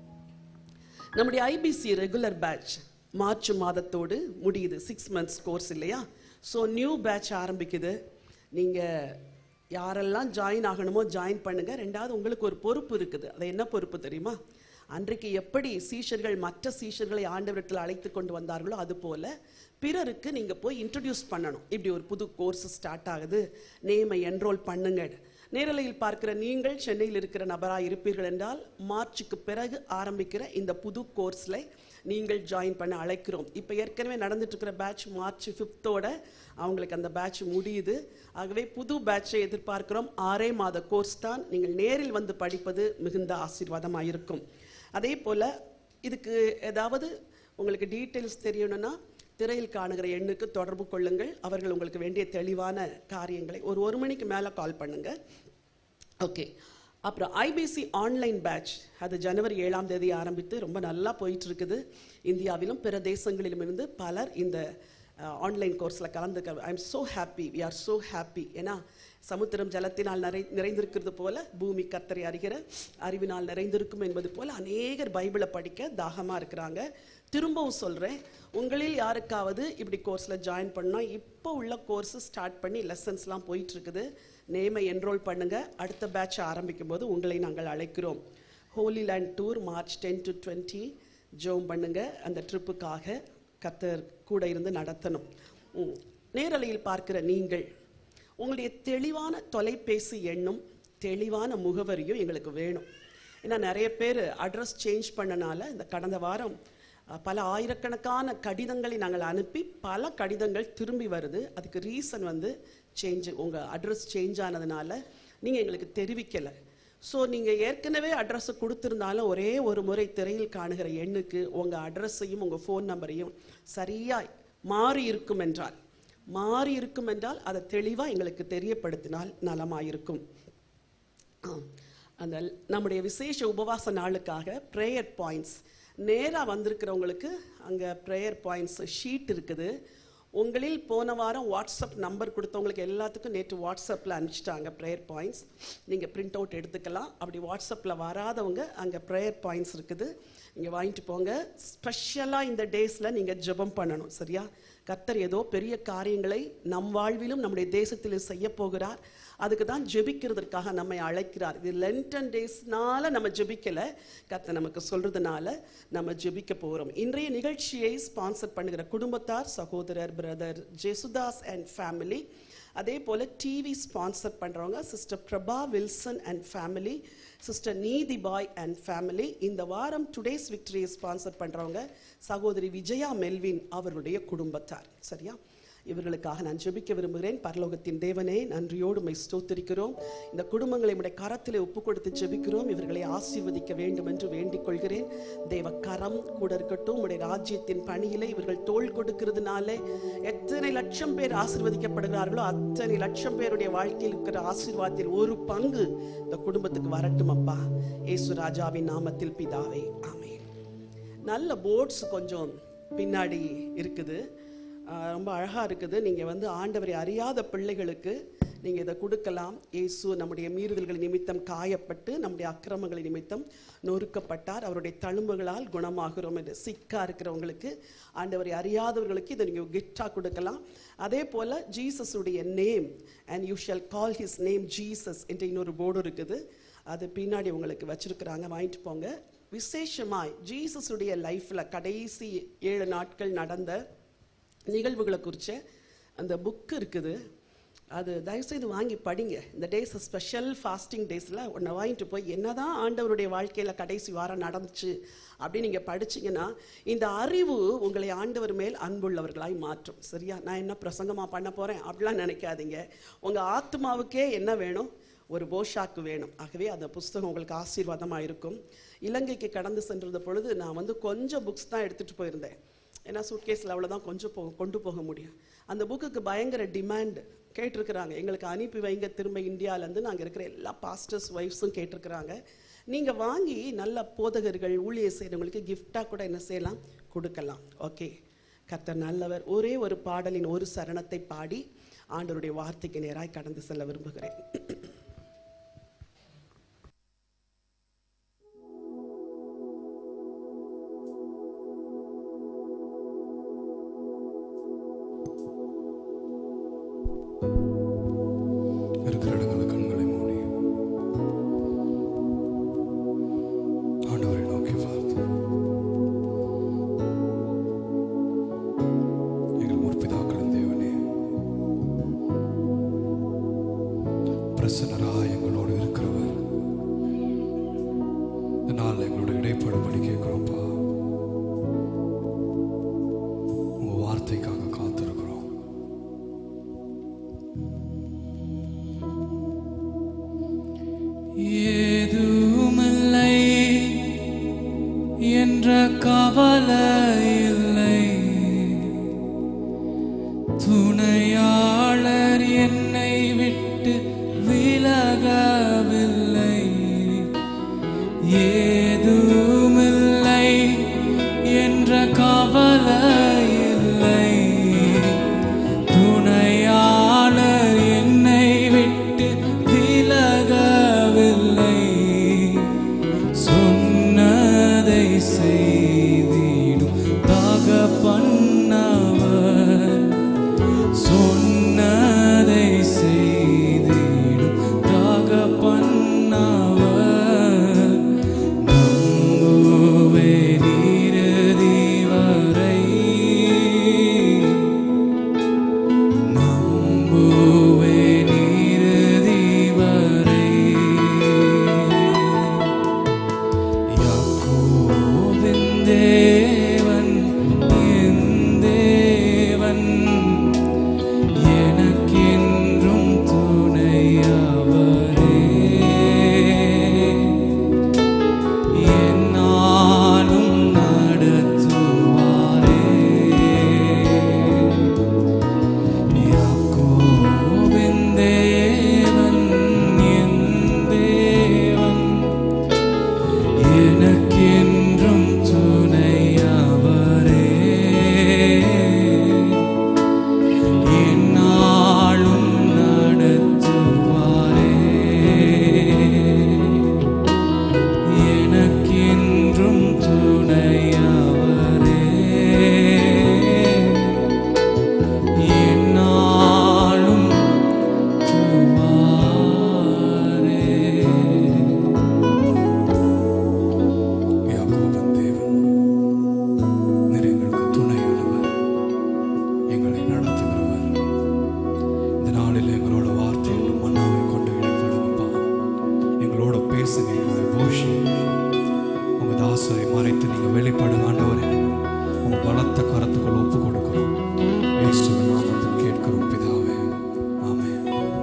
நம்முடைய ஐபிசி ரெகுலர் பேட்ச் மார்ச் மாதத்தோடு முடியுது சிக்ஸ் மந்த்ஸ் கோர்ஸ் இல்லையா ஸோ நியூ பேட்ச் ஆரம்பிக்குது நீங்கள் யாரெல்லாம் ஜாயின் ஆகணுமோ ஜாயின் பண்ணுங்க ரெண்டாவது உங்களுக்கு ஒரு பொறுப்பு இருக்குது அது என்ன பொறுப்பு தெரியுமா அன்றைக்கு எப்படி சீஷர்கள் மற்ற சீஷர்களை ஆண்டவரத்தில் அழைத்து கொண்டு வந்தார்களோ அது போல பிறருக்கு நீங்க போய் இன்ட்ரடியூஸ் பண்ணணும் இப்படி ஒரு புது கோர்ஸ் ஸ்டார்ட் ஆகுது நேமை என்ரோல் பண்ணுங்க நேரலையில் பார்க்கிற நீங்கள் சென்னையில் இருக்கிற நபராக இருப்பீர்கள் என்றால் மார்ச்சுக்கு பிறகு ஆரம்பிக்கிற இந்த புது கோர்ஸில் நீங்கள் ஜாயின் பண்ண அழைக்கிறோம் இப்போ ஏற்கனவே நடந்துட்டு இருக்கிற பேட்ச் மார்ச் ஃபிஃப்த்தோட அவங்களுக்கு அந்த பேட்ச் முடியுது ஆகவே புது பேட்சை எதிர்பார்க்கிறோம் ஆறே மாத கோர்ஸ் தான் நீங்கள் நேரில் வந்து படிப்பது மிகுந்த ஆசீர்வாதமாக இருக்கும் அதே போல் இதுக்கு ஏதாவது உங்களுக்கு டீட்டெயில்ஸ் தெரியணும்னா திரையில் காணுகிற எண்ணுக்கு தொடர்பு கொள்ளுங்கள் அவர்கள் உங்களுக்கு வேண்டிய தெளிவான காரியங்களை ஒரு ஒரு மணிக்கு மேலே கால் பண்ணுங்க ஓகே அப்புறம் ஐபிசி ஆன்லைன் பேட்ச் அது ஜனவரி ஏழாம் தேதி ஆரம்பித்து ரொம்ப நல்லா போயிட்டு இருக்குது இந்தியாவிலும் பிற தேசங்களிலும் இருந்து பலர் இந்த ஆன்லைன் கோர்ஸில் கலந்துக்க I am so happy we are so happy ஏன்னா சமுத்திரம் ஜலத்தினால் நிறை நிறைந்திருக்கிறது போல பூமி கத்தரை அறிகிற அறிவினால் நிறைந்திருக்கும் என்பது போல அநேகர் பைபிளை படிக்க தாகமாக இருக்கிறாங்க திரும்பவும் சொல்கிறேன் உங்களில் யாருக்காவது இப்படி கோர்ஸில் ஜாயின் பண்ணால் இப்போ உள்ள கோர்ஸ் ஸ்டார்ட் பண்ணி லெசன்ஸ்லாம் போயிட்டு இருக்குது நேமை என்ரோல் பண்ணுங்க அடுத்த பேட்ச் ஆரம்பிக்கும் போது உங்களை நாங்கள் அழைக்கிறோம் holy land tour March ten to twenty ஜோம் பண்ணுங்க அந்த ட்ரிப்புக்காக கத்தர் கூட இருந்து நடத்தணும் ம். நேரலையில் பார்க்கிற நீங்கள் உங்களுடைய தெளிவான தொலைபேசி எண்ணும் தெளிவான முகவரியும் எங்களுக்கு வேணும் ஏன்னா நிறைய பேர் அட்ரஸ் சேஞ்ச் பண்ணனால இந்த கடந்த வாரம் அஹ், பல ஆயிரக்கணக்கான கடிதங்களை நாங்கள் அனுப்பி பல கடிதங்கள் திரும்பி வருது அதுக்கு ரீசன் வந்து சேஞ்ச் உங்கள் அட்ரஸ் சேஞ்ச் ஆனதுனால நீங்கள் எங்களுக்கு தெரிவிக்கலை ஸோ நீங்கள் ஏற்கனவே அட்ரஸை கொடுத்துருந்தாலும் ஒரே ஒரு முறை திரையில் காணுகிற எண்ணுக்கு உங்கள் அட்ரஸையும் உங்கள் ஃபோன் நம்பரையும் சரியாய் மாறி இருக்கும் என்றால் மாறி இருக்கும் என்றால் அதை தெளிவாக எங்களுக்கு தெரியப்படுத்தினால் நலமாயிருக்கும் ஆம். அந்த நம்முடைய விசேஷ உபவாச நாளுக்காக ப்ரேயர் பாயிண்ட்ஸ் நேராக வந்திருக்கிறவங்களுக்கு அங்கே ப்ரேயர் பாயிண்ட்ஸ் ஷீட் இருக்குது உங்களில் போன வாரம் வாட்ஸ்அப் நம்பர் கொடுத்தவங்களுக்கு எல்லாத்துக்கும் நேற்று வாட்ஸ்அப்பில் அனுப்பிச்சிட்டாங்க ப்ரேயர் பாயிண்ட்ஸ் நீங்கள் பிரிண்ட் அவுட் எடுத்துக்கலாம் அப்படி வாட்ஸ்அப்பில் வராதவங்க அங்கே ப்ரேயர் பாயிண்ட்ஸ் இருக்குது நீங்கள் வாங்கிட்டு போங்க ஸ்பெஷலாக இந்த டேஸில் நீங்கள் ஜெபம் பண்ணணும் சரியா கர்த்தர் ஏதோ பெரிய காரியங்களை நம் வாழ்விலும் நம்முடைய தேசத்திலும் செய்ய போகிறார் அதுக்கு தான் ஜெபிக்கிறதற்காக நம்மை அழைக்கிறார் இது லென்டன் டேஸ்னால நம்ம ஜெபிக்கல கர்த்தர் நமக்கு சொல்றதுனால நம்ம ஜெபிக்க போகிறோம் இன்றைய நிகழ்ச்சியை ஸ்பான்சர் பண்ணுகிற குடும்பத்தார் சகோதரர் பிரதர் ஜேசுதாஸ் அண்ட் ஃபேமிலி அதே போல் டிவி ஸ்பான்சர் பண்ணுறவங்க sister Prabha Wilson and family sister Neethi Bai and family இந்த வாரம் டுடேஸ் விக்டரியை ஸ்பான்சர் பண்ணுறவங்க சகோதரி விஜயா மெல்வின் அவர்களுடைய குடும்பத்தார் சரியா இவர்களுக்காக நான் ஜெபிக்க விரும்புகிறேன் பரலோகத்தின் தேவனே நன்றியோடு உம்மை ஸ்தோத்திரிக்கிறோம் இந்த குடும்பங்களை உடைய கரத்திலே ஒப்பு கொடுத்து ஜெபிக்கிறோம் இவர்களை ஆசீர்வதிக்க வேண்டும் என்று வேண்டிக் கொள்கிறேன் தேவ கரம் கூட இருக்கட்டும் உடைய ராஜ்யத்தின் பணியிலே இவர்கள் தோள் கொடுக்கிறதுனாலே எத்தனை லட்சம் பேர் ஆசீர்வதிக்கப்படுகிறார்களோ அத்தனை லட்சம் பேருடைய வாழ்க்கையில் இருக்கிற ஆசீர்வாதத்தில் ஒரு பங்கு இந்த குடும்பத்துக்கு வரட்டும் அப்பா இயேசு ராஜாவின் நாமத்தில் பிதாவே ஆமென் நல்ல போர்ட்ஸ் கொஞ்சம் பின்னாடி இருக்குது ஆஹ் ரொம்ப அழகாக இருக்குது நீங்கள் வந்து ஆண்டவரை அறியாத பிள்ளைகளுக்கு நீங்கள் இதை கொடுக்கலாம் இயேசு நம்முடைய மீறுதல்கள் நிமித்தம் காயப்பட்டு நம்முடைய அக்கிரமங்கள் நிமித்தம் நொறுக்கப்பட்டார் அவருடைய தழும்புகளால் குணமாகிறோம் என்று சிக்கா இருக்கிறவங்களுக்கு ஆண்டவரை அறியாதவர்களுக்கு இதை நீங்கள் கிஃப்டாக கொடுக்கலாம் அதே போல் ஜீசஸுடைய name and you shall call his name Jesus என்ற இன்னொரு போர்டு இருக்குது அது பின்னாடி உங்களுக்கு வச்சிருக்கிறாங்க வாங்கிட்டு போங்க விசேஷமாய் ஜீசஸுடைய லைஃப்பில் கடைசி ஏழு நாட்கள் நடந்த நிகழ்வுகளை குறித்த அந்த புக்கு இருக்குது அது தயவுசெய்து வாங்கி படிங்க இந்த டேஸ் ஸ்பெஷல் ஃபாஸ்டிங் டேஸில் ஒன்றை வாங்கிட்டு போய் என்னதான் ஆண்டவருடைய வாழ்க்கையில் கடைசி வாரம் நடந்துச்சு அப்படின்னு நீங்கள் படிச்சீங்கன்னா இந்த அறிவு உங்களை ஆண்டவர் மேல் அன்புள்ளவர்களாய் மாற்றும் சரியா நான் என்ன பிரசங்கமாக பண்ண போகிறேன் அப்படிலாம் நினைக்காதீங்க உங்கள் ஆத்மாவுக்கே என்ன வேணும் ஒரு போஷாக்கு வேணும் ஆகவே அந்த புஸ்தகம் உங்களுக்கு ஆசீர்வாதமாக இருக்கும் இலங்கைக்கு கடந்து சென்றது பொழுது நான் வந்து கொஞ்சம் புக்ஸ் தான் எடுத்துகிட்டு போயிருந்தேன் ஏன்னா சூட்கேஸில் அவ்வளோதான் கொஞ்சம் போ கொண்டு போக முடியும் அந்த புக்குக்கு பயங்கர டிமாண்ட் கேட்டிருக்கிறாங்க எங்களுக்கு அனுப்பி வைங்க திரும்ப இந்தியாவிலேருந்து நாங்கள் இருக்கிற எல்லா பாஸ்டர்ஸ் ஒய்ஃப்ஸும் கேட்டிருக்கிறாங்க நீங்கள் வாங்கி நல்ல போதகர்கள் ஊழியர் செய்கிறவங்களுக்கு கிஃப்டாக கூட என்ன செய்யலாம் கொடுக்கலாம் ஓகே கர்த்தர் நல்லவர் ஒரே ஒரு பாடலின் ஒரு சரணத்தை பாடி ஆண்டவருடைய வார்த்தைக்கு நேராய் கடந்து செல்ல விரும்புகிறேன் இருக்கிற இடங்களை கண்களை மூடி ஆண்டவரை நோக்கி பார்த்து எங்கள் முற்பிதாக்களின் தேவனே பிரசன்னராய் எங்களோடு இருக்கிறவர் இந்த நாள் எங்களோட இடைப்படும்படி கேட்கிறோம்ப்பா உங்க வார்த்தைக்காக காத்திருக்கிறோம் ஏதுமில்லை என்ற கவலை இல்லை துணையாளர் என்னை விட்டு விலகவில்லை செய்திடும் தகப்பன்னவர் சொன்னதை செய்திடும் தகப்பன்னவர் நம்புவேன் இறுதி வரை நம்புவேன் இறுதி வரை யாக்கோபின் தேவன் என் தேவன் எனக்கென்றும் துணையவரே என்னாலும் நடத்துவாரே யாக்கோபின் தேவன் என் தேவன் எனக்கென்றும் துணையவரே என்னாலும் நடத்துவாரே எனக்கென்றும் துணையவரே என்னாலும் துவாரே யாக்கோபின் தேவன் நீர் எங்களுக்கு துணையானவர் எங்களை நடத்துகிறவர் இந்த நாளில் எங்களோட வார்த்தைகள் மன்னாவை கொண்டு இடைப்படுங்கப்பா எங்களோட பேசுங்க எங்களை போஷி உங்க தாசரை மறைத்து நீங்க வெளிப்படுங்க ஆண்டவரே உங்க பலத்த கரத்துக்குள் ஒப்பு கொடுக்கிறோம் இயேசுவின் நாமத்தில் கேட்கிறோம் பிதாவே ஆமென்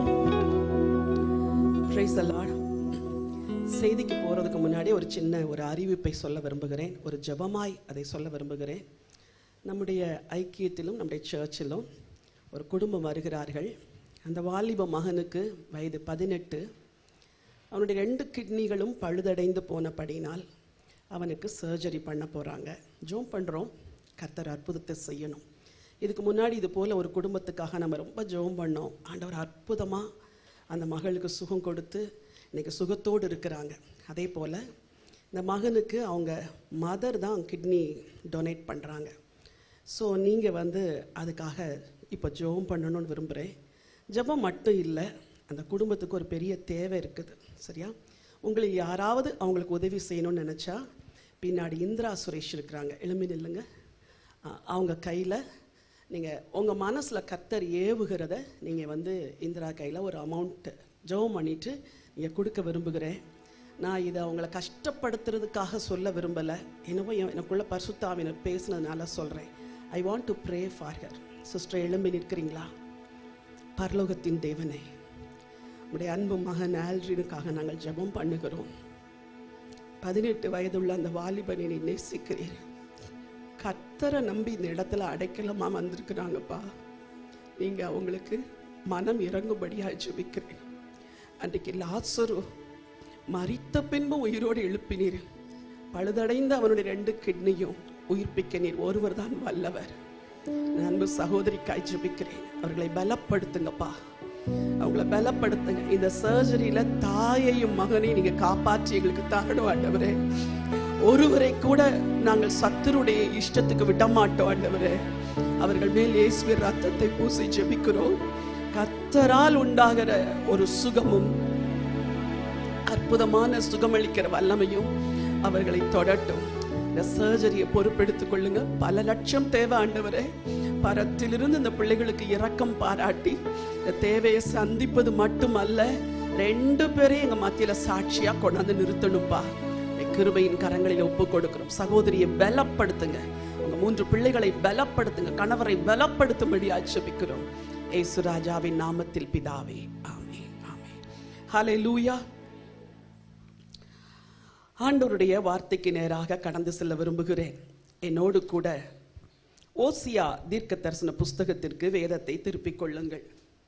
Praise the Lord. செய்திக்கு போகிறதுக்கு முன்னாடி ஒரு சின்ன ஒரு அறிவிப்பை சொல்ல விரும்புகிறேன் ஒரு ஜெபமாய் அதை சொல்ல விரும்புகிறேன் நம்முடைய ஐக்கியத்திலும் நம்முடைய சர்ச்சிலும் ஒரு குடும்பம் வருகிறார்கள் அந்த வாலிப மகனுக்கு வயது பதினெட்டு அவனுடைய ரெண்டு கிட்னிகளும் பழுதடைந்து போனபடினால் அவனுக்கு சர்ஜரி பண்ண போகிறாங்க ஜோம் பண்ணுறோம் கர்த்தர் அற்புதத்தை செய்யணும் இதுக்கு முன்னாடி இது போல் ஒரு குடும்பத்துக்காக நம்ம ரொம்ப ஜெபம் பண்ணோம் ஆண்டவர் அற்புதமாக அந்த மகளுக்கு சுகம் கொடுத்து இன்னைக்கு சுகத்தோடு இருக்கிறாங்க அதே போல் இந்த மகனுக்கு அவங்க மதர் தான் கிட்னி டொனேட் பண்ணுறாங்க ஸோ நீங்கள் வந்து அதுக்காக இப்போ ஜெபம் பண்ணணும்னு விரும்புகிறேன் ஜெபம் மட்டும் இல்லை அந்த குடும்பத்துக்கு ஒரு பெரிய தேவை இருக்குது சரியா உங்களுக்கு யாராவது அவங்களுக்கு உதவி செய்யணும்னு நினச்சா பின்னாடி இந்திரா சுரேஷ் இருக்கிறாங்க எழுமி நில்லுங்க அ- அவங்க கையில் நீங்கள் உங்கள் மனசில் கத்தர் ஏவுகிறத நீங்கள் வந்து இந்திரா கையில் ஒரு அமௌண்ட்டு ஜெபம் பண்ணிவிட்டு நீங்கள் கொடுக்க விரும்புகிறேன் நான் இதை அவங்கள கஷ்டப்படுத்துறதுக்காக சொல்ல விரும்பலை என்னவோ என்- எனக்குள்ள பரிசுத்தாவினர் பேசுனதுனால சொல்கிறேன் I want to pray for her sister எழும்பி நிற்கிறீங்களா பரலோகத்தின் தேவனே உடைய அன்பு மகன் ஆல்ரினுக்காக நாங்கள் ஜெபம் பண்ணுகிறோம் பதினெட்டு வயதுள்ள அந்த வாலிபனை நீ நேசிக்கிறீர் கத்தரை நம்பி இந்த இடத்துல அடைக்கலமா வந்திருக்கிறாங்கப்பா நீங்க அவங்களுக்கு மனம் இறங்கும்படியா ஜெபிக்கிறேன் அன்றைக்கு லாசரு மரித்த பின்பும் உயிரோடு எழுப்பினீர் பழுதடைந்த அவனுடைய ரெண்டு கிட்னியும் உயிர்ப்பிக்க நீர் ஒருவர் தான் வல்லவர் நான் அன்பு சகோதரிக்காய் ஜெபிக்கிறேன் அவர்களை பலப்படுத்துங்கப்பா அவங்கள பலப்படுத்துங்க இந்த சர்ஜரியில தாயையும் மகனையும் நீங்க காப்பாற்றி எங்களுக்கு தரணும் ஆண்டவரே ஒருவரை கூட நாங்கள் சத்துருடைய இஷ்டத்துக்கு விட மாட்டோம் ஆண்டவரே அவர்கள் மேல் இயேசுவின் ரத்தத்தை பூசி ஜெபிக்கிறோம் கத்தரால் உண்டாகிற ஒரு சுகமும் அற்புதமான சுகமளிக்கிற வல்லமையும் அவர்களை தொடட்டும் இந்த சர்ஜரியை பொறுப்பெடுத்துக் கொள்ளுங்க பல லட்சம் தேவை ஆண்டவரே பரத்திலிருந்து இந்த பிள்ளைகளுக்கு இரக்கம் பாராட்டி இந்த தேவையை சந்திப்பது மட்டுமல்ல ரெண்டு பேரையும் எங்க மத்தியில சாட்சியா கொண்டாந்து நிறுத்தணும்பா இந்த கிருபையின் கரங்களில் ஒப்பு கொடுக்கிறோம் சகோதரியை பலப்படுத்துங்க உங்க மூன்று பிள்ளைகளை பலப்படுத்துங்க கணவரை பலப்படுத்தும்படி ஆட்சேபிக்கிறோம் ஏசு ராஜாவின் நாமத்தில் பிதாவே ஆமென் ஆமென் ஹalleluya ஆண்டவருடைய வார்த்தைக்கு நேராக கடந்து செல்ல விரும்புகிறேன் என்னோடு கூட ஓசியா தீர்க்க தரிசன புஸ்தகத்திற்கு வேதத்தை திருப்பிக் கொள்ளுங்கள்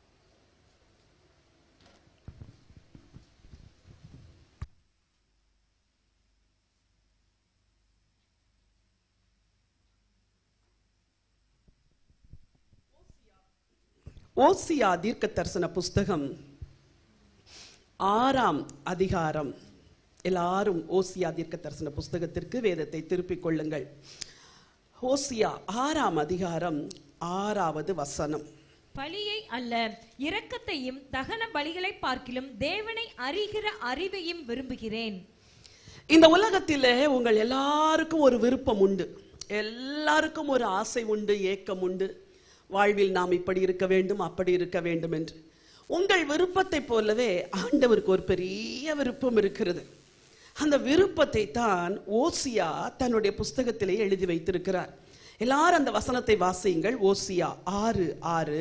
ஓசியா தீர்க்க தரிசன புஸ்தகம் ஆறாம் அதிகாரம் எல்லாரும் ஓசியா தீர்க்க தரிசன புஸ்தகத்திற்கு வேதத்தை திருப்பிக் கொள்ளுங்கள் ஓசியா ஆறாம் அதிகாரம் ஆறாவது வசனம் பலியை அல்ல இரக்கத்தையும் தகன பலிகளை பார்க்கிலும் தேவனை அறிகிற அறிவையும் விரும்புகிறேன் இந்த உலகத்திலே உங்கள் எல்லாருக்கும் ஒரு விருப்பம் உண்டு எல்லாருக்கும் ஒரு ஆசை உண்டு ஏக்கம் உண்டு வாழ்வில் நாம் இப்படி இருக்க வேண்டும் அப்படி இருக்க வேண்டும் என்று உங்கள் விருப்பத்தை போலவே ஆண்டவருக்கு ஒரு பெரிய விருப்பம் இருக்கிறது அந்த விருப்பத்தை தான் ஓசியா தன்னுடைய புஸ்தகத்திலே எழுதி வைத்திருக்கிறார் எல்லாரும் அந்த வசனத்தை வாசியுங்கள் ஓசியா ஆறு ஆறு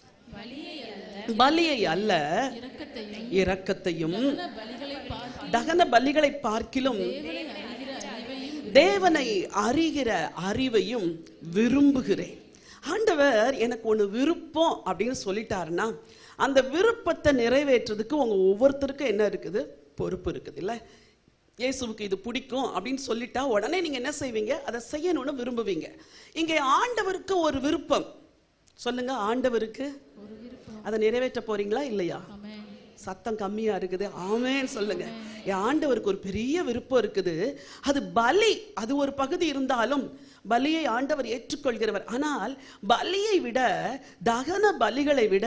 பலியை அல்ல இரக்கத்தையும் தகன பலிகளை பார்க்கிலும் தேவனை அறிகிற அறிவையும் விரும்புகிறேன் ஆண்டவர் எனக்கு ஒன்று விருப்பம் அப்படின்னு சொல்லிட்டாருன்னா அந்த விருப்பத்தை நிறைவேற்றுறதுக்கு உங்க ஒவ்வொருத்தருக்கும் என்ன இருக்குது பொறுப்பு இருக்குது இல்ல இயேசுவுக்கு இது பிடிக்கும் அப்படின்னு சொல்லிட்டா உடனே நீங்க என்ன செய்வீங்க அதை செய்யணும்னு விரும்புவீங்க இங்கே ஆண்டவருக்கு ஒரு விருப்பம் சொல்லுங்க ஆண்டவருக்கு அதை நிறைவேற்ற போறீங்களா இல்லையா சத்தம் கம்மியா இருக்குது ஆமேன்னு சொல்லுங்க என் ஆண்டவருக்கு ஒரு பெரிய விருப்பம் இருக்குது அது பலி அது ஒரு பகுதி இருந்தாலும் பலியை ஆண்டவர் ஏற்றுக்கொள்கிறவர் ஆனால் பலியை விட தகன பலிகளை விட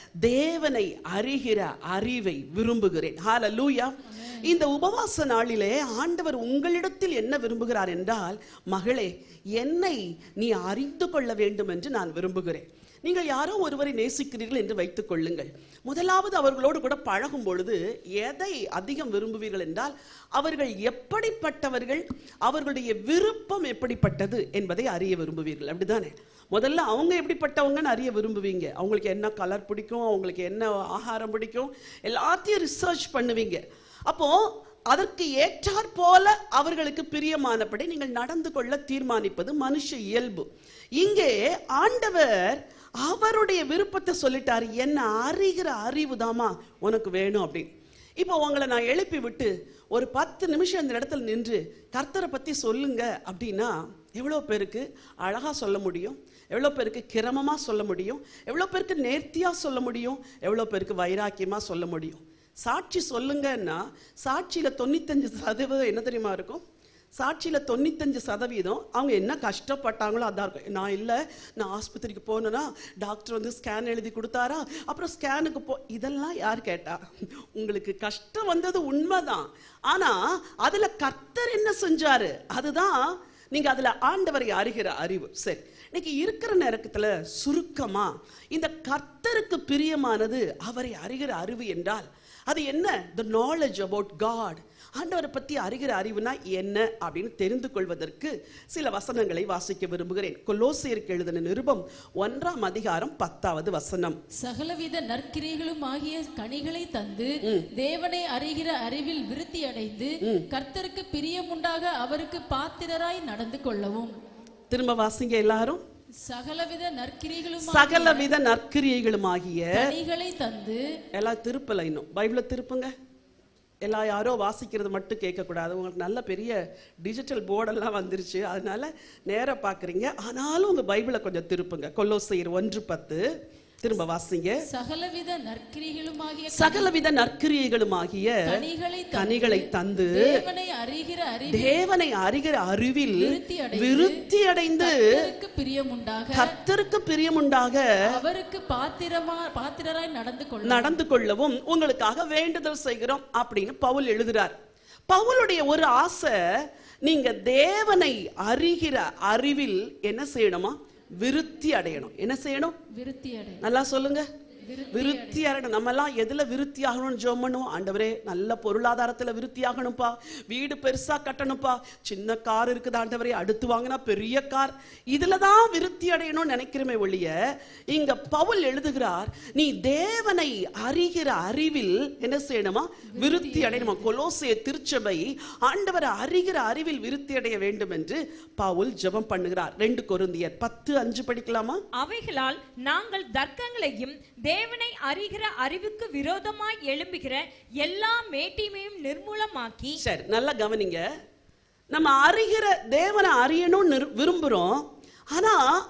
தேவனை அறிகிற அறிவை விரும்புகிறேன் ஹalleluya இந்த உபவாச நாளிலே ஆண்டவர் உங்களிடத்தில் என்ன விரும்புகிறார் என்றால் மகளே என்னை நீ அறிந்து கொள்ள வேண்டும் என்று நான் விரும்புகிறேன் நீங்கள் யாரோ ஒருவரை நேசிக்கிறீர்கள் என்று வைத்துக் கொள்ளுங்கள் முதலாவது அவர்களோடு கூட பழகும் பொழுது எதை அதிகம் விரும்புவீர்கள் என்றால் அவர்கள் எப்படிப்பட்டவர்கள் அவர்களுடைய விருப்பம் எப்படிப்பட்டது என்பதை அறிய விரும்புவீர்கள் அப்படிதானே முதல்ல அவங்க எப்படிப்பட்டவங்கன்னு அறிய விரும்புவீங்க அவங்களுக்கு என்ன கலர் பிடிக்கும் அவங்களுக்கு என்ன ஆகாரம் பிடிக்கும் எல்லாத்தையும் ரிசர்ச் பண்ணுவீங்க அப்போ அதற்கு ஏற்றாற் போல அவர்களுக்கு பிரியமானபடி நீங்கள் நடந்து கொள்ள தீர்மானிப்பது மனுஷ இயல்பு இங்கே ஆண்டவர் அவருடைய விருப்பத்தை சொல்லிட்டாரு என்ன அறிகிற அறிவு தாமா உனக்கு வேணும் அப்படின்னு இப்போ உங்களை நான் எழுப்பி விட்டு ஒரு பத்து நிமிஷம் இந்த இடத்துல நின்று கர்த்தரை பத்தி சொல்லுங்க அப்படின்னா எவ்வளோ பேருக்கு அழகா சொல்ல முடியும் எவ்வளோ பேருக்கு கிரமமா சொல்ல முடியும் எவ்வளோ பேருக்கு நேர்த்தியா சொல்ல முடியும் எவ்வளோ பேருக்கு வைராக்கியமா சொல்ல முடியும் சாட்சி சொல்லுங்கன்னா சாட்சியில தொண்ணூத்தஞ்சு சதவீதம் என்ன தெரியுமா இருக்கும் சாட்சியில தொண்ணூத்தஞ்சு சதவீதம் அவங்க என்ன கஷ்டப்பட்டாங்களோ அதான் இருக்கும் நான் இல்லை நான் ஆஸ்பத்திரிக்கு போனேன்னா டாக்டர் வந்து ஸ்கேன் எழுதி கொடுத்தாரா அப்புறம் ஸ்கேனுக்கு போ இதெல்லாம் யார் கேட்டா உங்களுக்கு கஷ்டம் வந்தது உண்மைதான் ஆனா அதுல கர்த்தர் என்ன செஞ்சாரு அதுதான் நீங்க அதுல ஆண்டவரை அறிகிற அறிவு சரி இன்னைக்கு இருக்கிற நேரத்துல சுருக்கமா இந்த கர்த்தருக்கு பிரியமானது அவரை அறிகிற அறிவு என்றால் அது என்ன த நாலேஜ் அபவுட் காட் ஆண்டவரை பத்தி அறிகிற அறிவுனா என்ன அப்படின்னு தெரிந்து கொள்வதற்கு சில வசனங்களை வாசிக்க விரும்புகிறேன் கொலோசியருக்கு எழுதின நிருபம் ஒன்றாம் அதிகாரம் பத்தாவது வசனம் சகலவித நற்கிரைகளும் ஆகிய கனிகளை தந்து தேவனை அறிகிற அறிவில் விருத்தி அடைந்து கர்த்தருக்கு பிரியமுண்டாக அவருக்கு பாத்திரராய் நடந்து கொள்ளவும் திரும்ப வாசிங்க எல்லாரும் சகலவித நற்கிரைகளும் சகலவித நற்கிரியைகளுமாகிய கனிகளை தந்து எல்லாம் திருப்பல இன்னும் பைபிளை திருப்புங்க எல்லாம் யாரோ வாசிக்கிறது மட்டும் கேட்கக்கூடாது உங்களுக்கு நல்ல பெரிய டிஜிட்டல் போர்டெல்லாம் வந்துருச்சு அதனால நேரா பார்க்குறீங்க ஆனாலும் உங்க பைபிளை கொஞ்சம் திருப்புங்க கொல்லோசையர் ஒன்று பத்து திரும்ப வாசிங்க சகலவித நற்கிரைகளும் ஆகிய சகலவித நற்கிரியைகளுமாகிய கனிகளை தந்து கனிகளை தந்து தேவனை அறிகிற அறிவில் தேவனை அறிகிற அறிவில் விருத்தி அடைந்து விருத்தி அடைந்து கர்த்தருக்கு பிரியமுண்டாக கர்த்தருக்கு பிரியமுண்டாக அவருக்கு பாத்திரமா பாத்திரராய் நடந்து கொள்ள நடந்து கொள்ளவும் உங்களுக்காக வேண்டுதல் செய்கிறோம் அப்படின்னு பவுல் எழுதுறார் பவுலுடைய ஒரு ஆசை நீங்க தேவனை அறிகிற அறிவில் என்ன செய்யணுமா விருத்தி அடையணும் என்ன செய்யணும் விருத்தி அடை நல்லா சொல்லுங்க விருத்தி அடையணும் நம்ம எல்லாம் எதுல விருத்தி ஆகணும்னு ஜெபம் பண்ணுவோம் ஆண்டவரே நல்ல பொருளாதாரத்துல விருத்தி ஆகணும்ப்பா வீடு பெருசா கட்டணும்ப்பா சின்ன கார் இருக்குது ஆண்டவரே அடுத்து வாங்கினா பெரிய கார் இதுல தான் விருத்தி அடையணும்னு நினைக்கிறமே ஒழிய இங்க பவுல் எழுதுகிறார் நீ தேவனை அறிகிற அறிவில் என்ன செய்யணுமா விருத்தி அடையணுமா கொலோசிய திருச்சபை ஆண்டவரை அறிகிற அறிவில் விருத்தி அடைய வேண்டும் என்று பவுல் ஜெபம் பண்ணுகிறார் ரெண்டு கொருந்தியர் பத்து அஞ்சு படிக்கலாமா அவைகளால் நாங்கள் தர்க்கங்களையும் தேவனை அறிகிற அறிவுக்கு விரோதமாய் எழும்புகிற எல்லா மேட்டிமையும் நிர்மூலமாக்கி சரி நல்லா கவனிங்க நம்ம அறிகிற தேவனை அறியணும்னு நிரு- விரும்புறோம் ஆனா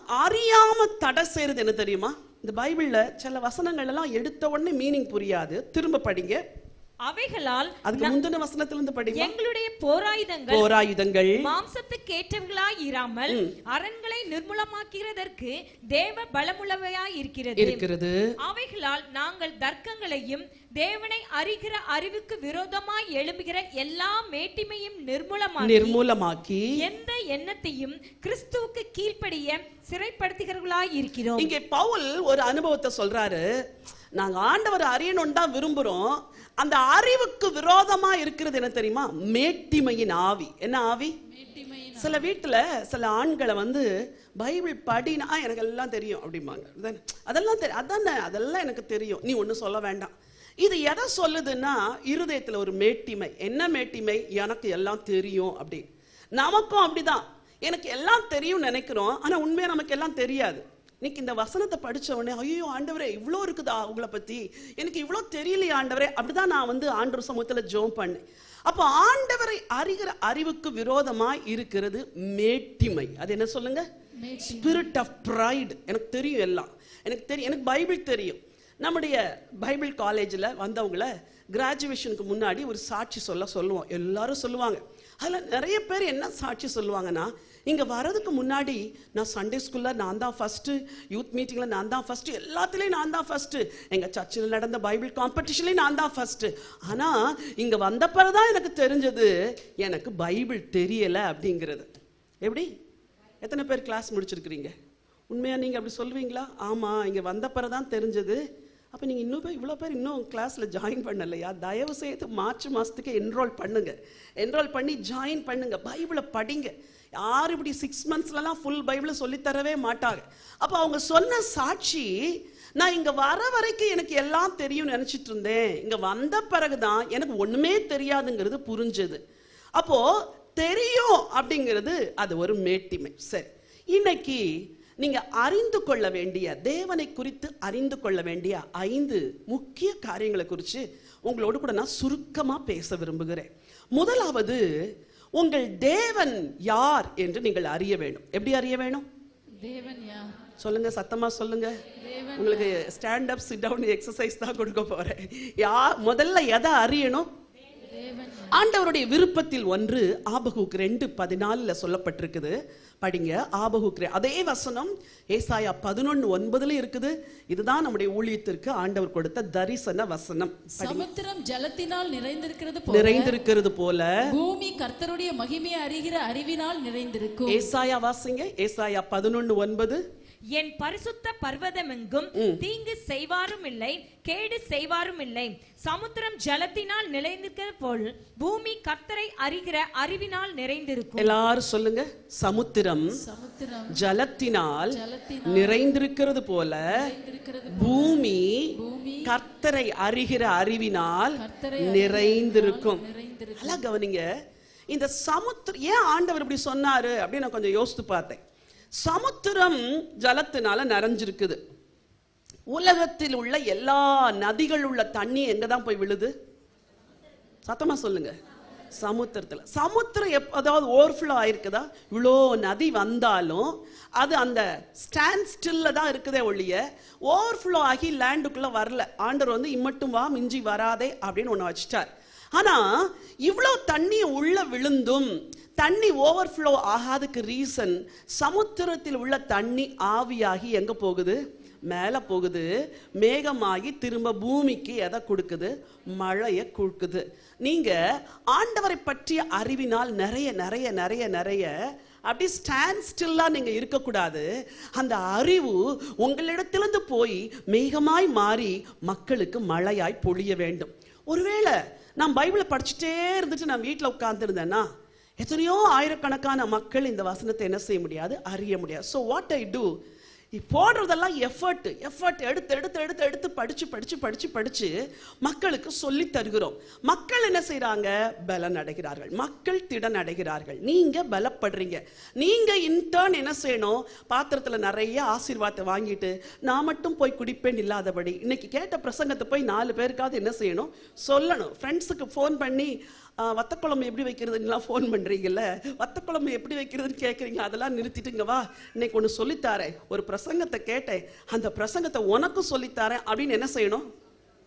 அறியாம தடை செய்யறது என்ன தெரியுமா இந்த பைபிள்ல சில வசனங்கள் எல்லாம் எடுத்த உடனே மீனிங் புரியாது திரும்ப படிங்க அவைகளால் அதுக்கு முந்தின வசனத்துல இருந்து படிமா எங்களுடைய போராயுதங்கள் போராயுதங்கள் மாம்சத்துக்கேற்றவர்களாய் இராமல் அரண்களை நிர்மூலமாக்குகிறதற்கு தேவ பலமுள்ளவையாய் இருக்கிறது இருக்கிறது அவைகளால் நாங்கள் தர்க்கங்களையும் தேவனை அறிகிற அறிவுக்கு விரோதமாய் எழும்புகிற எல்லா மேட்டிமையும் நிர்மூலமாக்கி நிர்மூலமாக்கி எந்த எண்ணத்தையும் கிறிஸ்துவுக்கு கீழ்ப்படிய சிறைப்படுத்துகிறவர்களாய் இருக்கிறோம் இங்கே பவுல் ஒரு அனுபவத்தை சொல்றாரு நாங்க ஆண்டவர் அறியணும் தான் விரும்புறோம் அந்த அறிவுக்கு விரோதமா இருக்கிறது என்ன தெரியுமா மேட்டிமையின் ஆவி என்ன ஆவி சில வீட்டுல சில ஆண்களை வந்து பைபிள் படினா எனக்கு எல்லாம் தெரியும் அப்படிம்பாங்க அதானே? அதெல்லாம் தெரியும் அதானே அதெல்லாம் எனக்கு தெரியும் நீ ஒன்றும் சொல்ல வேண்டாம் இது எதை சொல்லுதுன்னா இருதயத்துல ஒரு மேட்டிமை என்ன மேட்டிமை எனக்கு எல்லாம் தெரியும் அப்படி நமக்கும் அப்படிதான் எனக்கு எல்லாம் தெரியும் நினைக்கிறோம் ஆனா உண்மையா நமக்கு எல்லாம் தெரியாது இன்னைக்கு இந்த வசனத்தை படிச்ச உடனே ஐயோ ஆண்டவரே இவ்வளோ இருக்குதா உங்களை பத்தி எனக்கு இவ்வளோ தெரியலையே ஆண்டவரே அப்படிதான் நான் வந்து ஆண்டவர் சமூகத்துல ஜெபம் பண்ணேன் அப்போ ஆண்டவரை அறிகிற அறிவுக்கு விரோதமாய் இருக்கிறது மேட்டிமை அது என்ன சொல்லுங்க ஸ்பிரிட் ஆஃப் ப்ரைடு எனக்கு தெரியும் எல்லாம் எனக்கு தெரியும் எனக்கு பைபிள் தெரியும் நம்முடைய பைபிள் காலேஜில் வந்தவங்கள கிராஜுவேஷனுக்கு முன்னாடி ஒரு சாட்சி சொல்ல சொல்லுவோம் எல்லாரும் சொல்லுவாங்க அதில் நிறைய பேர் என்ன சாட்சி சொல்லுவாங்கன்னா இங்கே வரதுக்கு முன்னாடி நான் சண்டே ஸ்கூலில் நான் தான் ஃபஸ்ட்டு யூத் மீட்டிங்கில் நான் தான் ஃபஸ்ட்டு எல்லாத்துலேயும் நான் தான் ஃபஸ்ட்டு எங்கள் சர்ச்சில் நடந்த பைபிள் காம்படிஷன்லேயும் நான் தான் ஃபஸ்ட்டு ஆனால் இங்கே வந்த பிறகு தான் எனக்கு தெரிஞ்சது எனக்கு பைபிள் தெரியலை அப்படிங்கிறது எப்படி எத்தனை பேர் கிளாஸ் முடிச்சிருக்கிறீங்க உண்மையாக நீங்கள் அப்படி சொல்லுவீங்களா ஆமாம் இங்கே வந்த பிறகு தான் தெரிஞ்சது அப்போ நீங்கள் இன்னும் போய் இவ்வளோ பேர் இன்னும் கிளாஸில் ஜாயின் பண்ணலையா தயவு செய்து மார்ச் மாதத்துக்கு என்ரோல் பண்ணுங்க என்ரோல் பண்ணி ஜாயின் பண்ணுங்க பைபிளை படிங்க யார் இப்படி சிக்ஸ் மந்த்ஸ்லலாம் ஃபுல் பைபிளை சொல்லித்தரவே மாட்டாங்க அப்போ அவங்க சொன்ன சாட்சி நான் இங்கே வர வரைக்கும் எனக்கு எல்லாம் தெரியும் நினச்சிட்டு இருந்தேன் இங்கே வந்த பிறகு தான் எனக்கு ஒன்றுமே தெரியாதுங்கிறது புரிஞ்சது அப்போ தெரியும் அப்படிங்கிறது அது ஒரு மேட்டிமை சரி இன்னைக்கு நீங்க அறிந்து கொள்ள வேண்டிய தேவனை குறித்து அறிந்து கொள்ள வேண்டிய ஐந்து முக்கிய காரியங்களை குறித்து உங்களோடு கூட நான் சுருக்கமா பேச விரும்புகிறேன் முதலாவது உங்கள் தேவன் யார் என்று நீங்கள் அறிய வேண்டும் எப்படி அறிய வேணும் தேவன் யார் சொல்லுங்க சத்தமா சொல்லுங்க உங்களுக்கு stand up sit down exercise தான் கொடுக்க போறேன் யா முதல்ல எதை அறியணும் ஆண்டவருடைய விருப்பத்தில் ஒன்று ஆபகுக் ரெண்டு பதினாலுல சொல்லப்பட்டிருக்குது படிங்க ஆபகுக் ரெ- அதே வசனம் ஏசாயா பதினொன்னு ஒன்பதுல இருக்குது இதுதான் நம்முடைய ஊழியத்திற்கு ஆண்டவர் கொடுத்த தரிசன வசனம் சமுத்திரம் ஜலத்தினால் நிறைந்திருக்கிறது போல நிறைந்திருக்கிறது போல பூமி கர்த்தருடைய மகிமையை அறிகிற அறிவினால் நிறைந்திருக்கும் ஏசாயா வாசிங்க ஏசாயா பதினொன்னு ஒன்பது என் பரிசுத்த பர்வதமெங்கும் தீங்கு செய்வாரும் இல்லை கேடு செய்வாரும் இல்லை சமுத்திரம் ஜலத்தினால் நிறைந்திருக்கிற போல் பூமி கர்த்தரை அறிகிற அறிவினால் நிறைந்திருக்கும் எல்லாரும் சொல்லுங்க சமுத்திரம் சமுத்திரம் ஜலத்தினால் ஜலத்தினால் நிறைந்திருக்கிறது போல நிறைந்திருக்கிறது பூமி பூமி கர்த்தரை அறிகிற அறிவினால் கர்த்தரை நிறைந்திருக்கும் நிறைந்திருக்கும் நல்லா கவனிங்க இந்த சமுத்திரம் ஏன் ஆண்டவர் இப்படி சொன்னாரு அப்படின்னு நான் கொஞ்சம் யோசித்து பார்த்தேன் சமுத்திரம் ஜலத்தினால நிறைஞ்சிருக்குது உலகத்தில் உள்ள எல்லா நதிகள் உள்ள தண்ணி எங்க தான் போய் விழுது சத்தமா சொல்லுங்க சமுத்திரத்துல சமுத்திரம் எப் அதாவது ஓவர்ஃப்ளோ ஆயிருக்குதா இவ்வளோ நதி வந்தாலும் அது அந்த ஸ்டாண்ட் ஸ்டில்ல தான் இருக்குதே ஒழிய ஓவர்ஃப்ளோ ஆகி லேண்டுக்குள்ள வரல ஆண்டவர் வந்து இம்மட்டும் வா மிஞ்சி வராதே அப்படின்னு ஒன்று வச்சிட்டார் ஆனா இவ்வளோ தண்ணி உள்ள விழுந்தும் தண்ணி ஓவர்ஃப்ளோ ஆகாததுக்கு ரீசன் சமுத்திரத்தில் உள்ள தண்ணி ஆவியாகி எங்க போகுது மேலே போகுது மேகமாகி திரும்ப பூமிக்கு எதை கொடுக்குது மழையை கொடுக்குது நீங்க ஆண்டவரை பற்றிய அறிவினால் நிறைய நிறைய நிறைய நிறைய அப்படி ஸ்டாண்ட் ஸ்டில்லா நீங்க இருக்கக்கூடாது அந்த அறிவு உங்களிடத்திலிருந்து போய் மேகமாய் மாறி மக்களுக்கு மழையாய் பொழிய வேண்டும் ஒருவேளை நான் பைபிளை படிச்சுட்டே இருந்துட்டு நான் வீட்டில் உட்கார்ந்துருந்தேன்னா எத்தனையோ ஆயிரக்கணக்கான மக்கள் இந்த வசனத்தை என்ன செய்ய முடியாது அறிய முடியாது ஸோ வாட் ஐ டூ போடுறதெல்லாம் எஃபர்ட் எஃபர்ட் எடுத்து எடுத்து எடுத்து எடுத்து படிச்சு படிச்சு படிச்சு படிச்சு மக்களுக்கு சொல்லி தருகிறோம் மக்கள் என்ன செய்றாங்க பலன் அடைகிறார்கள் மக்கள் திடன் அடைகிறார்கள் நீங்க பலப்படுறீங்க நீங்க இன்டர்ன் என்ன செய்யணும் பாத்திரத்துல நிறைய ஆசீர்வாதத்தை வாங்கிட்டு நான் மட்டும் போய் குடிப்பேன் இல்லாதபடி இன்னைக்கு கேட்ட பிரசங்கத்தை போய் நாலு பேருக்காவது என்ன செய்யணும் சொல்லணும் ஃப்ரெண்ட்ஸுக்கு ஃபோன் பண்ணி ஆ, வத்தக்குழம்பு எப்படி வைக்கிறதுலாம் ஃபோன் பண்ணுறீங்கல்ல வத்தக்குழம்பு எப்படி வைக்கிறதுன்னு கேட்குறீங்க அதெல்லாம் நிறுத்திட்டு இங்க வா இன்னைக்கு ஒன்று சொல்லித்தாரேன் ஒரு பிரசங்கத்தை கேட்டேன் அந்த பிரசங்கத்தை உனக்கும் சொல்லித்தாரேன் அப்படின்னு என்ன செய்யணும்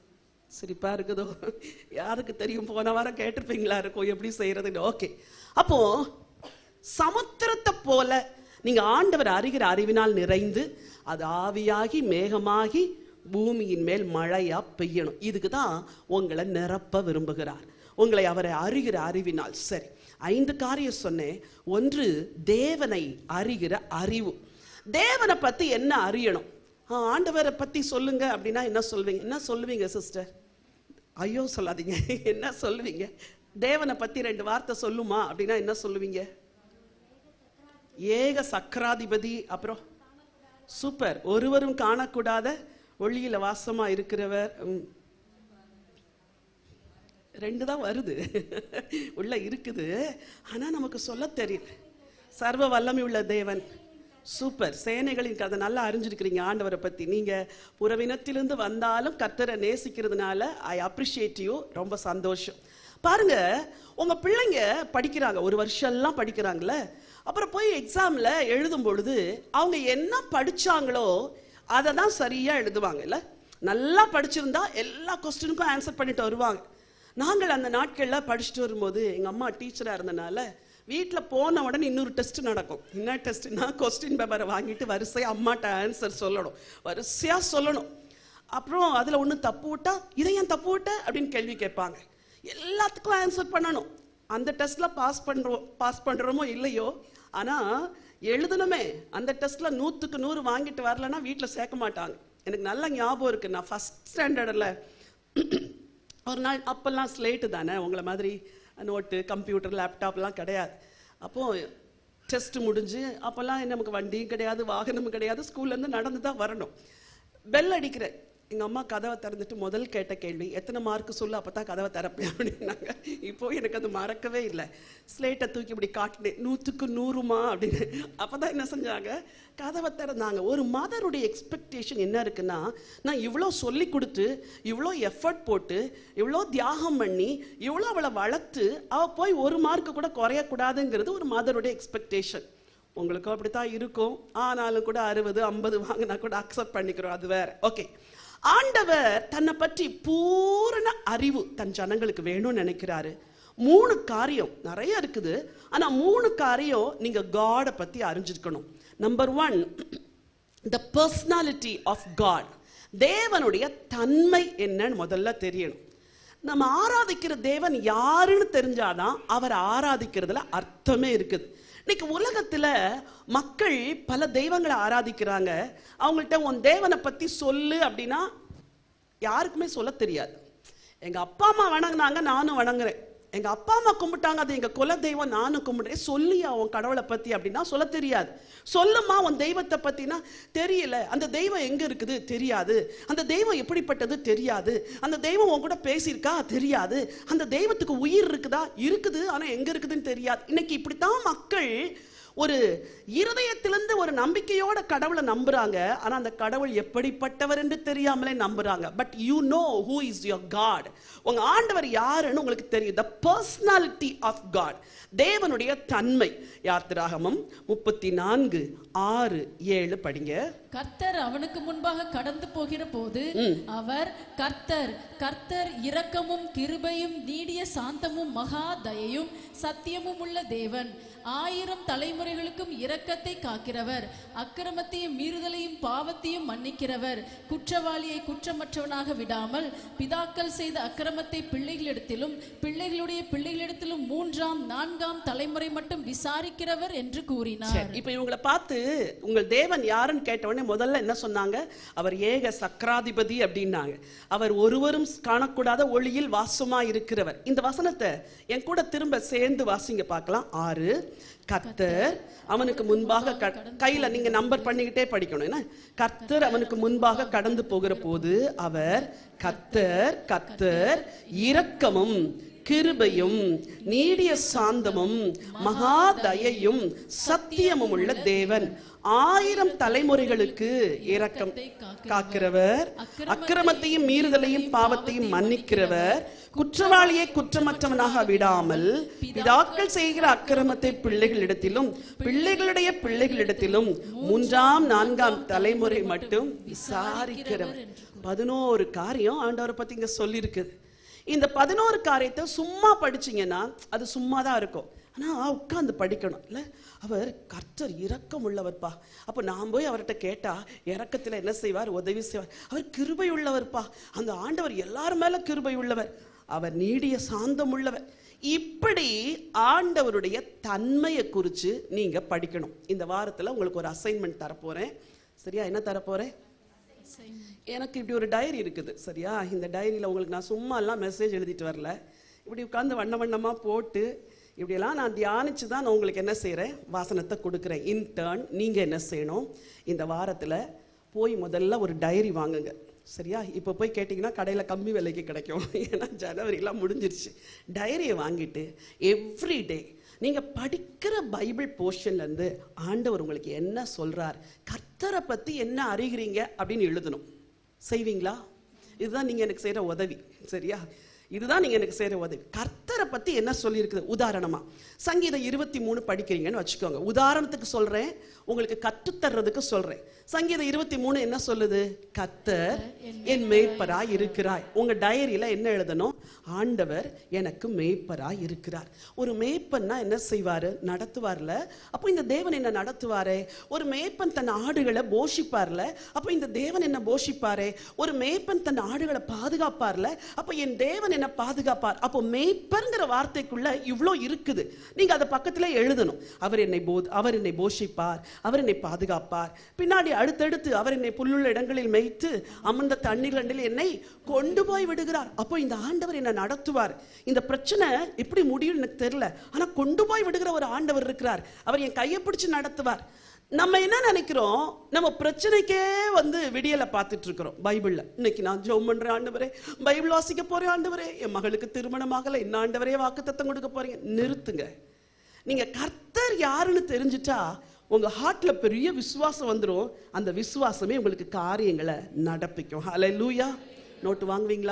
சிரிப்பா இருக்குதோ யாருக்கு தெரியும் போன வாரம் கேட்டிருப்பீங்களா இருக்கும் எப்படி செய்யறதுன்னு ஓகே அப்போ சமுத்திரத்தை போல நீங்க ஆண்டவர் அறிகிற அறிவினால் நிறைந்து அது ஆவியாகி மேகமாகி பூமியின் மேல் மழையா பெய்யணும் இதுக்கு தான் உங்களை நிரப்ப விரும்புகிறார் உங்களை அவரை அறிகிற அறிவினால் சரி ஐந்து காரியம் சொன்னேன் ஒன்று தேவனை அறிகிற அறிவு தேவனை பத்தி என்ன அறியணும் ஆ, ஆண்டவரை பத்தி சொல்லுங்க அப்படின்னா என்ன சொல்வீங்க என்ன சொல்லுவீங்க சிஸ்டர் ஐயோ சொல்லாதீங்க என்ன சொல்லுவீங்க தேவனை பத்தி ரெண்டு வார்த்தை சொல்லுமா அப்படின்னா என்ன சொல்லுவீங்க ஏக சக்கராதிபதி அப்புறம் சூப்பர் ஒருவரும் காணக்கூடாத ஒளியில வாசமா இருக்கிறவர் ம். ரெண்டு தான் வருது உள்ள இருக்குது ஆனா நமக்கு சொல்ல தெரியல சர்வ வல்லமை உள்ள தேவன் சூப்பர் சேனைகளின் கதை நல்லா அறிஞ்சிருக்கிறீங்க ஆண்டவரை பத்தி நீங்க புறவினத்திலிருந்து வந்தாலும் கர்த்தரை நேசிக்கிறதுனால ஐ அப்ரிஷியேட் யூ ரொம்ப சந்தோஷம் பாருங்க உங்க பிள்ளைங்க படிக்கிறாங்க ஒரு வருஷம் எல்லாம் படிக்கிறாங்கல்ல அப்புறம் போய் எக்ஸாம்ல எழுதும் பொழுது அவங்க என்ன படிச்சாங்களோ அதை தான் சரியா எழுதுவாங்கல்ல நல்லா படிச்சிருந்தா எல்லா கொஸ்டினுக்கும் ஆன்சர் பண்ணிட்டு வருவாங்க நாங்கள் அந்த நாட்களில் படிச்சுட்டு வரும்போது எங்கள் அம்மா டீச்சராக இருந்தனால வீட்டில் போன உடனே இன்னொரு டெஸ்ட் நடக்கும் என்ன டெஸ்ட்னா கொஸ்டின் பேப்பரை வாங்கிட்டு வரிசையாக அம்மாட்ட ஆன்சர் சொல்லணும் வரிசையாக சொல்லணும் அப்புறம் அதில் ஒன்று தப்பு விட்டா இதை ஏன் தப்பு விட்ட அப்படின்னு கேள்வி கேட்பாங்க எல்லாத்துக்கும் ஆன்சர் பண்ணணும் அந்த டெஸ்ட்டில் பாஸ் பண்ணுறோம் பாஸ் பண்ணுறோமோ இல்லையோ ஆனால் எழுதணுமே அந்த டெஸ்ட்டில் நூற்றுக்கு நூறு வாங்கிட்டு வரலன்னா வீட்டில் சேர்க்க மாட்டாங்க எனக்கு நல்ல ஞாபகம் இருக்குது நான் ஃபஸ்ட் ஸ்டாண்டர்டில் ஒரு நாள் அப்போல்லாம் ஸ்லேட்டு தானே உங்களை மாதிரி நோட்டு கம்ப்யூட்டர் லேப்டாப்லாம் கிடையாது அப்போது டெஸ்ட் முடிஞ்சு அப்போல்லாம் நமக்கு வண்டியும் கிடையாது வாகனமும் கிடையாது ஸ்கூல்லேருந்து நடந்து தான் வரணும் பெல் அடிக்கிறேன் எங்கள் அம்மா கதவை திறந்துட்டு முதல் கேட்ட கேள்வி எத்தனை மார்க் சொல்லு அப்போ தான் கதவை திறப்பேன் அப்படின்னாங்க இப்போ எனக்கு அது மறக்கவே இல்லை ஸ்லேட்டை தூக்கி இப்படி காட்டினேன் நூற்றுக்கு நூறுமா அப்படின்னு அப்போ தான் என்ன செஞ்சாங்க கதவை திறந்தாங்க ஒரு மதருடைய எக்ஸ்பெக்டேஷன் என்ன இருக்குன்னா நான் இவ்வளோ சொல்லி கொடுத்து இவ்வளோ எஃபர்ட் போட்டு இவ்வளோ தியாகம் பண்ணி இவ்வளோ அவளை வளர்த்து அவள் போய் ஒரு மார்க்கு கூட குறையக்கூடாதுங்கிறது ஒரு மதருடைய எக்ஸ்பெக்டேஷன் உங்களுக்கும் அப்படித்தான் இருக்கும் ஆனாலும் கூட அறுபது ஐம்பது வாங்கினா கூட அக்செப்ட் பண்ணிக்கிறோம் அது வேற ஓகே ஆண்டவர் தன்னை பற்றி பூரண அறிவு தன் ஜனங்களுக்கு வேணும்னு நினைக்கிறாரு மூணு காரியம் நிறைய இருக்குது ஆனா மூணு காரியம் நீங்க காடை பத்தி அறிஞ்சிருக்கணும் number one the personality of God தேவனுடைய தன்மை என்னன்னு முதல்ல தெரியணும் நம்ம ஆராதிக்கிற தேவன் யாருன்னு தெரிஞ்சாதான் அவர் ஆராதிக்கிறதுல அர்த்தமே இருக்குது இன்னைக்கு உலகத்துல மக்கள் பல தெய்வங்களை ஆராதிக்கிறாங்க அவங்கள்ட்ட உன் தேவனை பத்தி சொல்லு அப்படின்னா யாருக்குமே சொல்ல தெரியாது எங்க அப்பா அம்மா வணங்குனாங்க நானும் வணங்குறேன் எங்க அப்பா அம்மா கும்பிட்டாங்க அது எங்க குல தெய்வம் நானும் கும்பிடுறேன் சொல்லியா உன் கடவுளை பத்தி அப்படின்னா சொல்ல தெரியாது சொல்லுமா உன் தெய்வத்தை பத்தினா தெரியல அந்த தெய்வம் எங்க இருக்குது தெரியாது அந்த தெய்வம் எப்படிப்பட்டது தெரியாது அந்த தெய்வம் உன் கூட பேசியிருக்கா தெரியாது அந்த தெய்வத்துக்கு உயிர் இருக்குதா இருக்குது ஆனா எங்க இருக்குதுன்னு தெரியாது இன்னைக்கு இப்படித்தான் மக்கள் ஒரு இருதயத்திலிருந்து ஒரு நம்பிக்கையோட கடவுளை நம்புறாங்க ஆனா அந்த கடவுள் எப்படிப்பட்டவர் என்று தெரியாமலே நம்புறாங்க but you know who is your God உங்க ஆண்டவர் யாருன்னு உங்களுக்கு தெரியும் த பர்சனாலிட்டி ஆஃப் காட் தேவனுடைய தன்மை யாத்திராகமம் முப்பத்தி நான்கு ஆறு ஏழு படிங்க கர்த்தர் அவனுக்கு முன்பாக கடந்து போகிற போது அவர் கர்த்தர் கர்த்தர் இரக்கமும் கிருபையும் நீடிய சாந்தமும் மகா தயையும் சத்தியமும் உள்ள தேவன் ஆயிரம் தலைமுறைகளுக்கும் இரக்கத்தை காக்கிறவர் அக்கிரமத்தையும் மீறுதலையும் பாவத்தையும் மன்னிக்கிறவர் குற்றவாளியை குற்றமற்றவனாக விடாமல் பிதாக்கள் செய்த அக்கிரமத்தை பிள்ளைகளிடத்திலும் பிள்ளைகளுடைய பிள்ளைகளிடத்திலும் மூன்றாம் நான்காம் தலைமுறை மட்டும் விசாரிக்கிறவர் என்று கூறினார் சரி இப்போ இவங்களை பார்த்து உங்கள் தேவன் யாருன்னு கேட்ட உடனே முதல்ல என்ன சொன்னாங்க அவர் ஏக சக்கராதிபதி அப்படின்னாங்க அவர் ஒருவரும் காணக்கூடாத ஒளியில் வாசமா இருக்கிறவர் இந்த வசனத்தை என் கூட திரும்ப சேர்ந்து வாசிங்க பார்க்கலாம் ஆறு கர்த்தர் அவனுக்கு முன்பாக க- கையில நீங்க நம்பர் பண்ணிக்கிட்டே படிக்கணும் என்ன கர்த்தர் அவனுக்கு முன்பாக கடந்து போகிற போது அவர் கர்த்தர் கர்த்தர் இரக்கமும் கிருபையும் நீடிய சாந்தமும் மகா தயையும் சத்தியமும் உள்ள தேவன் ஆயிரம் தலைமுறைகளுக்கு இரக்கம் காக்கிறவர் அக்கிரமத்தையும் மீறுதலையும் பாவத்தையும் மன்னிக்கிறவர் குற்றவாளியை குற்றமற்றவனாக விடாமல் பிதாக்கள் செய்கிற அக்கிரமத்தை பிள்ளைகளிடத்திலும் பிள்ளைகளுடைய பிள்ளைகளிடத்திலும் மூன்றாம் நான்காம் தலைமுறை மட்டும் விசாரிக்கிறவர் பதினோரு காரியம் ஆண்டவரை பத்தி இங்க சொல்லியிருக்குது இந்த பதினோரு காரியத்தை சும்மா படிச்சீங்கன்னா அது சும்மா தான் இருக்கும் ஆனா உட்கார்ந்து படிக்கணும் இல்ல அவர் கர்த்தர் இரக்கம் உள்ளவர்ப்பா அப்ப நான் போய் அவர்கிட்ட கேட்டா இரக்கத்துல என்ன செய்வார் உதவி செய்வார் அவர் கிருபை உள்ளவர்ப்பா அந்த ஆண்டவர் எல்லார் மேல கிருபை உள்ளவர் அவர் நீடிய சாந்தம் உள்ளவர் இப்படி ஆண்டவருடைய தன்மையை குறித்து நீங்க படிக்கணும் இந்த வாரத்துல உங்களுக்கு ஒரு அசைன்மெண்ட் தரப்போறேன் சரியா என்ன தரப்போறேன் எனக்கு இப்படி ஒரு டைரி இருக்குது சரியா இந்த டைரியில் உங்களுக்கு நான் சும்மா எல்லாம் மெசேஜ் எழுதிட்டு வரல இப்படி உட்காந்து வண்ண வண்ணமா போட்டு இப்படியெல்லாம் நான் தியானிச்சு தான் நான் உங்களுக்கு என்ன செய்கிறேன் வாசனத்தை கொடுக்குறேன் இன்டர்ன் நீங்கள் என்ன செய்யணும் இந்த வாரத்தில் போய் முதல்ல ஒரு டைரி வாங்குங்க சரியா இப்போ போய் கேட்டிங்கன்னா கடையில் கம்மி விலைக்கு கிடைக்கும் ஏன்னா ஜனவரிலாம் முடிஞ்சிருச்சு டைரியை வாங்கிட்டு எவ்ரி டே நீங்கள் படிக்கிற பைபிள் போர்ஷன்லேருந்து ஆண்டவர் உங்களுக்கு என்ன சொல்கிறார் கர்த்தரை பற்றி என்ன அறிகிறீங்க அப்படின்னு எழுதணும் செய்வீங்களா இதுதான் நீங்கள் எனக்கு செய்கிற உதவி சரியா இதுதான் நீங்க எனக்கு செய்யற உதவி கர்த்தரை பத்தி என்ன சொல்லியிருக்குது உதாரணமா சங்கீதம் இருபத்தி மூணு படிக்கிறீங்கன்னு வச்சுக்கோங்க உதாரணத்துக்கு சொல்றேன் உங்களுக்கு கற்றுத்தர்றதுக்கு சொல்றேன் சங்கீதம் இருபத்தி மூணு என்ன சொல்லுது கர்த்தர் என் மேய்ப்பராய் இருக்கிறாய் உங்க டைரியில என்ன எழுதணும் ஆண்டவர் எனக்கு மேய்ப்பராய் இருக்கிறார் ஒரு மேய்ப்பன்னா என்ன செய்வாரு நடத்துவார்ல அப்போ இந்த தேவன் என்ன நடத்துவாரே ஒரு மேய்ப்பன் தன் ஆடுகளை போஷிப்பார்ல அப்போ இந்த தேவன் என்ன போஷிப்பாரே ஒரு மேய்ப்பன் தன் ஆடுகளை பாதுகாப்பார்ல அப்போ என் தேவன் என்ன பாதுகாப்பார் அப்போ மேய்ப்பர்ங்கிற வார்த்தைக்குள்ள இவ்வளோ இருக்குது நீங்க அதை பக்கத்துல எழுதணும் அவர் என்னை போ அவர் என்னை போஷிப்பார் அவர் என்னை பாதுகாப்பார் பின்னாடி அடுத்தடுத்து அவர் என்னை புல்லுள்ள இடங்களில் மேய்த்து அமர்ந்த தண்ணீர் என்னை கொண்டு போய் விடுகிறார் அப்போ இந்த ஆண்டவர் என்ன நடத்துவார் இந்த பிரச்சனை எப்படி முடியும் எனக்கு தெரியல ஆனா கொண்டு போய் விடுகிற ஒரு ஆண்டவர் இருக்கிறார் அவர் என் கையை பிடிச்சு நடத்துவார் நம்ம என்ன நினைக்கிறோம் நம்ம பிரச்சனைக்கே வந்து விடியலை பார்த்துட்டு இருக்கிறோம் பைபிள்ல இன்னைக்கு நான் ஜெபம் பண்றேன் ஆண்டவரே பைபிள் வாசிக்க போறேன் ஆண்டவரே என் மகளுக்கு திருமணமாகல என்ன ஆண்டவரே வாக்குத்தத்தம் கொடுக்க போறீங்க நிறுத்துங்க நீங்க கர்த்தர் யாருன்னு தெரிஞ்சுட்டா உங்க ஹார்ட்ல பெரிய விசுவாசம் வந்துடும் அந்த விசுவாசமே உங்களுக்கு காரியங்களை நடப்பிக்கும் ஹலை லூயா நோட்டு வாங்குவீங்களா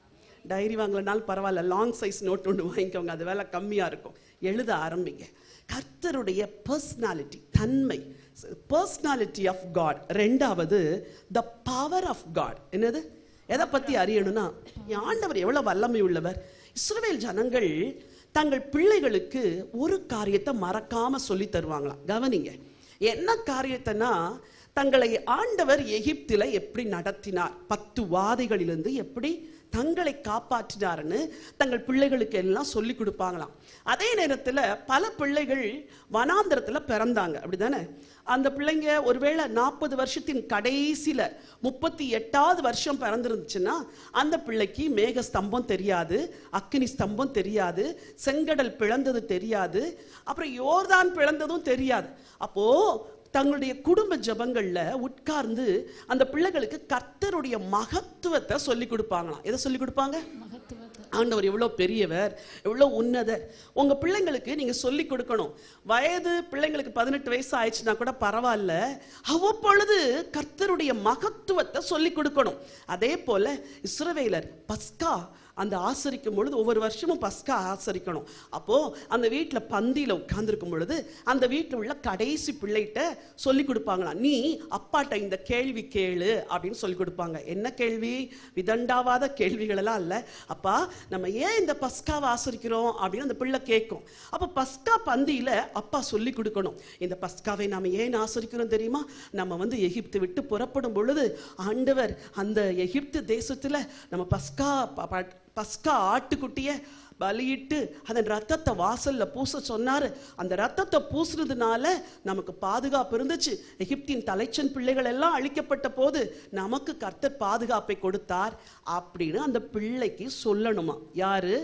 டைரி வாங்கலனாலும் பரவாயில்ல லாங் சைஸ் நோட் ஒன்று வாங்கிக்கோங்க அது வேலை கம்மியாக இருக்கும் எழுத ஆரம்பிங்க கர்த்தருடைய பர்சனாலிட்டி தன்மை பர்சனாலிட்டி ஆஃப் காட் ரெண்டாவது த பவர் ஆஃப் காட் என்னது எதை பற்றி அறியணும்னா என் ஆண்டவர் எவ்வளோ வல்லமை உள்ளவர் இஸ்ரவேல் ஜனங்கள் தங்கள் பிள்ளைகளுக்கு ஒரு காரியத்தை மறக்காம சொல்லி தருவாங்களாம் கவனிங்க என்ன காரியத்தைனா தங்களை ஆண்டவர் எகிப்தில எப்படி நடத்தினார் பத்து வாதைகளிலிருந்து எப்படி தங்களை காப்பாற்றினார்னு தங்கள் பிள்ளைகளுக்கு எல்லாம் சொல்லி கொடுப்பாங்களாம் அதே நேரத்தில் பல பிள்ளைகள் வனாந்திரத்தில் பிறந்தாங்க அப்படிதானே அந்த பிள்ளைங்க ஒருவேளை நாற்பது வருஷத்தின் கடைசியில முப்பத்தி எட்டாவது வருஷம் பிறந்திருந்துச்சுன்னா அந்த பிள்ளைக்கு மேக ஸ்தம்பம் தெரியாது அக்கினி ஸ்தம்பம் தெரியாது செங்கடல் பிளந்தது தெரியாது அப்புறம் யோர்தான் பிளந்ததும் தெரியாது அப்போ தங்களுடைய குடும்ப ஜபங்கள்ல உட்கார்ந்து அந்த பிள்ளைகளுக்கு கர்த்தருடைய மகத்துவத்தை சொல்லி கொடுப்பாங்களாம் எதை சொல்லி கொடுப்பாங்க மகத்துவத்தை ஆண்டவர் எவ்வளோ பெரியவர் எவ்வளோ உன்னதர் உங்க பிள்ளைங்களுக்கு நீங்க சொல்லி கொடுக்கணும் வயது பிள்ளைங்களுக்கு பதினெட்டு வயசு ஆயிடுச்சுன்னா கூட பரவாயில்ல அவ்வப்பொழுது கர்த்தருடைய மகத்துவத்தை சொல்லி கொடுக்கணும் அதே போல இஸ்ரவேலர் பஸ்கா அந்த ஆசரிக்கும் பொழுது ஒவ்வொரு வருஷமும் பஸ்கா ஆசரிக்கணும் அப்போ அந்த வீட்டில் பந்தியில் உட்கார்ந்துருக்கும் பொழுது அந்த வீட்டில் உள்ள கடைசி பிள்ளைகிட்ட சொல்லி கொடுப்பாங்களாம் நீ அப்பாட்ட இந்த கேள்வி கேளு அப்படின்னு சொல்லி கொடுப்பாங்க என்ன கேள்வி விதண்டாவாத கேள்விகள் எல்லாம் இல்லை அப்பா நம்ம ஏன் இந்த பஸ்காவை ஆசரிக்கிறோம் அப்படின்னு அந்த பிள்ளை கேட்கும் அப்போ பஸ்கா பந்தியில அப்பா சொல்லி கொடுக்கணும் இந்த பஸ்காவை நாம ஏன் ஆசரிக்கிறோம் தெரியுமா நம்ம வந்து எகிப்து விட்டு புறப்படும் பொழுது ஆண்டவர் அந்த எகிப்து தேசத்துல நம்ம பஸ்கா ப- ப- பஸ்கா ஆட்டுக்குட்டிய பலியிட்டு அதன் ரத்தத்தை வாசல்ல பூச சொன்னாரு அந்த ரத்தத்தை பூசுறதுனால நமக்கு பாதுகாப்பு இருந்துச்சு எகிப்தின் தலைச்சன் பிள்ளைகள் எல்லாம் அழிக்கப்பட்ட போது நமக்கு கர்த்தர் பாதுகாப்பை கொடுத்தார் அப்படின்னு அந்த பிள்ளைக்கு சொல்லணுமா யாரு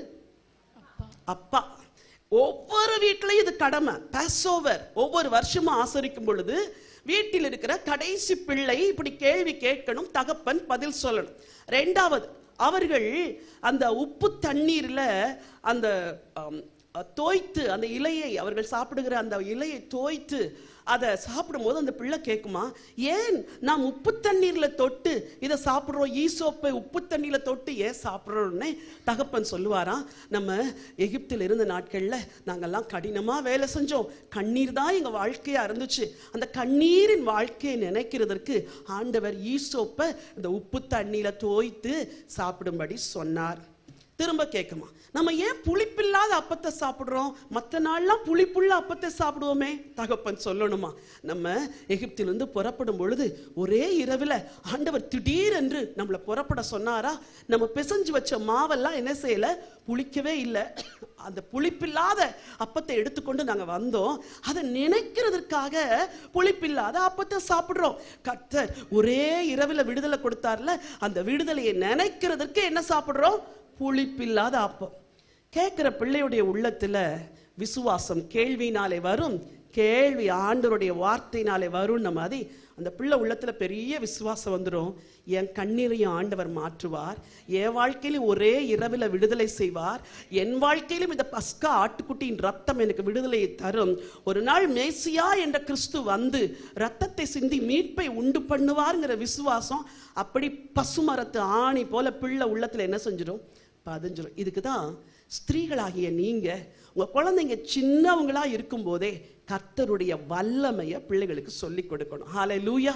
அப்பா ஒவ்வொரு வீட்லயும் இது கடமை பாஸ்ஓவர் ஒவ்வொரு வருஷமும் ஆசரிக்கும் பொழுது வீட்டில் இருக்கிற கடைசி பிள்ளை இப்படி கேள்வி கேட்கணும் தகப்பன் பதில் சொல்லணும் ரெண்டாவது அவர்கள் அந்த உப்பு தண்ணீர்ல அந்த ஆம், அஹ், தோய்த்து அந்த இலையை அவர்கள் சாப்பிடுகிற அந்த இலையை தோய்த்து அதை சாப்பிடும்போது அந்த பிள்ளை கேட்குமா ஏன் நாம் உப்பு தண்ணீர்ல தொட்டு இதை சாப்பிடுறோம் ஈசோப்பை உப்பு தண்ணீர்ல தொட்டு ஏன் சாப்பிடுறோம்னே தகப்பன் சொல்லுவாராம் நம்ம எகிப்தில் இருந்த நாட்கள்ல நாங்கெல்லாம் கடினமா வேலை செஞ்சோம் கண்ணீர் தான் எங்க வாழ்க்கையா இருந்துச்சு அந்த கண்ணீரின் வாழ்க்கையை நினைக்கிறதற்கு ஆண்டவர் ஈசோப்பை இந்த உப்பு தண்ணீர்ல தோய்த்து சாப்பிடும்படி சொன்னார் திரும்ப கேட்குமா நம்ம ஏன் புளிப்பில்லாத அப்பத்தை சாப்பிடுறோம் மற்ற நாள்லாம் புளிப்புள்ள அப்பத்தை சாப்பிடுவோமே தகப்பன் சொல்லணுமா நம்ம எகிப்திலிருந்து புறப்படும் பொழுது ஒரே இரவில் ஆண்டவர் திடீரென்று நம்மளை புறப்பட சொன்னாரா நம்ம பிசைஞ்சு வச்ச மாவெல்லாம் என்ன செய்யல புளிக்கவே இல்லை அந்த புளிப்பில்லாத அப்பத்தை எடுத்துக்கொண்டு நாங்க வந்தோம் அதை நினைக்கிறதுக்காக புளிப்பில்லாத அப்பத்தை சாப்பிடுறோம் கர்த்தர் ஒரே இரவில் விடுதலை கொடுத்தார்ல அந்த விடுதலையை நினைக்கிறதுக்கு என்ன சாப்பிடுறோம் புளிப்பில்லாத அப்பம் கேட்கிற பிள்ளையுடைய உள்ளத்துல விசுவாசம் கேள்வினாலே வரும் கேள்வி ஆண்டவருடைய வார்த்தையினாலே வரும்ன மாதிரி அந்த பிள்ளை உள்ளத்துல பெரிய விசுவாசம் வந்துடும் என் கண்ணீரையும் ஆண்டவர் மாற்றுவார் என் வாழ்க்கையிலும் ஒரே இரவில் விடுதலை செய்வார் என் வாழ்க்கையிலும் இந்த பஸ்கா ஆட்டுக்குட்டியின் ரத்தம் எனக்கு விடுதலையை தரும் ஒரு நாள் மேசியா என்ற கிறிஸ்து வந்து ரத்தத்தை சிந்தி மீட்பை உண்டு பண்ணுவார்ங்கிற விசுவாசம் அப்படி பசுமரத்து ஆணி போல பிள்ளை உள்ளத்துல என்ன செஞ்சிடும் பதிஞ்சிடும் இதுக்கு தான் ஸ்திரீகளாகிய நீங்க உங்க குழந்தைங்க சின்னவங்களா இருக்கும்போதே கர்த்தருடைய வல்லமையை பிள்ளைகளுக்கு சொல்லி கொடுக்கணும் ஹalleluya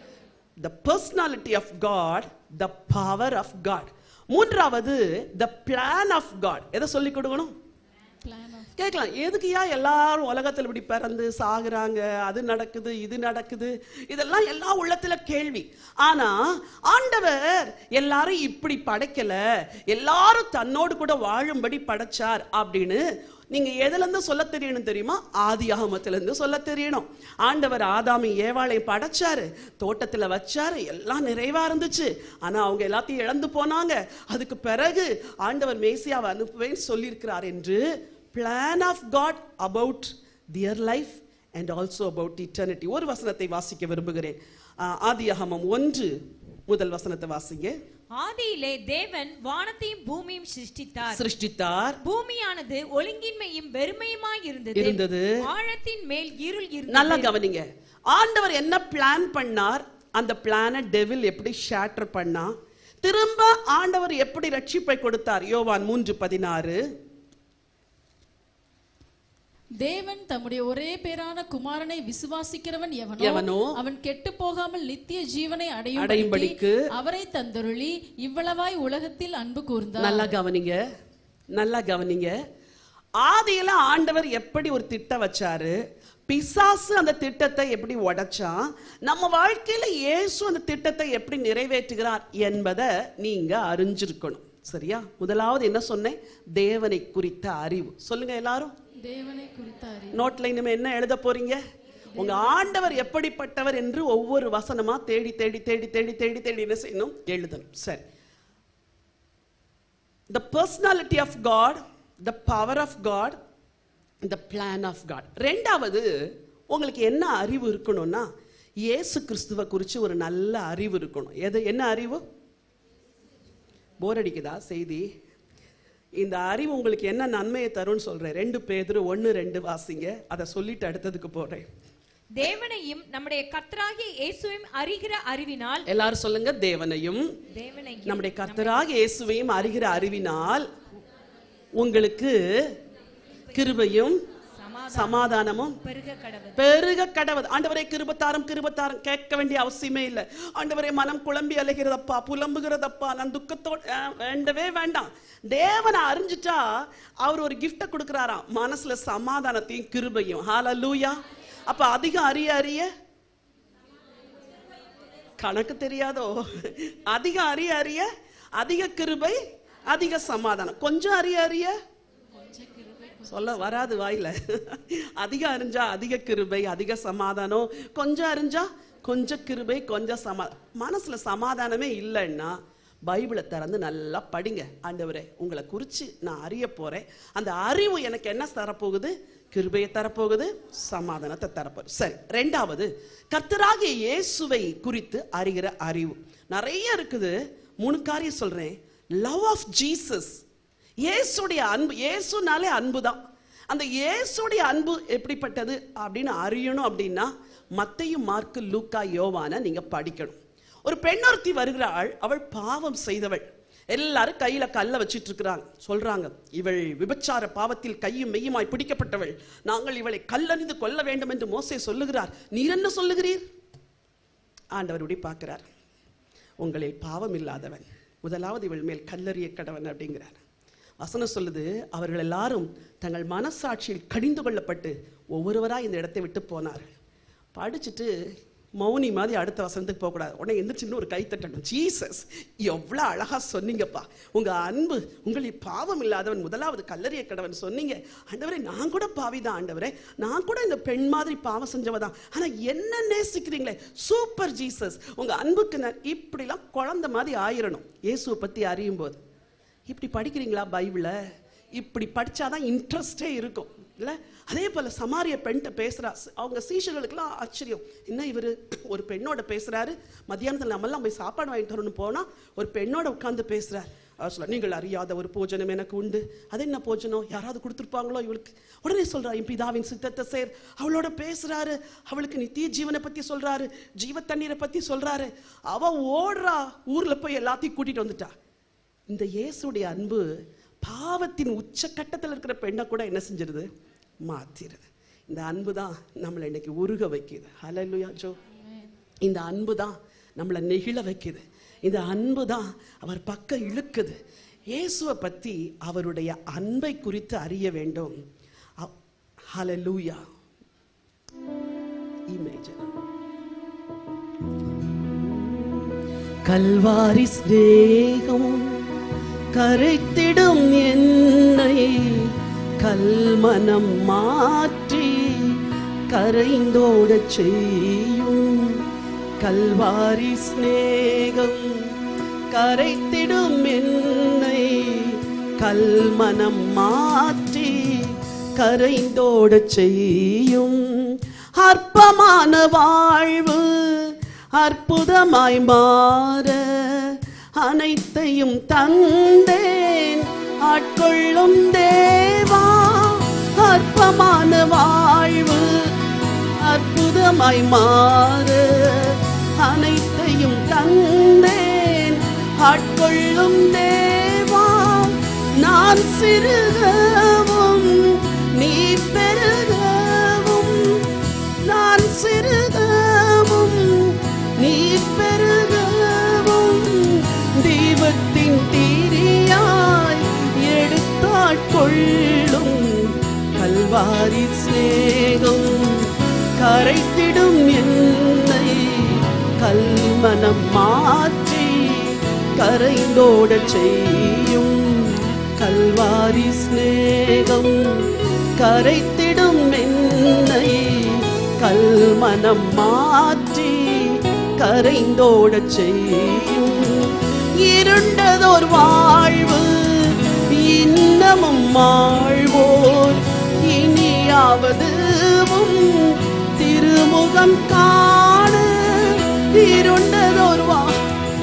the personality of god the power of god மூன்றாவது the plan of god எதை சொல்லி கொடுக்கணும் Plan of கேட்கலாம் எதுக்குயா எல்லாரும் உலகத்தில் இப்படி பிறந்து சாகுறாங்க அது நடக்குது இது நடக்குது இதெல்லாம் எல்லா உள்ளத்துல கேள்வி ஆனா ஆண்டவர் எல்லாரும் இப்படி படைக்கல எல்லாரும் தன்னோடு கூட வாழும்படி படைச்சார் அப்படின்னு நீங்க எதுல இருந்து சொல்ல தெரியணும் தெரியுமா ஆதி ஆகமத்துல இருந்து சொல்ல தெரியணும் ஆண்டவர் ஆதாமி ஏவாளை படைச்சாரு தோட்டத்துல வச்சாரு எல்லாம் நிறைவா இருந்துச்சு ஆனா அவங்க எல்லாத்தையும் இழந்து போனாங்க அதுக்கு பிறகு ஆண்டவர் மேசியாவை அனுப்புவேன்னு சொல்லியிருக்கிறார் என்று plan of God about their life and also about eternity ஒரு வசனத்தை வாசிக்க விரும்புகிறேன் ஆஹ் ஆதியாகமம் ஒன்று முதல் வசனத்தை வாசிங்க ஆதியிலே தேவன் வானத்தையும் பூமியும் சிருஷ்டித்தார் சிருஷ்டித்தார் பூமியானது ஒழுங்கின்மையும் வெறுமையுமாய் இருந்தது இருந்தது. ஆழத்தின் மேல் இருள் நல்லா இருந்தது கவனிங்க ஆண்டவர் என்ன பிளான் பண்ணார் அந்த பிளானை டெவில் எப்படி ஷேட்டர் பண்ணா திரும்ப ஆண்டவர் எப்படி ரட்சிப்பை கொடுத்தார் யோவான் மூன்று பதினாறு தேவன் தம்முடைய ஒரே பேரான குமாரனை விசுவாசிக்கிறவன் எவனோ எவனோ அவன் கெட்டு போகாமல் நித்திய ஜீவனை அடையும்படிக்கு அடையும்படிக்கு அவரை தந்தருளி இவ்வளவாய் உலகத்தில் அன்பு கூர்ந்தார் நல்லா கவனிங்க நல்லா கவனிங்க ஆதியில ஆண்டவர் எப்படி ஒரு திட்டம் வச்சாரு பிசாசு அந்த திட்டத்தை எப்படி உடைச்சான் நம்ம வாழ்க்கையில இயேசு அந்த திட்டத்தை எப்படி நிறைவேற்றுகிறார் என்பதை நீங்க அறிஞ்சிருக்கணும் சரியா முதலாவது என்ன சொன்னேன் தேவனை குறித்த அறிவு சொல்லுங்க எல்லாரும் தேவனை குறித்தார் நோட்ல இனிமே என்ன எழுத போறீங்க உங்க ஆண்டவர் எப்படிப்பட்டவர் என்று ஒவ்வொரு வசனமா தேடி தேடி தேடி தேடி தேடி தேடி என்ன செய்யணும் எழுதணும் சரி the personality of God, the power of God, the plan of God. ரெண்டாவது உங்களுக்கு என்ன அறிவு இருக்கணும்னா இயேசு கிறிஸ்துவ குறித்து ஒரு நல்ல அறிவு இருக்கணும் எது என்ன அறிவு போர் அடிக்குதா செய்தி இந்த அறிவு உங்களுக்கு என்ன நன்மையை தரும்னு சொல்றேன் ரெண்டு பேர் ஒன்னு ரெண்டு வாசிங்க அதை சொல்லிட்டு அடுத்ததுக்கு போறேன் தேவனையும் நம்முடைய கர்த்தராகிய இயேசுவையும் அறிகிற அறிவினால் எல்லாரும் சொல்லுங்க தேவனையும் தேவனையும் நம்முடைய கர்த்தராக இயேசுவையும் அறிகிற அறிவினால் உங்களுக்கு கிருபையும் சமாதானம் சமாதானமும் பெருக கடவுள் பெருக கடவுள் ஆண்டவரே கிருபத்தாரம் கிருபத்தாரம் கேட்க வேண்டிய அவசியமே இல்லை ஆண்டவரே மனம் குழம்பி அலைகிறதப்பா புலம்புகிறதப்பா நான் துக்கத்தோட அஹ், வேண்டவே வேண்டாம் தேவனை அறிஞ்சிட்டா அவர் ஒரு கிஃப்ட கொடுக்குறாராம் மனசுல சமாதானத்தையும் கிருபையும் ஹalleluya அப்ப அதிகம் அறிய அறிய கணக்கு தெரியாதோ அதிகம் அறிய அறிய அதிக கிருபை அதிக சமாதானம் கொஞ்சம் அறிய அறிய சொல்ல வராது வாயில அதிகம் அறிஞ்சா அதிக கிருபை அதிக சமாதானம் கொஞ்சம் அறிஞ்சா கொஞ்சம் கிருபை கொஞ்சம் சமா மனசுல சமாதானமே இல்லைன்னா பைபிளை திறந்து நல்லா படிங்க ஆண்டவரே உங்களை குறித்து நான் அறிய போறேன் அந்த அறிவு எனக்கு என்ன தரப்போகுது கிருபையை தரப்போகுது சமாதானத்தை தரப்போகுது சரி ரெண்டாவது கர்த்தராகிய இயேசுவை குறித்து அறிகிற அறிவு நிறைய இருக்குது மூணு காரியம் சொல்றேன் லவ் ஆஃப் ஜீசஸ் இயேசுடைய அன்பு இயேசுனாலே அன்பு தான் அந்த இயேசுடைய அன்பு எப்படிப்பட்டது அப்படின்னு அறியணும் அப்படின்னா மத்தையும் மார்க்கு லூக்கா யோவான நீங்க படிக்கணும் ஒரு பெண்ணொருத்தி வருகிறாள் அவள் பாவம் செய்தவள் எல்லாரும் கையில கல்ல வச்சிட்டு இருக்கிறாங்க சொல்றாங்க இவள் விபச்சார பாவத்தில் கையும் மெய்யுமாய் பிடிக்கப்பட்டவள் நாங்கள் இவளை கல்லறிந்து கொல்ல வேண்டும் என்று மோசே சொல்லுகிறார் நீர் என்ன சொல்லுகிறீர் ஆண்டவர் இப்படி பார்க்கிறார் உங்களில் பாவம் இல்லாதவன் முதலாவது இவள் மேல் கல்லறிய கடவன் அப்படிங்கிறார் வசனம் சொல்லுது அவர்கள் எல்லாரும் தங்கள் மனசாட்சியில் கடிந்து கொள்ளப்பட்டு ஒவ்வொருவரா இந்த இடத்தை விட்டு போனார் படிச்சுட்டு மௌனி மாதிரி அடுத்த வசனத்துக்கு போகக்கூடாது உடனே எந்திரிச்சுன்னு ஒரு கை தட்டணும் ஜீசஸ் எவ்வளோ அழகா சொன்னீங்கப்பா உங்க அன்பு உங்களில் பாவம் இல்லாதவன் முதலாவது கல்லறிய கடவன் சொன்னீங்க ஆண்டவரே நான் கூட பாவிதான் ஆண்டவரே நான் கூட இந்த பெண் மாதிரி பாவம் செஞ்சவ தான் ஆனா என்ன நேசிக்கிறீங்களே சூப்பர் ஜீசஸ் உங்க அன்புக்கு நான் இப்படிலாம் குழந்தை மாதிரி ஆயிரணும் இயேசுவை பத்தி அறியும் போது இப்படி படிக்கிறீங்களா பைபிளை இப்படி படிச்சாதான் இன்ட்ரெஸ்டே இருக்கும் இல்லை அதே போல சமாரிய பெண்கிட்ட பேசுறா அவங்க சீஷர்களுக்கெல்லாம் ஆச்சரியம் என்ன இவர் ஒரு பெண்ணோட பேசுறாரு மத்தியானத்தில் நம்மெல்லாம் போய் சாப்பாடு வாங்கிட்டு வரணும்னு போனா ஒரு பெண்ணோட உட்கார்ந்து பேசுறார் அவர் சொல்ல நீங்கள் அறியாத ஒரு போஜனம் எனக்கு உண்டு அது என்ன போஜனம் யாராவது கொடுத்துருப்பாங்களோ இவளுக்கு உடனே சொல்றா என் பிதாவின் சித்தத்தை சேர் அவளோட பேசுறாரு அவளுக்கு நித்திய ஜீவனை பத்தி சொல்றாரு ஜீவ தண்ணீரை பத்தி சொல்றாரு அவ ஓடுறா ஊர்ல போய் எல்லாத்தையும் கூட்டிட்டு வந்துட்டா இந்த இயேசுடைய அன்பு பாவத்தின் உச்சக்கட்டத்தில் இருக்கிற பெண்ணை கூட என்ன செஞ்சிருது மாத்திருது இந்த அன்பு தான் நம்மளை இன்னைக்கு உருக வைக்குது ஹalleluya ஜோ இந்த அன்பு தான் நம்மளை நெகிழ வைக்குது இந்த அன்பு தான் அவர் பக்கம் இழுக்குது இயேசுவை பத்தி அவருடைய அன்பை குறித்து அறிய வேண்டும் அ- ஹalleluya இமேஜ் கல்வாரி ஸ்நேகம் கரைத்திடும் என்னை கல்மனம் மாற்றி கரைந்தோடச் செய்யும் கல்வாரி ஸ்நேகம் கரைத்திடும் என்னை கல்மனம் மாற்றி கரைந்தோடச் செய்யும் அற்பமான வாழ்வு அற்புதமாய் மாற அனைத்தையும் தந்தேன் ஆட்கொள்ளும் தேவா அற்பமான வாழ்வு அற்புதமாய் மாற அனைத்தையும் தந்தேன் ஆட்கொள்ளும் தேவா நான் சிறுகவும் நீ பெருகவும் நான் சிறுகவும் நீ பெருகவும் தெய்வத்தின் தீரியாய் எடுத்தாட்கொள்ளும் கல்வாரி சிநேகம் கரைத்திடும் என்னை கல்மனம் மாற்றி கரைந்தோடச் செய்யும் கல்வாரி சிநேகம் கரைத்திடும் என்னை கல்மனம் மாற்றி கரைந்தோடச் செய்யும் இருண்டதோர் வாழ்வு இன்னமும் வாழ்வோர் இனியாவதுவும் திருமுகம் காண இருண்டதோர் வா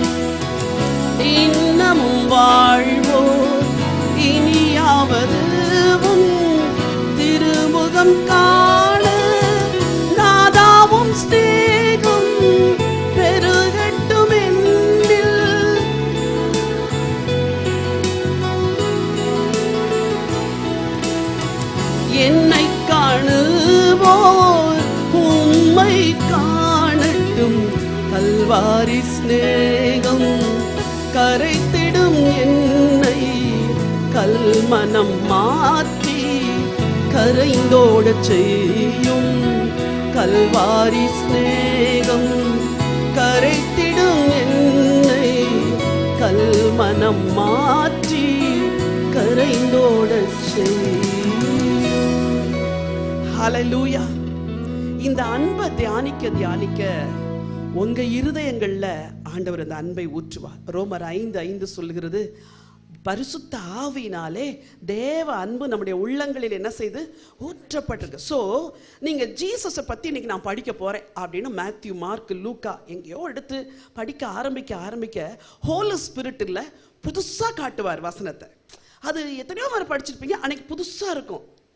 இன்னமும் வாழ்வோர் இனியாவதுவும் திருமுகம் காண நாதாவும் ஸ்நேகம் பெருகட்டும் என்னில் என்னை காணுவோர் உம்மை காணட்டும் கல்வாரி சிநேகம் கரைத்திடும் என்னை கல்மனம் மாற்றி கரைந்தோடச் செய்யும் கல்வாரி சிநேகம் கரைத்திடும் என்னை கல்மனம் மாற்றி கரைந்தோடச் செய்யும் ஹalleluya இந்த அன்பை தியானிக்க தியானிக்க உங்க இருதயங்கள்ல ஆண்டவர் அந்த அன்பை ஊற்றுவார் ரோமர் ஐந்து ஐந்து சொல்லுகிறது பரிசுத்த ஆவியினாலே தேவ அன்பு நம்முடைய உள்ளங்களில் என்ன செய்து ஊற்றப்பட்டிருக்கு ஸோ நீங்க ஜீசஸை பத்தி இன்னைக்கு நான் படிக்க போறேன் அப்படின்னு மேத்யூ மார்க் லூக்கா எங்கேயோ எடுத்து படிக்க ஆரம்பிக்க ஆரம்பிக்க ஹோல் ஸ்பிரிட்டில் புதுசா காட்டுவார் வசனத்தை அது எத்தனையோ முறை படிச்சிருப்பீங்க அன்னைக்கு புதுசா இருக்கும்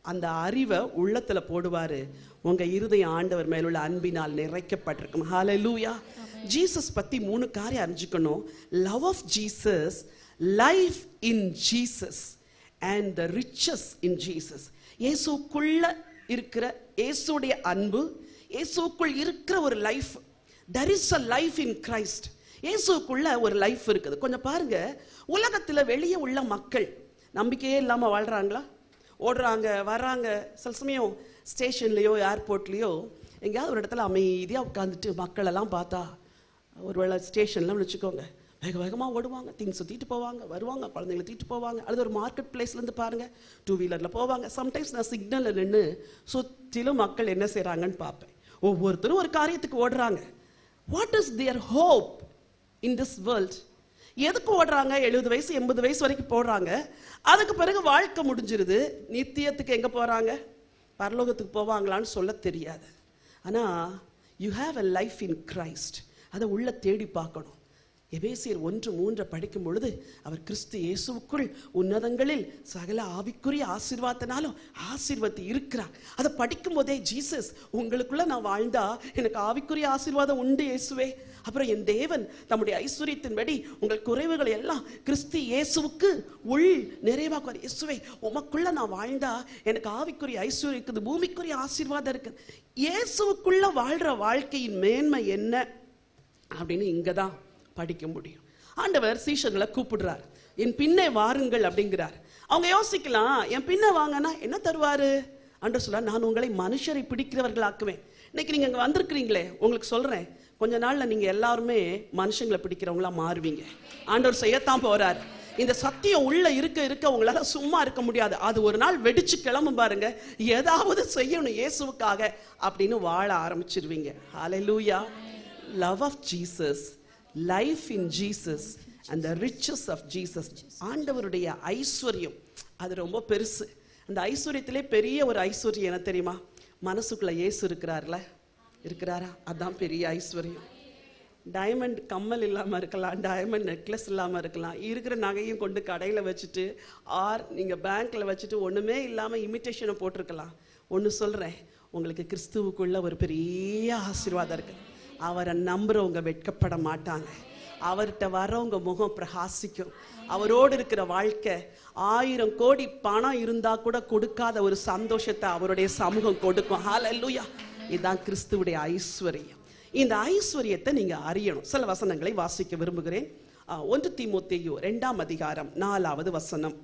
அந்த அறிவை உள்ளத்துல போடுவாரு உங்க இருதய ஆண்டவர் மேலுள்ள அன்பினால் நிறைக்கப்பட்டிருக்கும் ஹalleluya ஜீசஸ் பத்தி மூணு காரியம் அறிஞ்சுக்கணும் love of Jesus life in Jesus and the riches in Jesus இயேசுக்குள்ள இருக்கிற இயேசுடைய அன்பு இயேசுக்குள் இருக்கிற ஒரு life there is a life in Christ இயேசுக்குள்ள ஒரு லைஃப் இருக்குது கொஞ்சம் பாருங்க உலகத்துல வெளியே உள்ள மக்கள் நம்பிக்கையே இல்லாம வாழ்றாங்களா ஓடுறாங்க வர்றாங்க சில சமயம் ஸ்டேஷன்லயோ ஏர்போர்ட்லயோ எங்கேயாவது ஒரு இடத்துல அமைதியா உட்காந்துட்டு மக்கள் எல்லாம் பார்த்தா ஒருவேளை ஸ்டேஷன்ல வச்சுக்கோங்க வேக வேகமாக ஓடுவாங்க திங்ஸ் தூக்கிட்டு போவாங்க வருவாங்க குழந்தைங்களை தூக்கிட்டு போவாங்க அது ஒரு மார்க்கெட் பிளேஸ்லேருந்து பாருங்க டூ வீலரில் போவாங்க சம்டைம்ஸ் நான் சிக்னலில் நின்று சுற்றிலும் மக்கள் என்ன செய்கிறாங்கன்னு பார்ப்பேன் ஒவ்வொருத்தரும் ஒரு காரியத்துக்கு ஓடுறாங்க what is their hope in this world எதுக்கு ஓடுறாங்க எழுபது வயசு எண்பது வயசு வரைக்கும் போடுறாங்க அதுக்கு பிறகு வாழ்க்கை முடிஞ்சிருது நித்தியத்துக்கு எங்கே போகிறாங்க பரலோகத்துக்கு போவாங்களான்னு சொல்ல தெரியாது ஆனால் you have a life in Christ அதை உள்ள தேடி பார்க்கணும் எபேசியர் ஒன்று மூன்றை படிக்கும் பொழுது அவர் கிறிஸ்து இயேசுவுக்குள் உன்னதங்களில் சகல ஆவிக்குரிய ஆசீர்வாதத்தினாலும் ஆசீர்வதி இருக்கிறார் அதை படிக்கும் போதே ஜீசஸ் உங்களுக்குள்ள நான் வாழ்ந்தா எனக்கு ஆவிக்குரிய ஆசீர்வாதம் உண்டு இயேசுவே அப்புறம் என் தேவன் தம்முடைய ஐஸ்வர்யத்தின்படி உங்கள் குறைவுகளை எல்லாம் கிறிஸ்து இயேசுவுக்கு உள் நிறைவாக்குவார் இயேசுவே உமக்குள்ள நான் வாழ்ந்தா எனக்கு ஆவிக்குரிய ஐஸ்வர்யம் இருக்குது பூமிக்குரிய ஆசீர்வாதம் இருக்குது இயேசுவுக்குள்ள வாழ்ற வாழ்க்கையின் மேன்மை என்ன அப்படின்னு இங்கே தான் படிக்க முடியும் ஆண்டவர் சீஷர்களை கூப்பிடுறார் என் பின்னே வாருங்கள் அப்படிங்கிறார் அவங்க யோசிக்கலாம் என் பின்ன வாங்கன்னா என்ன தருவாரு ஆண்டவர் சொல்ல நான் உங்களை மனுஷரை பிடிக்கிறவர்களாக்குவேன் இன்னைக்கு நீங்க இங்க வந்திருக்கிறீங்களே உங்களுக்கு சொல்றேன் கொஞ்ச நாள்ல நீங்க எல்லாருமே மனுஷங்களை பிடிக்கிறவங்களா மாறுவீங்க ஆண்டவர் செய்யத்தான் போறார் இந்த சத்தியம் உள்ள இருக்க இருக்க உங்களால சும்மா இருக்க முடியாது அது ஒரு நாள் வெடிச்சு கிளம்பும் பாருங்க ஏதாவது செய்யணும் இயேசுவுக்காக அப்படின்னு வாழ ஆரம்பிச்சிருவீங்க ஹalleluya love of Jesus, life in Jesus, and the riches of Jesus. ஆண்டவருடைய ஐஸ்வர்யம் அது ரொம்ப பெருசு அந்த ஐஸ்வர்யத்திலே பெரிய ஒரு ஐஸ்வர்யம் என்ன தெரியுமா மனசுக்குள்ள இயேசு இருக்கிறார்ல இருக்கிறாரா அதான் பெரிய ஐஸ்வர்யம் டைமண்ட் கம்மல் இல்லாம இருக்கலாம் டைமண்ட் நெக்லஸ் இல்லாம இருக்கலாம் இருக்கிற நகையும் கொண்டு கடையில வச்சுட்டு ஆர் நீங்க பேங்க்ல வச்சுட்டு ஒண்ணுமே இல்லாம இமிட்டேஷனை போட்டிருக்கலாம் ஒன்னு சொல்றேன் உங்களுக்கு கிறிஸ்துவுக்குள்ள ஒரு பெரிய ஆசீர்வாதம் இருக்கு அவரை நம்புறவங்க வெட்கப்பட மாட்டாங்க அவர்கிட்ட வர்றவங்க முகம் பிரகாசிக்கும் அவரோடு இருக்கிற வாழ்க்கை ஆயிரம் கோடி பணம் இருந்தா கூட கொடுக்காத ஒரு சந்தோஷத்தை அவருடைய சமூகம் கொடுக்கும் ஹalleluya இதுதான் கிறிஸ்துவுடைய ஐஸ்வர்யம் இந்த ஐஸ்வர்யத்தை நீங்க அறியணும் சில வசனங்களை வாசிக்க விரும்புகிறேன் ஆ, ஒன்று தீமோத்தேயு ரெண்டாம் அதிகாரம் நாலாவது வசனம்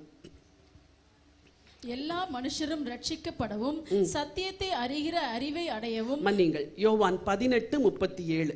எல்லா மனுஷரும் ரட்சிக்கப்படவும் சத்தியத்தை அறிகிற அறிவை அடையவும் மன்னிங்கள் யோவான் பதினெட்டு முப்பத்தி ஏழு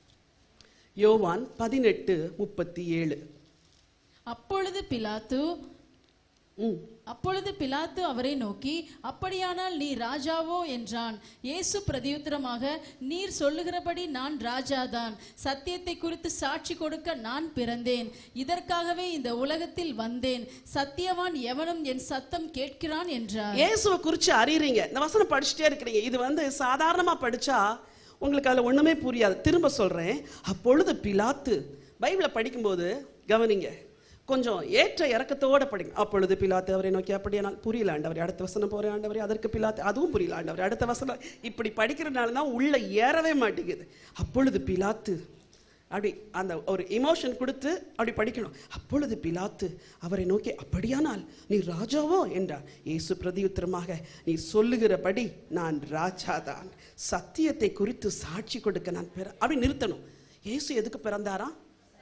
யோவான் பதினெட்டு முப்பத்தி ஏழு அப்பொழுது பிலாத்து ம் அப்பொழுது பிலாத்து அவரை நோக்கி அப்படியானால் நீ ராஜாவோ என்றான் இயேசு பிரதியுத்தரமாக நீர் சொல்லுகிறபடி நான் ராஜாதான் சத்தியத்தை குறித்து சாட்சி கொடுக்க நான் பிறந்தேன் இதற்காகவே இந்த உலகத்தில் வந்தேன் சத்தியவான் எவனும் என் சத்தம் கேட்கிறான் என்றார் இயேசுவை குறித்து அறியறீங்க இந்த வசனம் படிச்சுட்டே இருக்கிறீங்க இது வந்து சாதாரணமா படிச்சா உங்களுக்கு அதுல ஒண்ணுமே புரியாது திரும்ப சொல்றேன் அப்பொழுது பிலாத்து பைபிளை படிக்கும்போது கவனிங்க கொஞ்சம் ஏற்ற இறக்கத்தோட படிங்க அப்பொழுது பிலாத்து அவரை நோக்கி அப்படியானால் புரியல ஆண்டவரே அடுத்த வசனம் போறேன் ஆண்டவரே அதற்கு பிலாத்து அதுவும் புரியல ஆண்டவரே அடுத்த வசனம் இப்படி படிக்கிறதுனால தான் உள்ள ஏறவே மாட்டேங்குது அப்பொழுது பிலாத்து அப்படி அந்த ஒரு இமோஷன் கொடுத்து அப்படி படிக்கணும் அப்பொழுது பிலாத்து அவரை நோக்கி அப்படியானால் நீ ராஜாவோ என்றார் இயேசு பிரதியுத்தரமாக நீ சொல்லுகிறபடி நான் ராஜாதான் சத்தியத்தை குறித்து சாட்சி கொடுக்க நான் பிற அப்படி நிறுத்தணும் இயேசு எதுக்கு பிறந்தாரா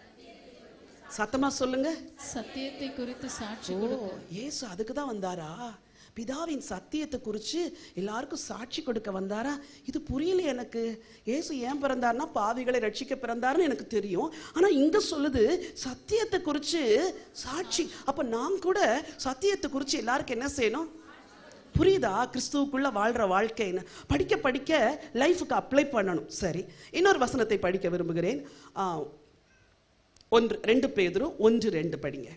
சத்தமா சொல்லுங்க சத்தியத்தை குறித்து சாட்சி ஓ கொடுக்க இயேசு அதுக்கு தான் வந்தாரா பிதாவின் சத்தியத்தை குறித்து எல்லாருக்கும் சாட்சி கொடுக்க வந்தாரா இது புரியல எனக்கு இயேசு ஏன் பிறந்தார்னா பாவிகளை ரட்சிக்க பிறந்தாருன்னு எனக்கு தெரியும் ஆனா இங்க சொல்லுது சத்தியத்தை குறித்து சாட்சி அப்ப நான் கூட சத்தியத்தை குறித்து எல்லாருக்கும் என்ன செய்யணும் புரியுதா கிறிஸ்துவுக்குள்ள வாழ்ற வாழ்க்கைன்னு படிக்க படிக்க லைஃபுக்கு அப்ளை பண்ணணும் சரி இன்னொரு வசனத்தை படிக்க விரும்புகிறேன் ஆ, ஒன்று ரெண்டு பேதரும் ஒன்று ரெண்டு படிங்க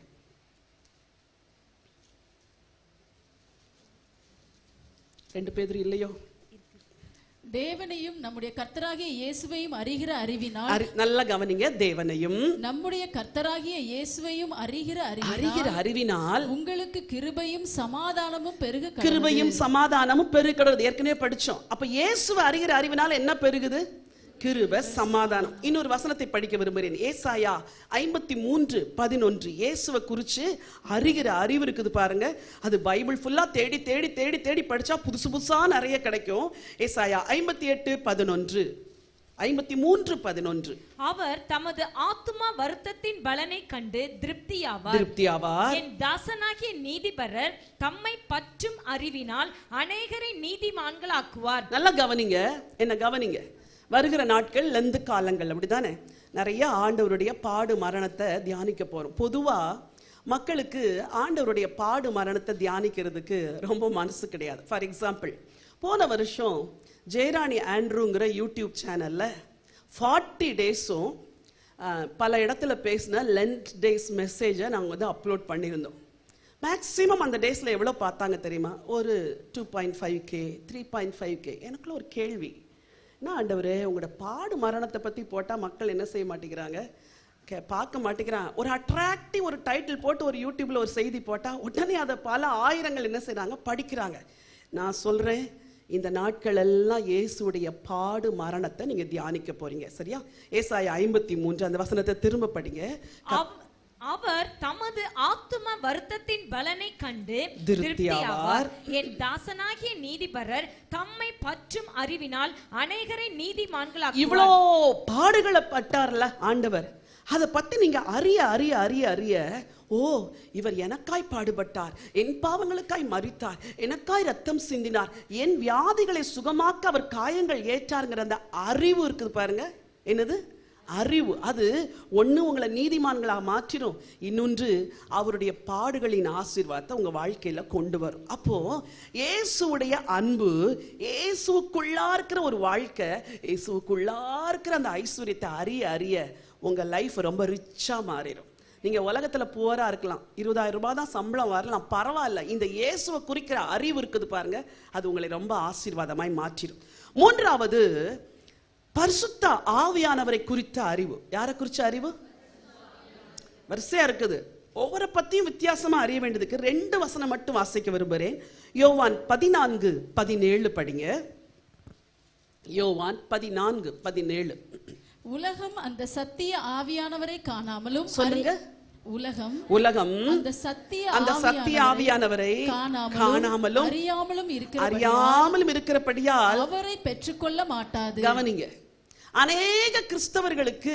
ரெண்டு பேதர் இல்லையோ தேவனையும் நம்முடைய கர்த்தராகிய இயேசுவையும் அறிகிற அறிவினால் அறி- நல்லா கவனிங்க தேவனையும் நம்முடைய கர்த்தராகிய இயேசுவையும் அறிகிற அறிவினால் அறிகிற அறிவினால் உங்களுக்கு கிருபையும் சமாதானமும் பெருக கடவுது. கிருபையும் சமாதானமும் பெருகிறது ஏற்கனவே படிச்சோம் அப்ப இயேசுவை அறிகிற அறிவினால் என்ன பெருகுது கிருப சமாதானம் இன்னொரு வசனத்தை படிக்க விரும்புகிறேன் ஏசாயா ஐம்பத்தி மூன்று பதினொன்று இயேசுவை குறிச்சு அறிகிற அறிவு இருக்குது பாருங்க அது பைபிள் ஃபுல்லா தேடி தேடி தேடி தேடி படிச்சா புதுசு புதுசா நிறைய கிடைக்கும் ஏசாயா ஐம்பத்தி எட்டு பதினொன்று ஐம்பத்தி மூன்று பதினொன்று அவர் தமது ஆத்துமா வருத்தத்தின் பலனை கண்டு திருப்தியாவார் திருப்தியாவார் என் தாசனாகிய நீதிபரர் தம்மை பற்றும் அறிவினால் அநேகரை நீதிமான்களாக்குவார் நல்லா கவனிங்க என்ன கவனிங்க வருகிற நாட்கள் லெந்து காலங்கள் அப்படிதானே நிறைய ஆண்டவருடைய பாடு மரணத்தை தியானிக்க போறோம் பொதுவா மக்களுக்கு ஆண்டவருடைய பாடு மரணத்தை தியானிக்கிறதுக்கு ரொம்ப மனசு கிடையாது ஃபார் எக்ஸாம்பிள் போன வருஷம் ஜெயராணி ஆண்ட்ரூங்கிற யூடியூப் சேனல்ல ஃபார்ட்டி டேஸும் பல இடத்துல பேசின லென்த் டேஸ் மெசேஜை நாங்கள் வந்து அப்லோட் பண்ணியிருந்தோம் மேக்ஸிமம் அந்த டேஸில் எவ்வளோ பார்த்தாங்க தெரியுமா ஒரு two point five K three point five K எனக்குள்ள ஒரு கேள்வி என்ன ஆண்டவரே உங்களோட பாடு மரணத்தை பற்றி போட்டால் மக்கள் என்ன செய்ய மாட்டேங்கிறாங்க கே பார்க்க மாட்டேங்கிறான் ஒரு அட்ராக்டிவ் ஒரு டைட்டில் போட்டு ஒரு யூடியூப்ல ஒரு செய்தி போட்டால் உடனே அதை பல ஆயிரங்கள் என்ன செய்றாங்க படிக்கிறாங்க நான் சொல்கிறேன் இந்த நாட்கள் எல்லாம் இயேசுடைய பாடு மரணத்தை நீங்க தியானிக்க போறீங்க சரியா ஏசாயா ஐம்பத்தி மூன்று அந்த வசனத்தை திரும்ப படிங்க அவ்- அவர் தமது ஆத்தும வருத்தத்தின் பலனை கண்டு திருப்தியாவார். என் தாசனாகிய நீதிபரர் தம்மை பற்றும் அறிவினால் அநேகரை நீதிமான்களாக்குவார் இவ்வளோ பாடுகளை பட்டார்ல ஆண்டவர் அதை பத்தி நீங்க அறிய அறிய அறிய அறிய ஓ இவர் எனக்காய் பாடுபட்டார் என் பாவங்களுக்காய் மரித்தார் எனக்காய் ரத்தம் சிந்தினார் என் வியாதிகளை சுகமாக்க அவர் காயங்கள் ஏற்றாருங்கிற அந்த அறிவு இருக்குது பாருங்க என்னது அறிவு அது ஒண்ணு உங்களை நீதிமான்களா மாற்றிடும் இன்னொன்று அவருடைய பாடுகளின் ஆசீர்வாதத்தை உங்க வாழ்க்கையில கொண்டு வரும் அப்போ இயேசுவுடைய அன்பு இயேசுக்குள்ளா இருக்கிற ஒரு வாழ்க்கை இயேசுக்குள்ளா இருக்கிற அந்த ஐஸ்வர்யத்தை அறிய அறிய உங்க லைஃப் ரொம்ப ரிச்சா மாறிடும் நீங்க உலகத்துல புவரா இருக்கலாம் இருபதாயிரம் ரூபாய் தான் சம்பளம் வரலாம் பரவாயில்ல இந்த இயேசுவை குறிக்கிற அறிவு இருக்குது பாருங்க அது உங்களை ரொம்ப ஆசீர்வாதமாய் மாற்றிடும் மூன்றாவது பரிசுத்த ஆவியானவரை குறித்த அறிவு யாரை குறிச்ச அறிவு வரிசையா இருக்குது ஒவ்வொரு பத்தியும் வித்தியாசமா அறிய வேண்டியதுக்கு ரெண்டு வசனம் மட்டும் வாசிக்க விரும்புகிறேன் யோவான் பதினான்கு பதினேழு படிங்க யோவான் பதினான்கு பதினேழு உலகம் அந்த சத்திய ஆவியானவரை காணாமலும் சொல்லுங்க. அறி- உலகம் உலகம் அந்த சத்திய அந்த சத்திய ஆவியானவரை காணாமலும் காணாமலும் அறியாமலும் இருக்கிற அறியாமலும் இருக்கிறபடியால் அவரை பெற்றுக்கொள்ள மாட்டாது கவனிங்க அநேக கிறிஸ்தவர்களுக்கு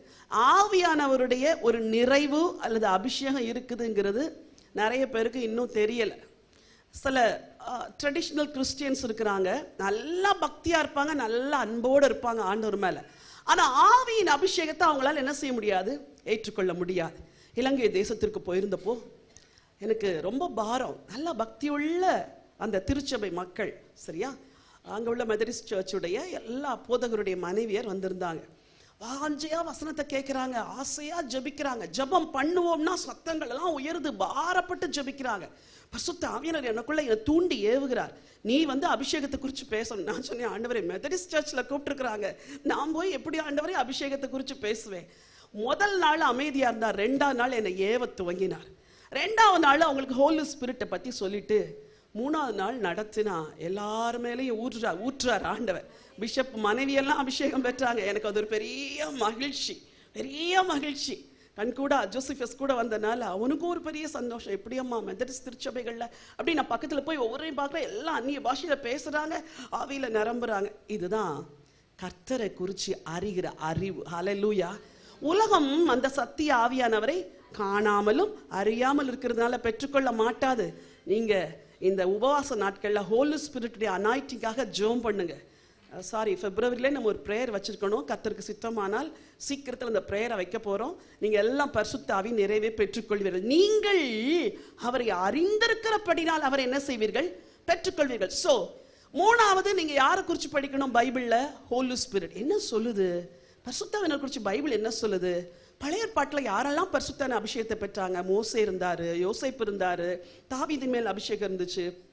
ஆவியானவருடைய ஒரு நிறைவு அல்லது அபிஷேகம் இருக்குதுங்கிறது நிறைய பேருக்கு இன்னும் தெரியல சில ட்ரெடிஷ்னல் கிறிஸ்டியன்ஸ் இருக்கிறாங்க நல்லா பக்தியா இருப்பாங்க நல்லா அன்போடு இருப்பாங்க ஆண்டவர் மேல ஆனா ஆவியின் அபிஷேகத்தை அவங்களால என்ன செய்ய முடியாது ஏற்றுக்கொள்ள முடியாது இலங்கை தேசத்திற்கு போயிருந்தப்போ எனக்கு ரொம்ப பாரம் நல்ல பக்தியுள்ள அந்த திருச்சபை மக்கள் சரியா அங்க உள்ள மெதடிஸ்ட் சர்ச்சுடைய எல்லா போதகருடைய மனைவியர் வந்திருந்தாங்க வாஞ்சையா வசனத்தை கேட்குறாங்க ஆசையா ஜெபிக்கிறாங்க ஜெபம் பண்ணுவோம்னா சத்தங்கள் எல்லாம் உயருது பாரப்பட்டு ஜெபிக்கிறாங்க பசுத்த ஆவியனர் எனக்குள்ள என்னை தூண்டி ஏவுகிறார் நீ வந்து அபிஷேகத்தை குறித்து பேசணும் நான் சொன்னேன் ஆண்டவரே மெதடிஸ்ட் சர்ச்சில் கூப்பிட்டுருக்குறாங்க நான் போய் எப்படி ஆண்டவரே அபிஷேகத்தை குறித்து பேசுவேன் முதல் நாள் அமைதியா இருந்தார் ரெண்டாவது நாள் என்னை ஏவ துவங்கினார் ரெண்டாவது நாள் அவங்களுக்கு ஹோலி ஸ்பிரிட்டை பத்தி சொல்லிட்டு மூணாவது நாள் நடத்தினா எல்லார் மேலேயும் ஊற்றுறார் ஊற்றுறார் ஆண்டவர் பிஷப் மனைவியெல்லாம் அபிஷேகம் பெற்றாங்க எனக்கு அது ஒரு பெரிய மகிழ்ச்சி பெரிய மகிழ்ச்சி கண்கூடா ஜோசிஃபஸ் கூட வந்தனால அவனுக்கும் ஒரு பெரிய சந்தோஷம் எப்படியம்மா மெத்தடிஸ்ட் திருச்சபைகள்ல அப்படி நான் பக்கத்துல போய் ஒவ்வொருத்தையும் பார்க்குறேன் எல்லாம் அந்நிய பாஷையில பேசுறாங்க ஆவியில நிரம்புறாங்க இதுதான் கர்த்தரை குறிச்சு அறிகிற அறிவு ஹalleluya உலகம் அந்த சத்திய ஆவியானவரை காணாமலும் அறியாமல் இருக்கிறதுனால பெற்றுக்கொள்ள மாட்டாது நீங்க இந்த உபவாச நாட்கள்ல ஹோலி ஸ்பிரிட்டுடைய அனாய்டிங்காக ஜோம் பண்ணுங்க சாரி பிப்ரவரியிலே நம்ம ஒரு ப்ரேயர் வச்சிருக்கணும் கர்த்தருக்கு சித்தமானால் சீக்கிரத்தில் அந்த ப்ரேயரை வைக்க போறோம் நீங்க எல்லாம் பரிசுத்தாவி நிறைவே பெற்றுக்கொள்வீர்கள் நீங்கள் அவரை அறிந்திருக்கிறபடினால் அவரை என்ன செய்வீர்கள் பெற்றுக்கொள்வீர்கள் சோ மூணாவது நீங்க யாரை குறித்து படிக்கணும் பைபிள்ல ஹோலி ஸ்பிரிட் என்ன சொல்லுது பரிசுத்தாவினர் குறித்து பைபிள் என்ன சொல்லுது பழைய ஏற்பாட்டில் யாரெல்லாம் பரிசுத்தான அபிஷேகத்தை பெற்றாங்க மோசே இருந்தாரு யோசேப்பு இருந்தாரு தாவீதின் மேல் அபிஷேகம் இருந்துச்சு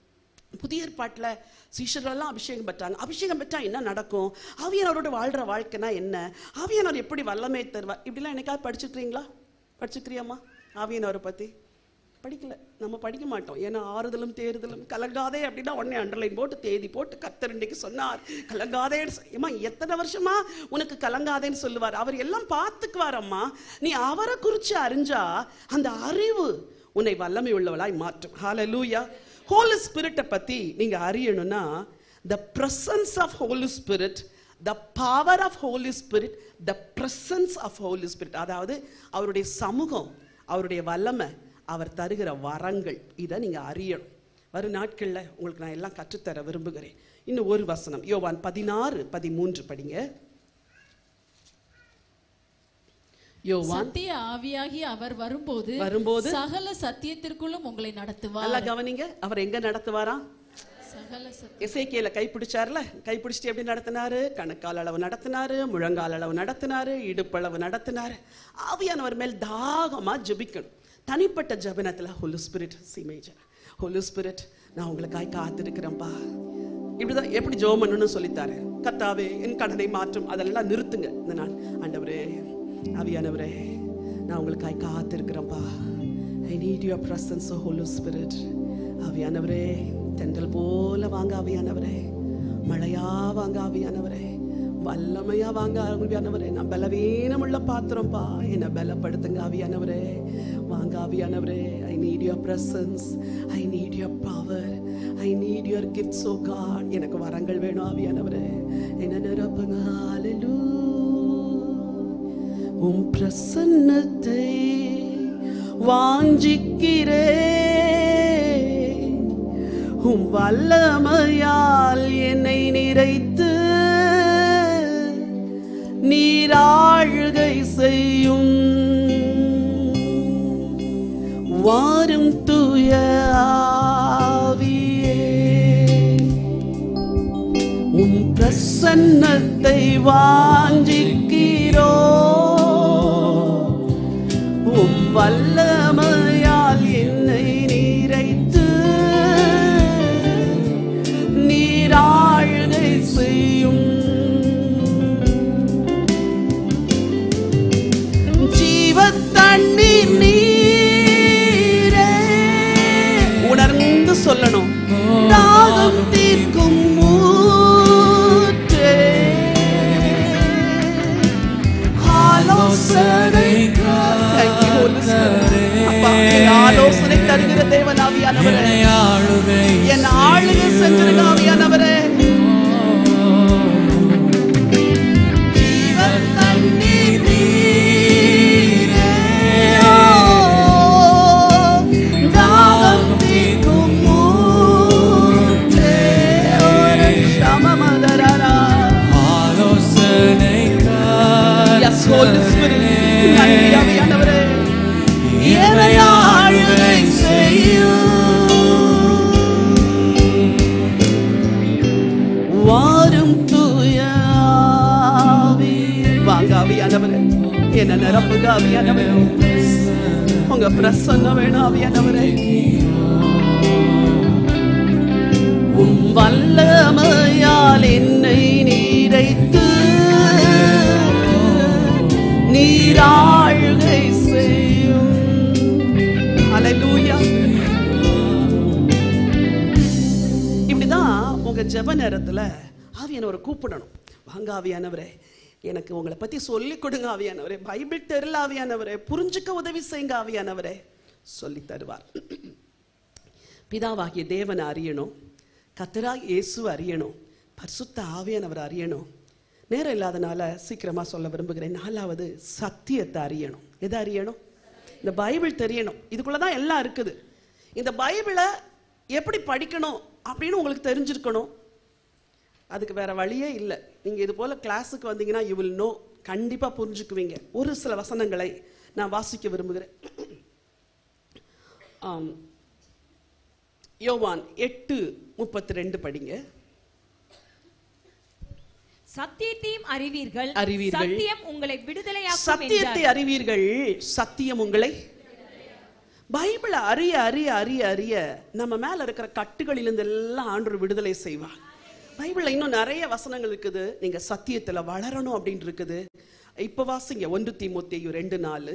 புதிய ஏற்பாட்டில் சீஷர்களெல்லாம் அபிஷேகம் பெற்றாங்க அபிஷேகம் பெற்றா என்ன நடக்கும் ஆவியானவரோட வாழ்கிற வாழ்க்கைனா என்ன ஆவியானவர் எப்படி வல்லமை தருவார் இப்படிலாம் என்னைக்காவது படிச்சுக்கிறீங்களா படிச்சுக்கிறியாம்மா ஆவியானவரை பற்றி படிக்கல நம்ம படிக்க மாட்டோம் ஏன்னா ஆறுதலும் தேறுதலும் கலங்காதே அப்படின்னா உடனே அண்டர்லைன் போட்டு தேதி போட்டு கத்தர் இன்னைக்கு சொன்னார் கலங்காதேன்னு சொ- ஏம்மா எத்தனை வருஷமா உனக்கு கலங்காதேன்னு சொல்லுவார் அவர் எல்லாம் பார்த்துக்குவார் அம்மா நீ அவரை குறித்து அறிஞ்சா அந்த அறிவு உன்னை வல்லமை உள்ளவளாய் மாற்றும் ஹalleluya ஹோலி ஸ்பிரிட்டை பற்றி நீங்க அறியணும்னா the presence of Holy Spirit the power of Holy Spirit the presence of Holy Spirit அதாவது அவருடைய சமூகம் அவருடைய வல்லமை அவர் தருகிற வரங்கள் இதை நீங்க அறியணும் வரும் நாட்களில் உங்களுக்கு நான் எல்லாம் கற்றுத்தர விரும்புகிறேன் இன்னும் ஒரு வசனம் யோவான் பதினாறு பதிமூன்று படிங்க யோவான் சத்திய ஆவியாகி அவர் வரும்போது வரும்போது சகல சத்தியத்திற்குள்ளும் உங்களை நடத்துவார் நல்லா கவனிங்க அவர் எங்க நடத்துவாராம் சகல சத்திய எசேக்கியேல கைப்பிடிச்சார்ல கைப்பிடிச்சிட்டு எப்படி நடத்தினாரு கணக்கால் அளவு நடத்தினாரு முழங்கால் அளவு நடத்தினாரு இடுப்பளவு நடத்தினாரு ஆவியானவர் மேல் தாகமா ஜெபிக்கணும் தனிப்பட்ட ஜெபனத்துல ஹோலி ஸ்பிரிட் சீமேஜர் ஹோலி ஸ்பிரிட் நான் உங்களுக்காய் காத்திருக்கிறேன்ப்பா இப்படிதான் எப்படி ஜெபம் பண்ணணும்னு சொல்லித்தாரு கத்தாவே என் கடனை மாற்றும் அதெல்லாம் நிறுத்துங்க இந்த நாள் ஆண்டவரே ஆவியானவரே நான் உங்களுக்காய் காத்திருக்கிறேன்ப்பா I need your presence Holy Spirit ஆவியானவரே தென்றல் போல வாங்க ஆவியானவரே மழையா வாங்க ஆவியானவரே வல்லமையா வாங்க ஆவியானவரே நான் பலவீனம் உள்ள பாத்திரம்ப்பா என்னை பலப்படுத்துங்க ஆவியானவரே வாங்க ஆவியானவரே I need your presence I need your power I need your gifts oh God எனக்கு வரங்கள் வேணும் ஆவியானவரே என்ன நிரப்புங்க ஹalleluya உம் பிரசன்னத்தை வாஞ்சிக்கிறேன் உம் வல்லமையால் என்னை நிறைத்து நீராழ்கை செய்யும் வாரும் தூய ஆவியே உம் பிரசன்னத்தை வாஞ்சிக்கிறோ உம் வல்லமையால் என்னை நிறைத்து நீராழ்கை செய்யும் ஜீவ தண்ணீர் நீரே உணர்ந்து சொல்லணும் தாகம் தீர்க்கும் ஊற்றே ஆலோசனை Thank you, Holy Spirit. அப்பா, எங்க ஆலோசனை தருகிற தேவன் ஆவியானவரே ஆளுகை என் ஆளுகை செஞ்சிருங்க ஆவியானவரே ஜீவன் தண்ணீர் நீரே. தாகம் தீர்க்கும் ஊற்றே. ஒரு சமமதரரா. ஆலோசனை Yes, Holy Spirit. நன்றி ஆவியானவரே. என்னை ஆளுகை செய்யும் வாரும் தூய ஆவியே. வாங்க ஆவியானவரே என்ன நிரப்புங்க ஆவியானவரே உங்க பிரசன்னம் வேணும் ஆவியானவரே உம் வல்லமையால் என்னை நீரைத்து நீராழ்கை செய்யும் ஹalleluya இப்படிதான் உங்க ஜெப நேரத்துல ஆவியானவரை கூப்பிடணும் வாங்க ஆவியானவரே எனக்கு உங்களை பத்தி சொல்லி கொடுங்க ஆவியானவரே பைபிள் தெரியல ஆவியானவரே புரிஞ்சுக்க உதவி செய்யுங்க ஆவியானவரே சொல்லி தருவார் பிதாவாகிய தேவனை அறியணும் கத்தரா இயேசு அறியணும் பரிசுத்த ஆவியானவர் அறியணும் நேரம் இல்லாதனால சீக்கிரமா சொல்ல விரும்புகிறேன் நாலாவது சத்தியத்தை அறியணும் எதை அறியணும் இந்த பைபிள் தெரியணும் இதுக்குள்ள தான் எல்லாம் இருக்குது இந்த பைபிளை எப்படி படிக்கணும் அப்படின்னு உங்களுக்கு தெரிஞ்சிருக்கணும் அதுக்கு வேற வழியே இல்லை நீங்க இது போல கிளாஸுக்கு வந்தீங்கன்னா யூ வில் நோ கண்டிப்பா புரிஞ்சுக்குவீங்க ஒரு சில வசனங்களை நான் வாசிக்க விரும்புகிறேன் ஆம். யோவான் எட்டு முப்பத்தி ரெண்டு படிங்க சத்தியத்தையும் அறிவீர்கள் அறிவீர்கள். சத்தியம் உங்களை விடுதலையாக்கும் சத்தியத்தை என்றார். அறிவீர்கள் சத்தியம் உங்களை பைபிளை அறிய அறிய அறிய அறிய நம்ம மேல இருக்கிற கட்டுகளிலிருந்து எல்லாம் ஆண்டு விடுதலை செய்வார் பைபிள்ல இன்னும் நிறைய வசனங்கள் இருக்குது நீங்க சத்தியத்துல வளரணும் அப்படின்னு இருக்குது இப்ப வாசிங்க ஒன்று தீமோத்தேயு ரெண்டு நாலு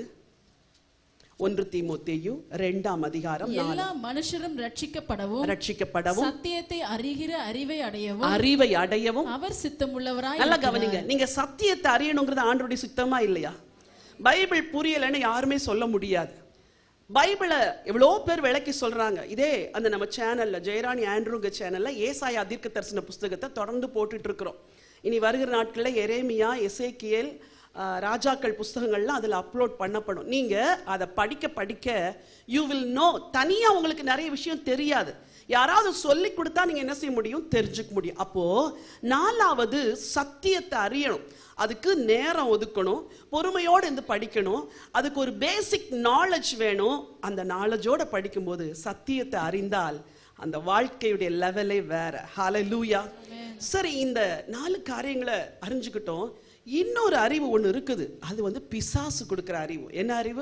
ஒன்று தீமோத்தேயு ரெண்டாம் அதிகாரம் நாலு எல்லா மனுஷரும் ரட்சிக்கப்படவும் ரட்சிக்கப்படவும் சத்தியத்தை அறிகிற அறிவை அடையவும் அறிவை அடையவும் அவர் சித்தமுள்ளவராய் நல்லா இருக்கிறார். கவனிங்க நீங்க சத்தியத்தை அறியணுங்கிறது ஆண்டருடைய சுத்தமா இல்லையா பைபிள் புரியலைன்னு யாருமே சொல்ல முடியாது பைபிளை எவ்வளோ பேர் விளக்கி சொல்றாங்க இதே அந்த நம்ம சேனல்ல ஜெயராணி ஆண்ட்ரூங்க சேனல்ல ஏசாயா தீர்க்க தரிசன புஸ்தகத்தை தொடர்ந்து போட்டுட்டு இருக்கிறோம் இனி வருகிற நாட்களில் எரேமியா எசேக்கியேல் ஆஹ், ராஜாக்கள் புஸ்தகங்கள்லாம் அதில் அப்லோட் பண்ணப்படும் நீங்க அதை படிக்க படிக்க யூ வில் நோ தனியா உங்களுக்கு நிறைய விஷயம் தெரியாது யாராவது சொல்லி கொடுத்தா நீங்க என்ன செய்ய முடியும் தெரிஞ்சுக்க முடியும் அப்போ நாலாவது சத்தியத்தை அறியணும் அதுக்கு நேரம் ஒதுக்கணும் பொறுமையோடு இருந்து படிக்கணும் அதுக்கு ஒரு பேசிக் நாலேஜ் வேணும் அந்த நாலேஜோட படிக்கும்போது சத்தியத்தை அறிந்தால் அந்த வாழ்க்கையுடைய லெவலே வேற ஹalleluya சரி இந்த நாலு காரியங்களை அறிஞ்சுக்கிட்டோம் இன்னொரு அறிவு ஒண்ணு இருக்குது அது வந்து பிசாசு கொடுக்கிற அறிவு என்ன அறிவு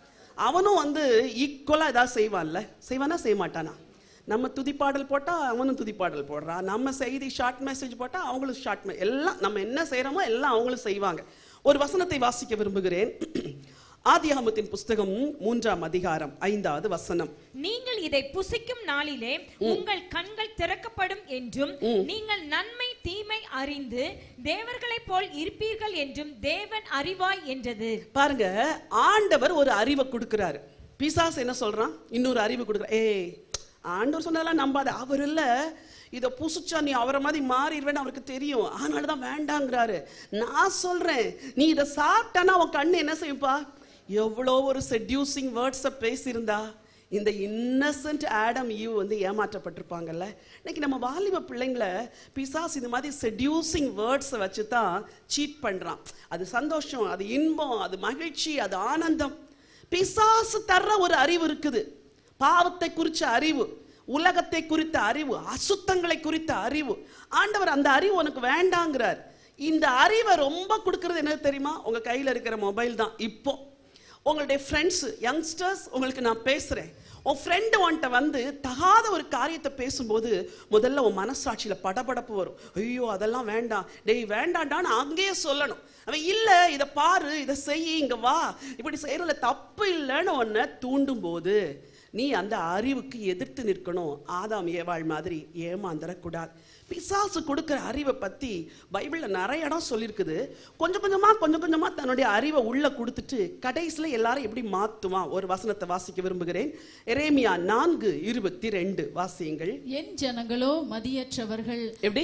அவனும் வந்து ஈக்குவலா ஏதாவது செய்வான்ல செய்வானா செய்ய மாட்டானா நம்ம துதிப்பாடல் போட்டா அவனும் துதிப்பாடல் போடுறான் நம்ம செய்தி ஷார்ட் மெசேஜ் போட்டா அவங்களும் ஷார்ட் எல்லாம் நம்ம என்ன செய்றோமோ எல்லாம் அவங்களும் செய்வாங்க ஒரு வசனத்தை வாசிக்க விரும்புகிறேன் ஆதியாகமத்தின் புஸ்தகம் மூன்றாம் அதிகாரம் ஐந்தாவது வசனம் நீங்கள் இதை புசிக்கும் நாளிலே உங்கள் கண்கள் திறக்கப்படும் என்றும் நீங்கள் நன்மை தீமை அறிந்து தேவர்களைப் போல் இருப்பீர்கள் என்றும் தேவன் அறிவாய் என்றது பாருங்க ஆண்டவர் ஒரு அறிவை கொடுக்கிறாரு பிசாஸ் என்ன சொல்றான் இன்னொரு அறிவு கொடுக்குற ஏய் ஆண்டவர் சொன்னதெல்லாம் நம்பாத அவர் இல்ல இதை புசிச்சா நீ அவரை மாதிரி மாறிடுவேன்னு அவருக்கு தெரியும் அதனால தான் வேண்டாங்கிறாரு நான் சொல்றேன் நீ இதை சாப்பிட்டானா உன் கண்ணு என்ன செய்யும்பா எவ்வளோ ஒரு செட்யூசிங் வேர்ட்ஸை பேசியிருந்தா இந்த இன்னசென்ட் ஆடம் ஈவ் வந்து ஏமாற்றப்பட்டிருப்பாங்கல்ல இன்னைக்கு நம்ம வாலிப பிள்ளைங்களை பிசாஸ் இந்த மாதிரி செட்யூசிங் வேர்ட்ஸை வச்சு தான் சீட் பண்றான் அது சந்தோஷம் அது இன்பம் அது மகிழ்ச்சி அது ஆனந்தம் பிசாசு தர்ற ஒரு அறிவு இருக்குது பாவத்தை குறிச்ச அறிவு உலகத்தை குறித்த அறிவு அசுத்தங்களை குறித்த அறிவு ஆண்டவர் அந்த அறிவு உனக்கு வேண்டாங்கிறார் இந்த அறிவை ரொம்ப கொடுக்கறது என்ன தெரியுமா உங்க கையில இருக்கிற மொபைல் தான் இப்போ உங்களுடைய ஃப்ரெண்ட்ஸ் யங்ஸ்டர்ஸ் உங்களுக்கு நான் பேசுறேன் உன் ஃப்ரெண்டு உன்கிட்ட வந்து தகாத ஒரு காரியத்தை பேசும்போது முதல்ல உன் மனசாட்சியில படபடப்பு வரும் ஐயோ அதெல்லாம் வேண்டாம் டேய் வேண்டாண்டான்னு அங்கேயே சொல்லணும் அவன் இல்ல இதை பாரு இதை செய் இங்க வா இப்படி செய்யறதுல தப்பு இல்லைன்னு உன்னை தூண்டும் போது நீ அந்த அறிவுக்கு எதிர்த்து நிற்கணும் ஆதாம் ஏவாள் மாதிரி ஏமாந்துடக்கூடாது பிசாசு கொடுக்கிற அறிவை பத்தி பைபிள்ல நிறைய இடம் சொல்லியிருக்குது கொஞ்சம் கொஞ்சமா கொஞ்சம் கொஞ்சமா தன்னுடைய அறிவை உள்ள கொடுத்துட்டு கடைசியில எல்லாரும் எப்படி மாத்துவான் ஒரு வசனத்தை வாசிக்க விரும்புகிறேன் எரேமியா நான்கு இருபத்தி ரெண்டு வாசியுங்கள் என் ஜனங்களோ மதியற்றவர்கள் எப்படி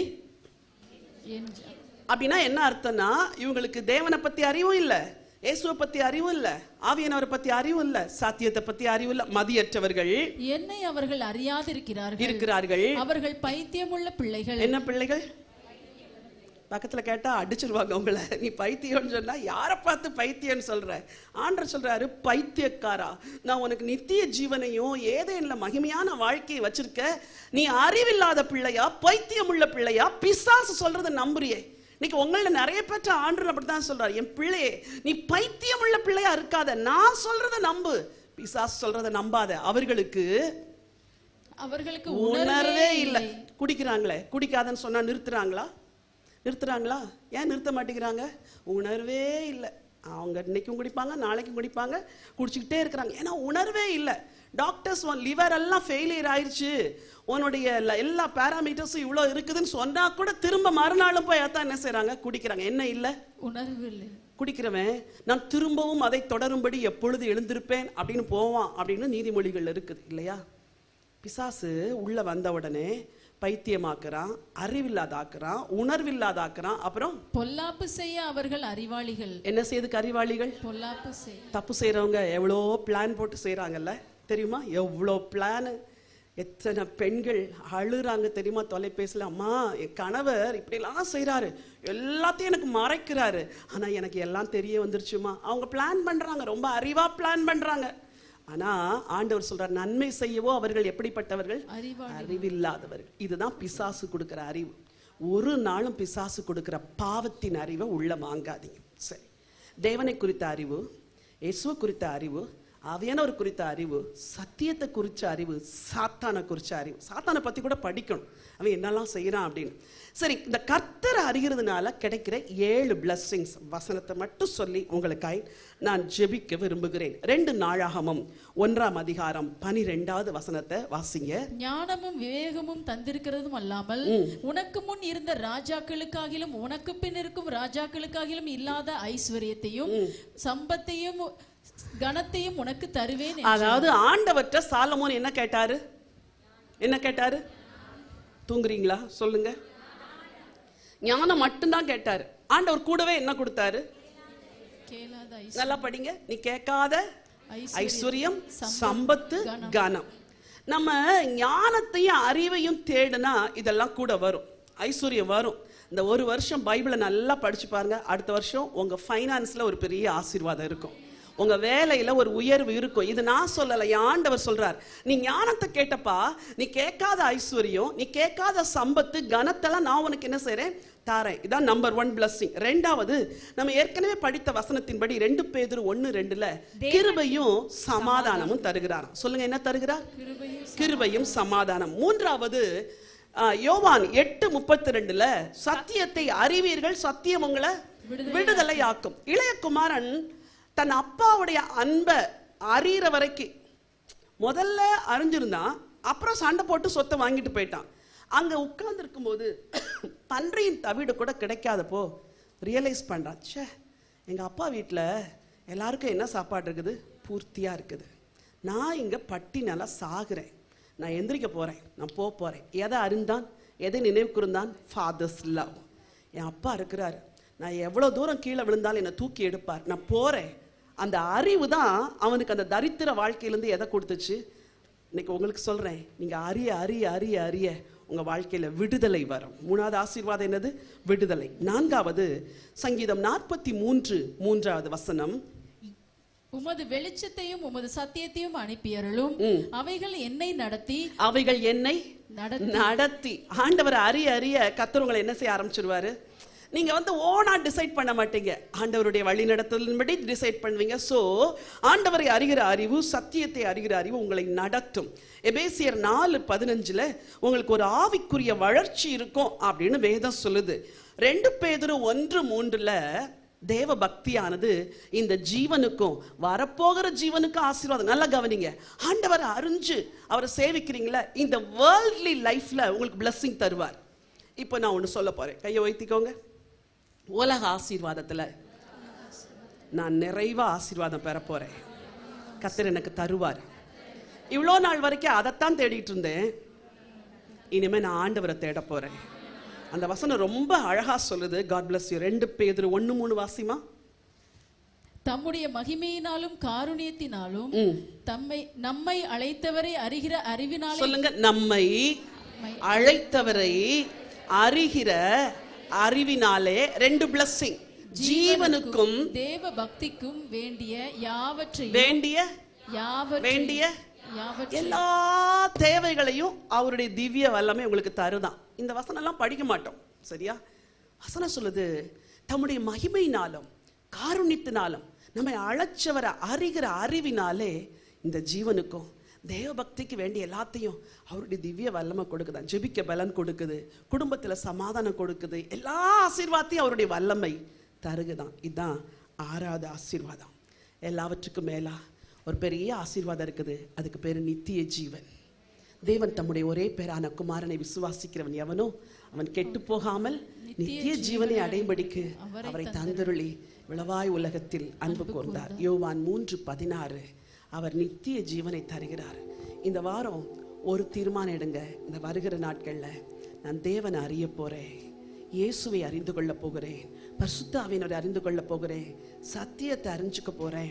என் ஜ- அப்படின்னா என்ன அர்த்தம்னா இவங்களுக்கு தேவனை பத்தி அறிவும் இல்ல இயேசுவை பத்தி அறிவும் இல்ல ஆவியானவரை பத்தி அறிவும் இல்ல சாத்தியத்தை பத்தி அறிவும் இல்ல மதியற்றவர்கள் என்னை அவர்கள் அறியாதிருக்கிறார்கள் இருக்கிறார்கள் அவர்கள் பைத்தியமுள்ள பிள்ளைகள் என்ன பிள்ளைகள் பக்கத்துல கேட்டா அடிச்சிருவாங்க உங்களை நீ பைத்தியம்னு சொன்னா யாரை பார்த்து பைத்தியம்னு சொல்ற ஆண்டர் சொல்றாரு பைத்தியக்காரா நான் உனக்கு நித்திய ஜீவனையும் ஏதேன்ல மகிமையான வாழ்க்கையை வச்சிருக்க நீ அறிவில்லாத பிள்ளையா பைத்தியம் உள்ள பிள்ளையா பிசாசு சொல்றத நம்புறியே இன்னைக்கு உங்கள நிறைய பேற்ற ஆண்டர் அப்படித்தான் சொல்றாரு என் பிள்ளையே நீ பைத்தியம் உள்ள பிள்ளையா இருக்காத நான் சொல்றத நம்பு பிசாசு சொல்றத நம்பாத அவர்களுக்கு அவர்களுக்கு உணர்வே இல்லை குடிக்கிறாங்களே குடிக்காதன்னு சொன்னா நிறுத்துறாங்களா நிறுத்துறாங்களா ஏன் நிறுத்த மாட்டேங்கிறாங்க உணர்வே இல்லை அவங்க இன்னைக்கும் குடிப்பாங்க நாளைக்கும் குடிப்பாங்க குடிச்சுக்கிட்டே இருக்கிறாங்க ஏன்னா உணர்வே இல்லை டாக்டர்ஸ் உன் லிவர் எல்லாம் ஃபெயிலியர் ஆயிடுச்சு உன்னுடைய எல்லா- எல்லா பேராமீட்டர்ஸும் இவ்வளோ இருக்குதுன்னு சொன்னா கூட திரும்ப மறுநாளும் போய் அதான் என்ன செய்றாங்க குடிக்கிறாங்க என்ன இல்லை உணர்வு இல்லை குடிக்கிறவன் நான் திரும்பவும் அதை தொடரும்படி எப்பொழுது எழுந்திருப்பேன் அப்படின்னு போவான் அப்படின்னு நீதிமொழிகள் இருக்குது இல்லையா பிசாசு உள்ள வந்த உடனே பைத்தியமாக்குறான் அறிவில்லாதாக்குறான் உணர்வில்லாதாக்குறான் அப்புறம் பொல்லாப்பு செய்ய அவர்கள் அறிவாளிகள் என்ன செய்யுதுக்கு அறிவாளிகள் பொல்லாப்பு செய் தப்பு செய்றவங்க எவ்வளோ பிளான் போட்டு செய்றாங்கல்ல தெரியுமா எவ்வளோ பிளான் எத்தனை பெண்கள் அழுறாங்க தெரியுமா தொலைபேசியில் அம்மா என் கணவர் இப்படிலாம் செய்றாரு எல்லாத்தையும் எனக்கு மறைக்கிறாரு ஆனா எனக்கு எல்லாம் தெரிய வந்துருச்சுமா அவங்க பிளான் பண்றாங்க ரொம்ப அறிவா பிளான் பண்றாங்க ஆனா ஆண்டவர் சொல்றார் நன்மை செய்யவோ அவர்கள் எப்படிப்பட்டவர்கள் அறிவாளி அறிவில்லாதவர்கள் இதுதான் பிசாசு கொடுக்கிற அறிவு ஒரு நாளும் பிசாசு கொடுக்கிற பாவத்தின் அறிவை உள்ள வாங்காதீங்க சரி தேவனை குறித்த அறிவு இயேசுவை குறித்த அறிவு ஆவியானவர் குறித்த அறிவு சத்தியத்தை குறிச்ச அறிவு சாத்தானை குறிச்ச அறிவு சாத்தானை பத்தி கூட படிக்கணும் அவன் என்னெல்லாம் செய்யறான் அப்படின்னு சரி இந்த கர்த்தரை அறிகிறதுனால கிடைக்கிற ஏழு blessings வசனத்தை மட்டும் சொல்லி உங்களுக்காய் நான் ஜெபிக்க விரும்புகிறேன் ரெண்டு நாளாகமும் ஒன்றாம் அதிகாரம் பனிரெண்டாவது வசனத்தை வாசிங்க ஞானமும் விவேகமும் தந்திருக்கிறதும் அல்லாமல் உனக்கு முன் இருந்த ராஜாக்களுக்காகிலும் உனக்கு பின் இருக்கும் ராஜாக்களுக்காகிலும் இல்லாத ஐஸ்வர்யத்தையும் சம்பத்தையும் கனத்தையும் உனக்கு தருவேன் என்றார். அதாவது ஆண்டவற்ற சாலமோன் என்ன கேட்டாரு என்ன கேட்டாரு தூங்குறீங்களா சொல்லுங்க ஞானம் மட்டும்தான் கேட்டாரு ஆண்டவர் கூடவே என்ன கொடுத்தாரு கேளாத ஐஸ்- நல்லா படிங்க நீ கேட்காத ஐஸ்வர்யம், ஐஸ்வர்யம் சம்பத், சம்பத்து கனம். கனம் நம்ம ஞானத்தையும் அறிவையும் தேடுனா இதெல்லாம் கூட வரும் ஐஸ்வர்யம் வரும் இந்த ஒரு வருஷம் பைபிளை நல்லா படிச்சு பாருங்க அடுத்த வருஷம் உங்க ஃபைனான்ஸ்ல ஒரு பெரிய ஆசீர்வாதம் இருக்கும் உங்க வேலையில ஒரு உயர்வு இருக்கும் இது நான் சொல்லல என் ஆண்டவர் சொல்றார் நீ ஞானத்தை கேட்டப்பா நீ கேட்காத ஐஸ்வர்யம் நீ கேட்காத சம்பத்து கனத்தெல்லாம் நான் உனக்கு என்ன செய்றேன் தாரேன் இதான் நம்பர் ஒன் blessing ரெண்டாவது நம்ம ஏற்கனவே படித்த வசனத்தின்படி ரெண்டு பேதுரு ஒன்னு ரெண்டுல கிருபையும் சமாதானமும் தருகிறாராம் சொல்லுங்க என்ன தருகிறார் கிருபையும் சமாதானம் மூன்றாவது ஆ, யோவான் எட்டு முப்பத்தி ரெண்டுல சத்தியத்தை அறிவீர்கள் சத்தியம் உங்களை விடுதலை ஆக்கும் இளைய குமாரன் தன் அப்பாவுடைய அன்பை அறிகிற வரைக்கும் முதல்ல அறிஞ்சிருந்தான் அப்புறம் சண்டை போட்டு சொத்தை வாங்கிட்டு போயிட்டான் அங்க உட்கார்ந்து இருக்கும்போது பன்றியின் தவிடு கூட கிடைக்காதப்போ ரியலைஸ் பண்றான் ச்சே எங்க அப்பா வீட்ல எல்லாருக்கும் என்ன சாப்பாடு இருக்குது பூர்த்தியா இருக்குது நான் இங்க பட்டினால சாகுறேன் நான் எந்திரிக்க போறேன் நான் போக போறேன் எதை அறிந்தான் எதை நினைவு கூர்ந்தான் ஃபாதர்ஸ் லவ் என் அப்பா இருக்கிறாரு நான் எவ்வளோ தூரம் கீழே விழுந்தாலும் என்னை தூக்கி எடுப்பார் நான் போறேன் அந்த அறிவு தான் அவனுக்கு அந்த தரித்திர வாழ்க்கையிலேருந்து எதை கொடுத்துச்சு இன்னைக்கு உங்களுக்கு சொல்றேன் நீங்க அறிய அறிய அறிய அறிய உங்க வாழ்க்கையில விடுதலை வரும் மூணாவது ஆசீர்வாதம் என்னது விடுதலை நான்காவது சங்கீதம் நாற்பத்தி மூன்று மூன்றாவது வசனம் உமது வெளிச்சத்தையும் உமது சத்தியத்தையும் அனுப்பியருளும் அவைகள் என்னை நடத்தி அவைகள் என்னை நடத்தி நடத்தி ஆண்டவர் அறிய அறிய கர்த்தர் உங்களை என்ன செய்ய ஆரம்பிச்சிருவாரு நீங்க வந்து ஓனா டிசைட் பண்ண மாட்டீங்க ஆண்டவருடைய வழி நடத்தலின்படி டிசைட் பண்ணுவீங்க சோ ஆண்டவரை அறிகிற அறிவு சத்தியத்தை அறிகிற அறிவு உங்களை நடத்தும் எபேசியர் நாலு பதினஞ்சுல உங்களுக்கு ஒரு ஆவிக்குரிய வளர்ச்சி இருக்கும் அப்படின்னு வேதம் சொல்லுது ரெண்டு பேதரும் ஒன்று மூன்றுல தேவ பக்தியானது இந்த ஜீவனுக்கும் வரப்போகிற ஜீவனுக்கும் ஆசீர்வாதம் நல்லா கவனிங்க ஆண்டவரை அறிஞ்சு அவரை சேவிக்கிறீங்களா இந்த வேர்ல்ட்லி லைஃப்ல உங்களுக்கு blessing தருவார் இப்போ நான் ஒன்று சொல்ல போறேன் கையை வைத்திக்கோங்க உலக ஆசீர்வாதத்துல நான் நிறைவா ஆசீர்வாதம் பெற போறேன் கத்தர் எனக்கு தருவார் இவ்வளோ நாள் வரைக்கும் அதைத்தான் தேடிட்டு இருந்தேன் இனிமே நான் ஆண்டவரை தேட போறேன் அந்த வசனம் ரொம்ப அழகா சொல்லுது காட் bless you ரெண்டு பேதுரு ஒண்ணு மூணு வாசிமா தம்முடைய மகிமையினாலும் காருண்யத்தினாலும் தம்மை நம்மை அழைத்தவரை அறிகிற அறிவினாலே சொல்லுங்க நம்மை அழைத்தவரை அறிகிற அறிவினாலே ரெண்டு blessing ஜீவனுக்கும் தேவ பக்திக்கும் வேண்டிய யாவற்றையும் வேண்டிய யாவற்றையும் வேண்டிய யாவற்றையும் எல்லா தேவைகளையும் அவருடைய திவ்ய வல்லமை உங்களுக்கு தருதான் இந்த வசனம் எல்லாம் படிக்க மாட்டோம் சரியா வசனம் சொல்லுது தம்முடைய மகிமையினாலும் காருண்யத்தினாலும் நம்மை அழைச்சவரை அறிகிற அறிவினாலே இந்த ஜீவனுக்கும் தேவ பக்திக்கு வேண்டிய எல்லாத்தையும் அவருடைய திவ்ய வல்லமை கொடுக்குதான் ஜெபிக்க பலன் கொடுக்குது குடும்பத்துல சமாதானம் கொடுக்குது எல்லா ஆசீர்வாதத்தையும் அவருடைய வல்லமை தருகுதான் இதுதான் ஆறாவது ஆசீர்வாதம் எல்லாவற்றுக்கும் மேலா ஒரு பெரிய ஆசீர்வாதம் இருக்குது அதுக்கு பேரு நித்திய ஜீவன் தேவன் தம்முடைய ஒரே பேரான குமாரனை விசுவாசிக்கிறவன் எவனோ அவன் கெட்டு போகாமல் நித்திய ஜீவனை அடையும்படிக்கு அவரை தந்தருளி விளவாய் உலகத்தில் அன்பு கூர்ந்தார் யோவான் மூன்று பதினாறு அவர் நித்திய ஜீவனை தருகிறார் இந்த வாரம் ஒரு தீர்மானம் எடுங்க இந்த வருகிற நாட்கள்ல நான் தேவனை அறிய போறேன் இயேசுவை அறிந்து கொள்ள போகிறேன் பரிசுத்தாவினரை அறிந்து கொள்ள போகிறேன் சத்தியத்தை அறிஞ்சுக்க போறேன்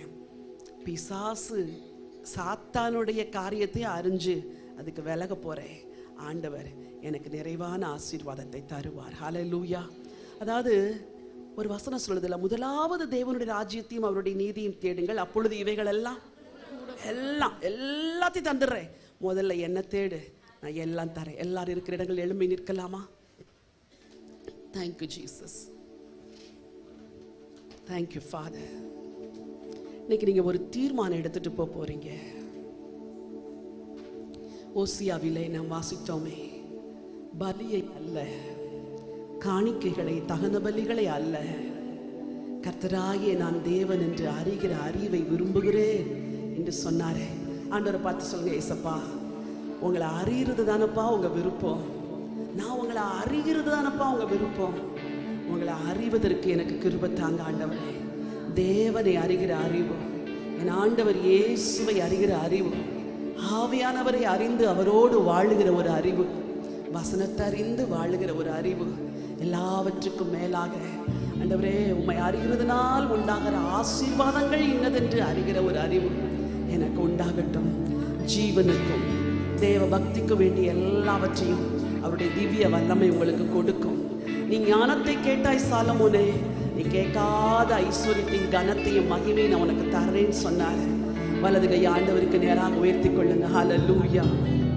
பிசாசு சாத்தானுடைய காரியத்தை அறிஞ்சு அதுக்கு விலக போறேன் ஆண்டவர் எனக்கு நிறைவான ஆசீர்வாதத்தை தருவார் ஹalleluya அதாவது ஒரு வசனம் சொல்லுதுல முதலாவது தேவனுடைய ராஜ்யத்தையும் அவருடைய நீதியும் தேடுங்கள் அப்பொழுது இவைகள் எல்லாம் எல்லாம் எல்லாத்தையும் தந்துடுறேன் முதல்ல என்ன தேடு நான் எல்லாம் தரேன் எல்லாரும் இருக்கிற இடங்கள் எழும்பி நிற்கலாமா தேங்க்யூ ஜீசஸ் தேங்க்யூ ஃபாதர் இன்னைக்கு நீங்க ஒரு தீர்மானம் எடுத்துட்டு போக போறீங்க ஓசியாவிலே நாம் வாசித்தோமே பலியை அல்ல காணிக்கைகளை தகன பலிகளை அல்ல கர்த்தராகிய நான் தேவன் என்று அறிகிற அறிவை விரும்புகிறேன் என்று சொன்னாரே ஆண்டவரை பார்த்து சொல்லுங்க ஏசப்பா உங்களை அறிகிறது தானப்பா உங்க விருப்பம் நான் உங்களை அறிகிறது தானப்பா உங்க விருப்பம் உங்களை அறிவதற்கு எனக்கு கிருபை தாங்க ஆண்டவரே தேவனை அறிகிற அறிவு என் ஆண்டவர் இயேசுவை அறிகிற அறிவு ஆவியானவரை அறிந்து அவரோடு வாழுகிற ஒரு அறிவு வசனத்தை அறிந்து வாழுகிற ஒரு அறிவு எல்லாவற்றுக்கும் மேலாக ஆண்டவரே உம்மை அறிகிறதுனால் உண்டாகிற ஆசீர்வாதங்கள் இன்னதென்று அறிகிற ஒரு அறிவு எனக்கு உண்டாகட்டும் ஜீவனுக்கும் தேவ பக்திக்கு வேண்டிய எல்லாவற்றையும் அவருடைய திவ்ய வல்லமை உங்களுக்கு கொடுக்கும் நீ ஞானத்தை கேட்டாய் சாலமோனே நீ கேட்காத ஐஸ்வர்யத்தின் கனத்தையும் மகிமையும் நான் உனக்கு தர்றேன்னு சொன்னார் வலது கை ஆண்டவருக்கு நேராக உயர்த்தி கொள்ளுங்க ஹalleluya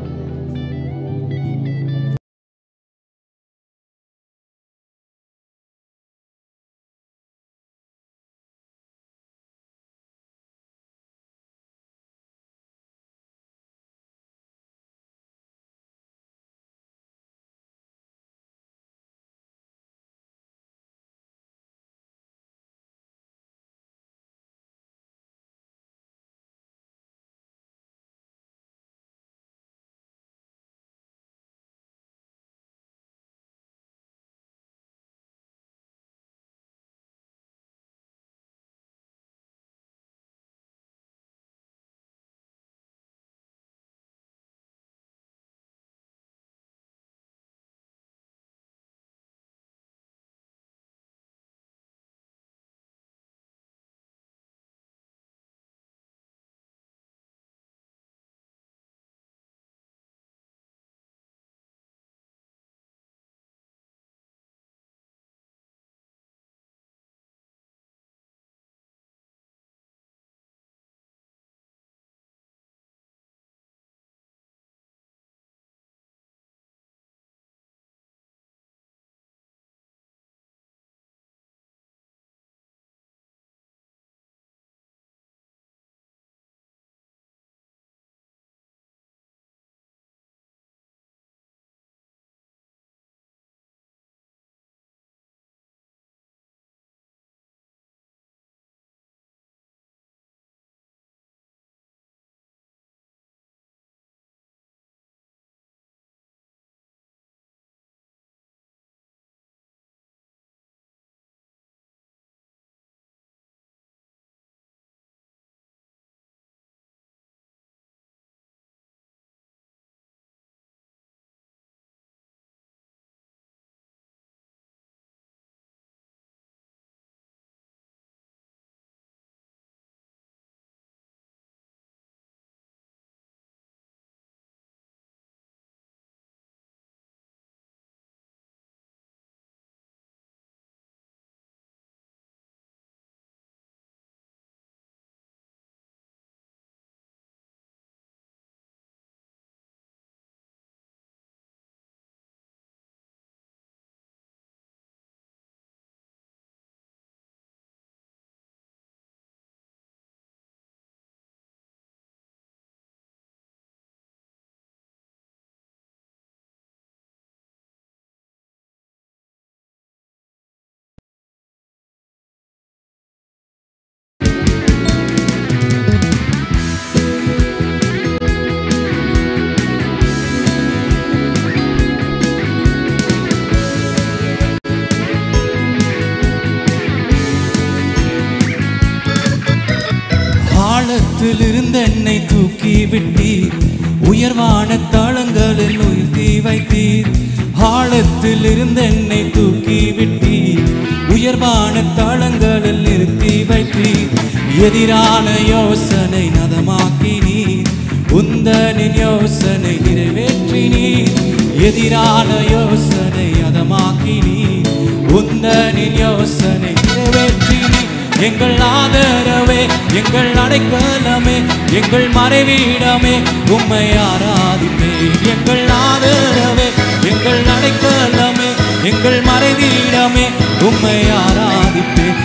ஆழத்தில் இருந்த என்னை தூக்கி விட்டீர் உயர்வான தளங்களில் உயர்த்தி வைத்தீர் ஆழத்தில் இருந்த என்னை தூக்கி விட்டீர் உயர்வான தளங்களில் நிறுத்தி வைத்தீர் எதிரான யோசனை நதமாக்கினீர் உந்தனின் யோசனை நிறைவேற்றினீர் எதிரான யோசனை அதமாக்கினீர் உந்தனின் யோசனை நிறைவேற்றினீர் எங்கள் ஆதரவே எங்கள் அடைக்கலமே எங்கள் மறைவீடமே உம்மை ஆராதிப்பே எங்கள் ஆதரவே எங்கள் அடைக்கலமே எங்கள் மறைவீடமே உம்மை ஆராதிப்பே என்னை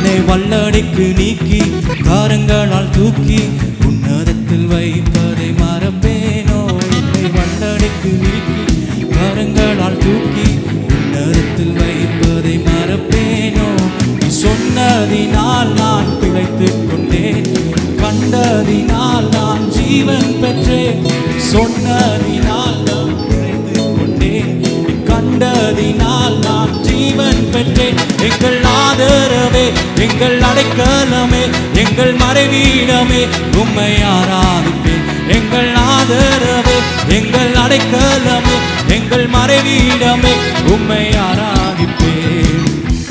என்னை வல்லடைக்கு நீக்கி காரங்களால் தூக்கி உன்னதத்தில் வைப்பதை மறப்பேனோ என்னை வல்லடைக்கு நீக்கி காரங்களால் தூக்கி உன்னதத்தில் வைப்பதை மறப்பேனோ நீ சொன்னதினால் நான் பிழைத்துக் கொண்டேன் கண்டதினால் நான் ஜீவன் பெற்றேன் சொன்னதினால் நான் பிழைத்துக் கொண்டேன் கண்டதினால் நான் ஜீவன் பெற்றேன் எங்கள் ஆதரவே எங்கள் அடைக்கலமே எங்கள் மறைவீடமே உம்மை ஆராதிப்பேன் எங்கள் ஆதரவே எங்கள் அடைக்கலமே எங்கள் மறைவீடமே உம்மை ஆராதிப்பேன்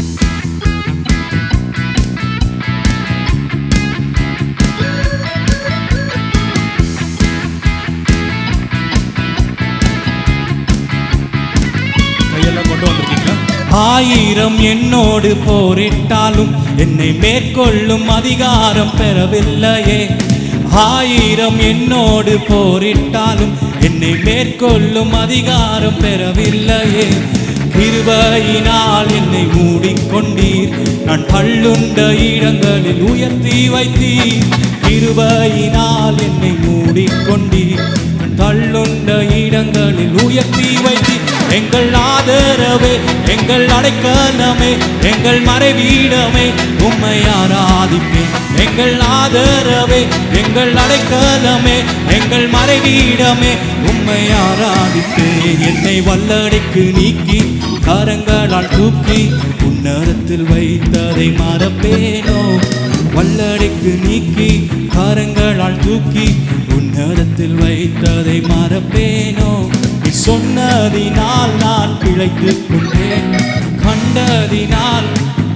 கையெல்லாம் கொண்டு வந்திருக்கீங்களா ஆயிரம் என்னோடு போரிட்டாலும் என்னை மேற்கொள்ளும் அதிகாரம் பெறவில்லையே ஆயிரம் என்னோடு போரிட்டாலும் என்னை மேற்கொள்ளும் அதிகாரம் பெறவில்லையே கிருபையினால் என்னை மூடிக்கொண்டீர் நான் பள்ளுண்ட இடங்களில் உயர்த்தி வைத்தீர் கிருபையினால் என்னை மூடிக்கொண்டீர் நான் தள்ளுண்ட இடங்களில் உயர்த்தி வைத்தீர் எங்கள் ஆதரவே எங்கள் அடைக்கலமே எங்கள் மறைவீடமே உம்மை ஆராதிப்பேன் எங்கள் ஆதரவே எங்கள் அடைக்கலமே எங்கள் மறைவீடமே உம்மை ஆராதிப்பேன் என்னை வல்லடைக்கு நீக்கி கரங்களால் தூக்கி உன்னரத்தில் வைத்ததை மறப்பேனோ வல்லடைக்கு நீக்கி கரங்களால் தூக்கி உன்னதத்தில் வைத்ததை மறப்பேனோ நீ சொன்னதினால் நான் பிழைத்துக் கொண்டேன் கண்டதினால்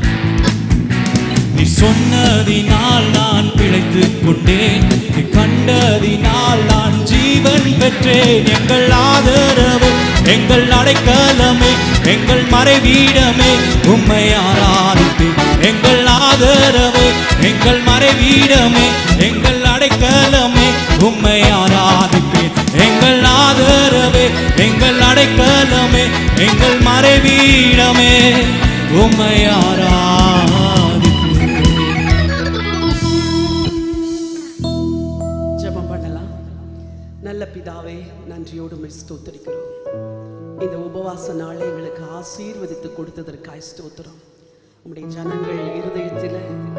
நீ சொன்னதினால் நான் பிழைத்துக் கொண்டேன் நீ கண்டதினால் நான் ஜீவன் பெற்றேன் எங்கள் ஆதரவு எங்கள் அடைக்கலமே எங்கள் மறைவீடமே உம்மை ஆராதிப்பேன் எங்கள் ஆதரவு எங்கள் மறைவீடமே எங்கள் அடைக்கலமே உம்மை ஆராதிப்பேன் எங்கள் ஆதரவே எங்கள் அடைக்கலமே எங்கள் மறைவீடமே உம்மை ஆராதிப்பேன் ஜெபம் பண்ணலாம் நல்ல பிதாவே நன்றியோடு உம்மை ஸ்தோத்திரிக்கிறோம் இந்த உபவாச நாளை எங்களுக்கு ஆசீர்வதித்து கொடுத்ததற்காய் ஸ்தோத்திரம் உம்முடைய ஜனங்கள் இருதயத்தில்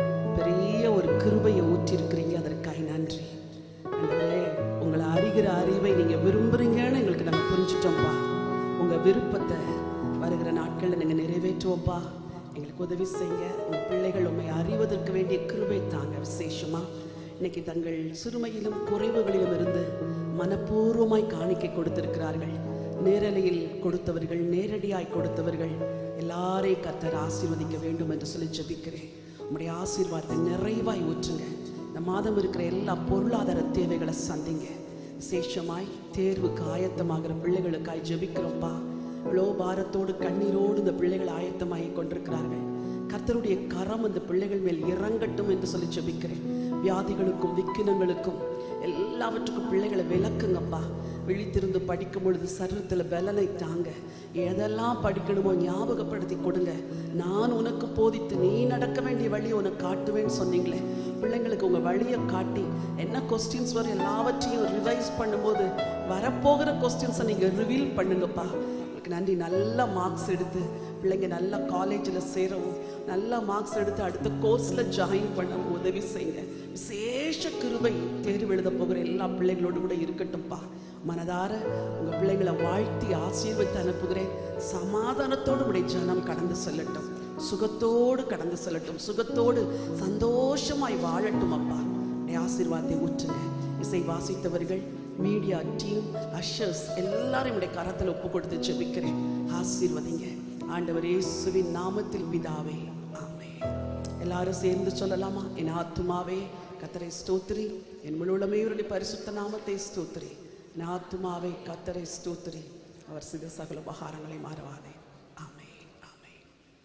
பெரிய ஒரு கிருபையை ஊற்றிருக்கிறீங்க அதற்காய் நன்றி ஆண்டவரே உங்களை அறிகிற அறிவை நீங்க விரும்புறீங்கன்னு எங்களுக்கு நாங்கள் புரிஞ்சுட்டோம்ப்பா உங்க விருப்பத்தை வருகிற நாட்களில் நீங்க நிறைவேற்றுவோம்ப்பா எங்களுக்கு உதவி செய்யுங்க உங்க பிள்ளைகள் உண்மை அறிவதற்கு வேண்டிய கிருபை தாங்க விசேஷமா இன்னைக்கு தங்கள் சிறுமையிலும் குறைவுகளிலும் இருந்து மனப்பூர்வமாய் காணிக்கை கொடுத்திருக்கிறார்கள் நேரலையில் கொடுத்தவர்கள் நேரடியாய் கொடுத்தவர்கள் எல்லாரையும் கர்த்தர் ஆசீர்வதிக்க வேண்டும் என்று சொல்லி ஜெபிக்கிறேன் உம்முடைய ஆசீர்வாதத்தை நிறைவாய் ஊற்றுங்க இந்த மாதம் இருக்கிற எல்லா பொருளாதார தேவைகளை சந்திங்க விசேஷமாய் தேர்வுக்கு ஆயத்தமாகிற பிள்ளைகளுக்காய் ஜெபிக்கிறோம்ப்பா இவ்வளோ பாரத்தோடு கண்ணீரோடு இந்த பிள்ளைகள் ஆயத்தமாகி கொண்டிருக்கிறார்கள் கர்த்தருடைய கரம் அந்த பிள்ளைகள் மேல் இறங்கட்டும் என்று சொல்லி ஜெபிக்கிறேன் வியாதிகளுக்கும் விக்கினங்களுக்கும் எல்லாவற்றுக்கும் பிள்ளைகளை விளக்குங்கப்பா விழித்திருந்து படிக்கும் பொழுது சரீரத்தில் பலனை தாங்க எதெல்லாம் படிக்கணுமோ ஞாபகப்படுத்தி கொடுங்க நான் உனக்கு போதித்து நீ நடக்க வேண்டிய வழியை உனக்கு காட்டுவேன்னு சொன்னீங்களே பிள்ளைங்களுக்கு உங்கள் வழியை காட்டி என்ன கொஸ்டின்ஸ் வரும் எல்லாவற்றையும் ரிவைஸ் பண்ணும்போது வரப்போகிற கொஸ்டின்ஸை நீங்கள் ரிவீல் பண்ணுங்கப்பா உங்களுக்கு நன்றி நல்ல மார்க்ஸ் எடுத்து பிள்ளைங்க நல்ல காலேஜில் சேரவும் நல்ல மார்க்ஸ் எடுத்து அடுத்த கோர்ஸில் ஜாயின் பண்ண உதவி செய்யுங்க விசேஷ கிருபை தேர்வு எழுத போகிற எல்லா பிள்ளைகளோடு கூட இருக்கட்டும்ப்பா மனதார உங்கள் பிள்ளைங்களை வாழ்த்தி ஆசீர்வதித்து அனுப்புகிறேன் சமாதானத்தோடு உடைய ஜனம் கடந்து செல்லட்டும் சுகத்தோடு கடந்து செல்லட்டும் சுகத்தோடு சந்தோஷமாய் வாழட்டும் அப்பா உடைய ஆசீர்வாதத்தை ஊற்றுங்க இசை வாசித்தவர்கள் மீடியா டீம் அஷர்ஸ் எல்லாரையும் உடைய கரத்தில் ஒப்பு கொடுத்து ஜெபிக்கிறேன் ஆசீர்வதிங்க ஆண்டவர் இயேசுவின் நாமத்தில் பிதாவே ஆமென் எல்லாரும் சேர்ந்து சொல்லலாமா என் ஆத்துமாவே கத்தரை ஸ்தோத்திரி என் முழுமையுடைய பரிசுத்த நாமத்தை ஸ்தோத்திரி என் ஆத்துமாவே கத்தரை ஸ்தோத்திரி அவர் சித சகல உபகாரங்களை மாறுவாதே ஆமென் ஆமென்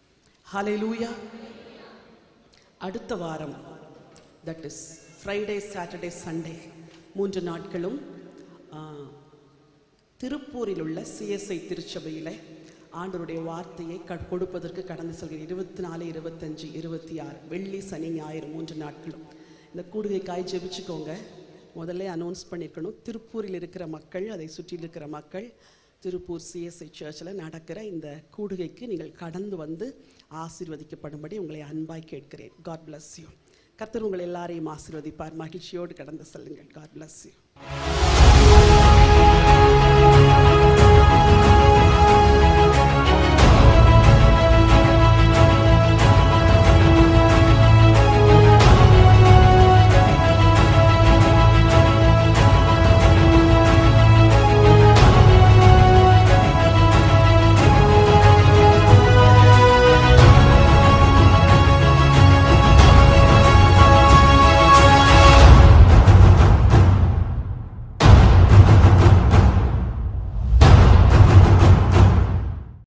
ஹalleluya அடுத்த வாரம் that is Friday Saturday Sunday மூன்று நாட்களும் ஆ, திருப்பூரில் உள்ள சிஎஸ்ஐ திருச்சபையில் ஆண்டவருடைய வார்த்தையை க- கொடுப்பதற்கு கடந்து செல்கிற இருபத்தி நாலு இருபத்தஞ்சு இருபத்தி ஆறு வெள்ளி சனி ஞாயிறு மூன்று நாட்களும் இந்த கூடுகைக்காய் ஜெபிச்சுக்கோங்க முதல்ல அனௌன்ஸ் பண்ணியிருக்கணும் திருப்பூரில் இருக்கிற மக்கள் அதை சுற்றி இருக்கிற மக்கள் திருப்பூர் சிஎஸ்ஐ சர்ச்சில் நடக்கிற இந்த கூடுகைக்கு நீங்கள் கடந்து வந்து ஆசீர்வதிக்கப்படும்படி உங்களை அன்பாய் கேட்கிறேன் காட் bless யூ கர்த்தர் உங்கள் எல்லாரையும் ஆசீர்வதிப்பார் மகிழ்ச்சியோடு கடந்து செல்லுங்கள் காட் bless யூ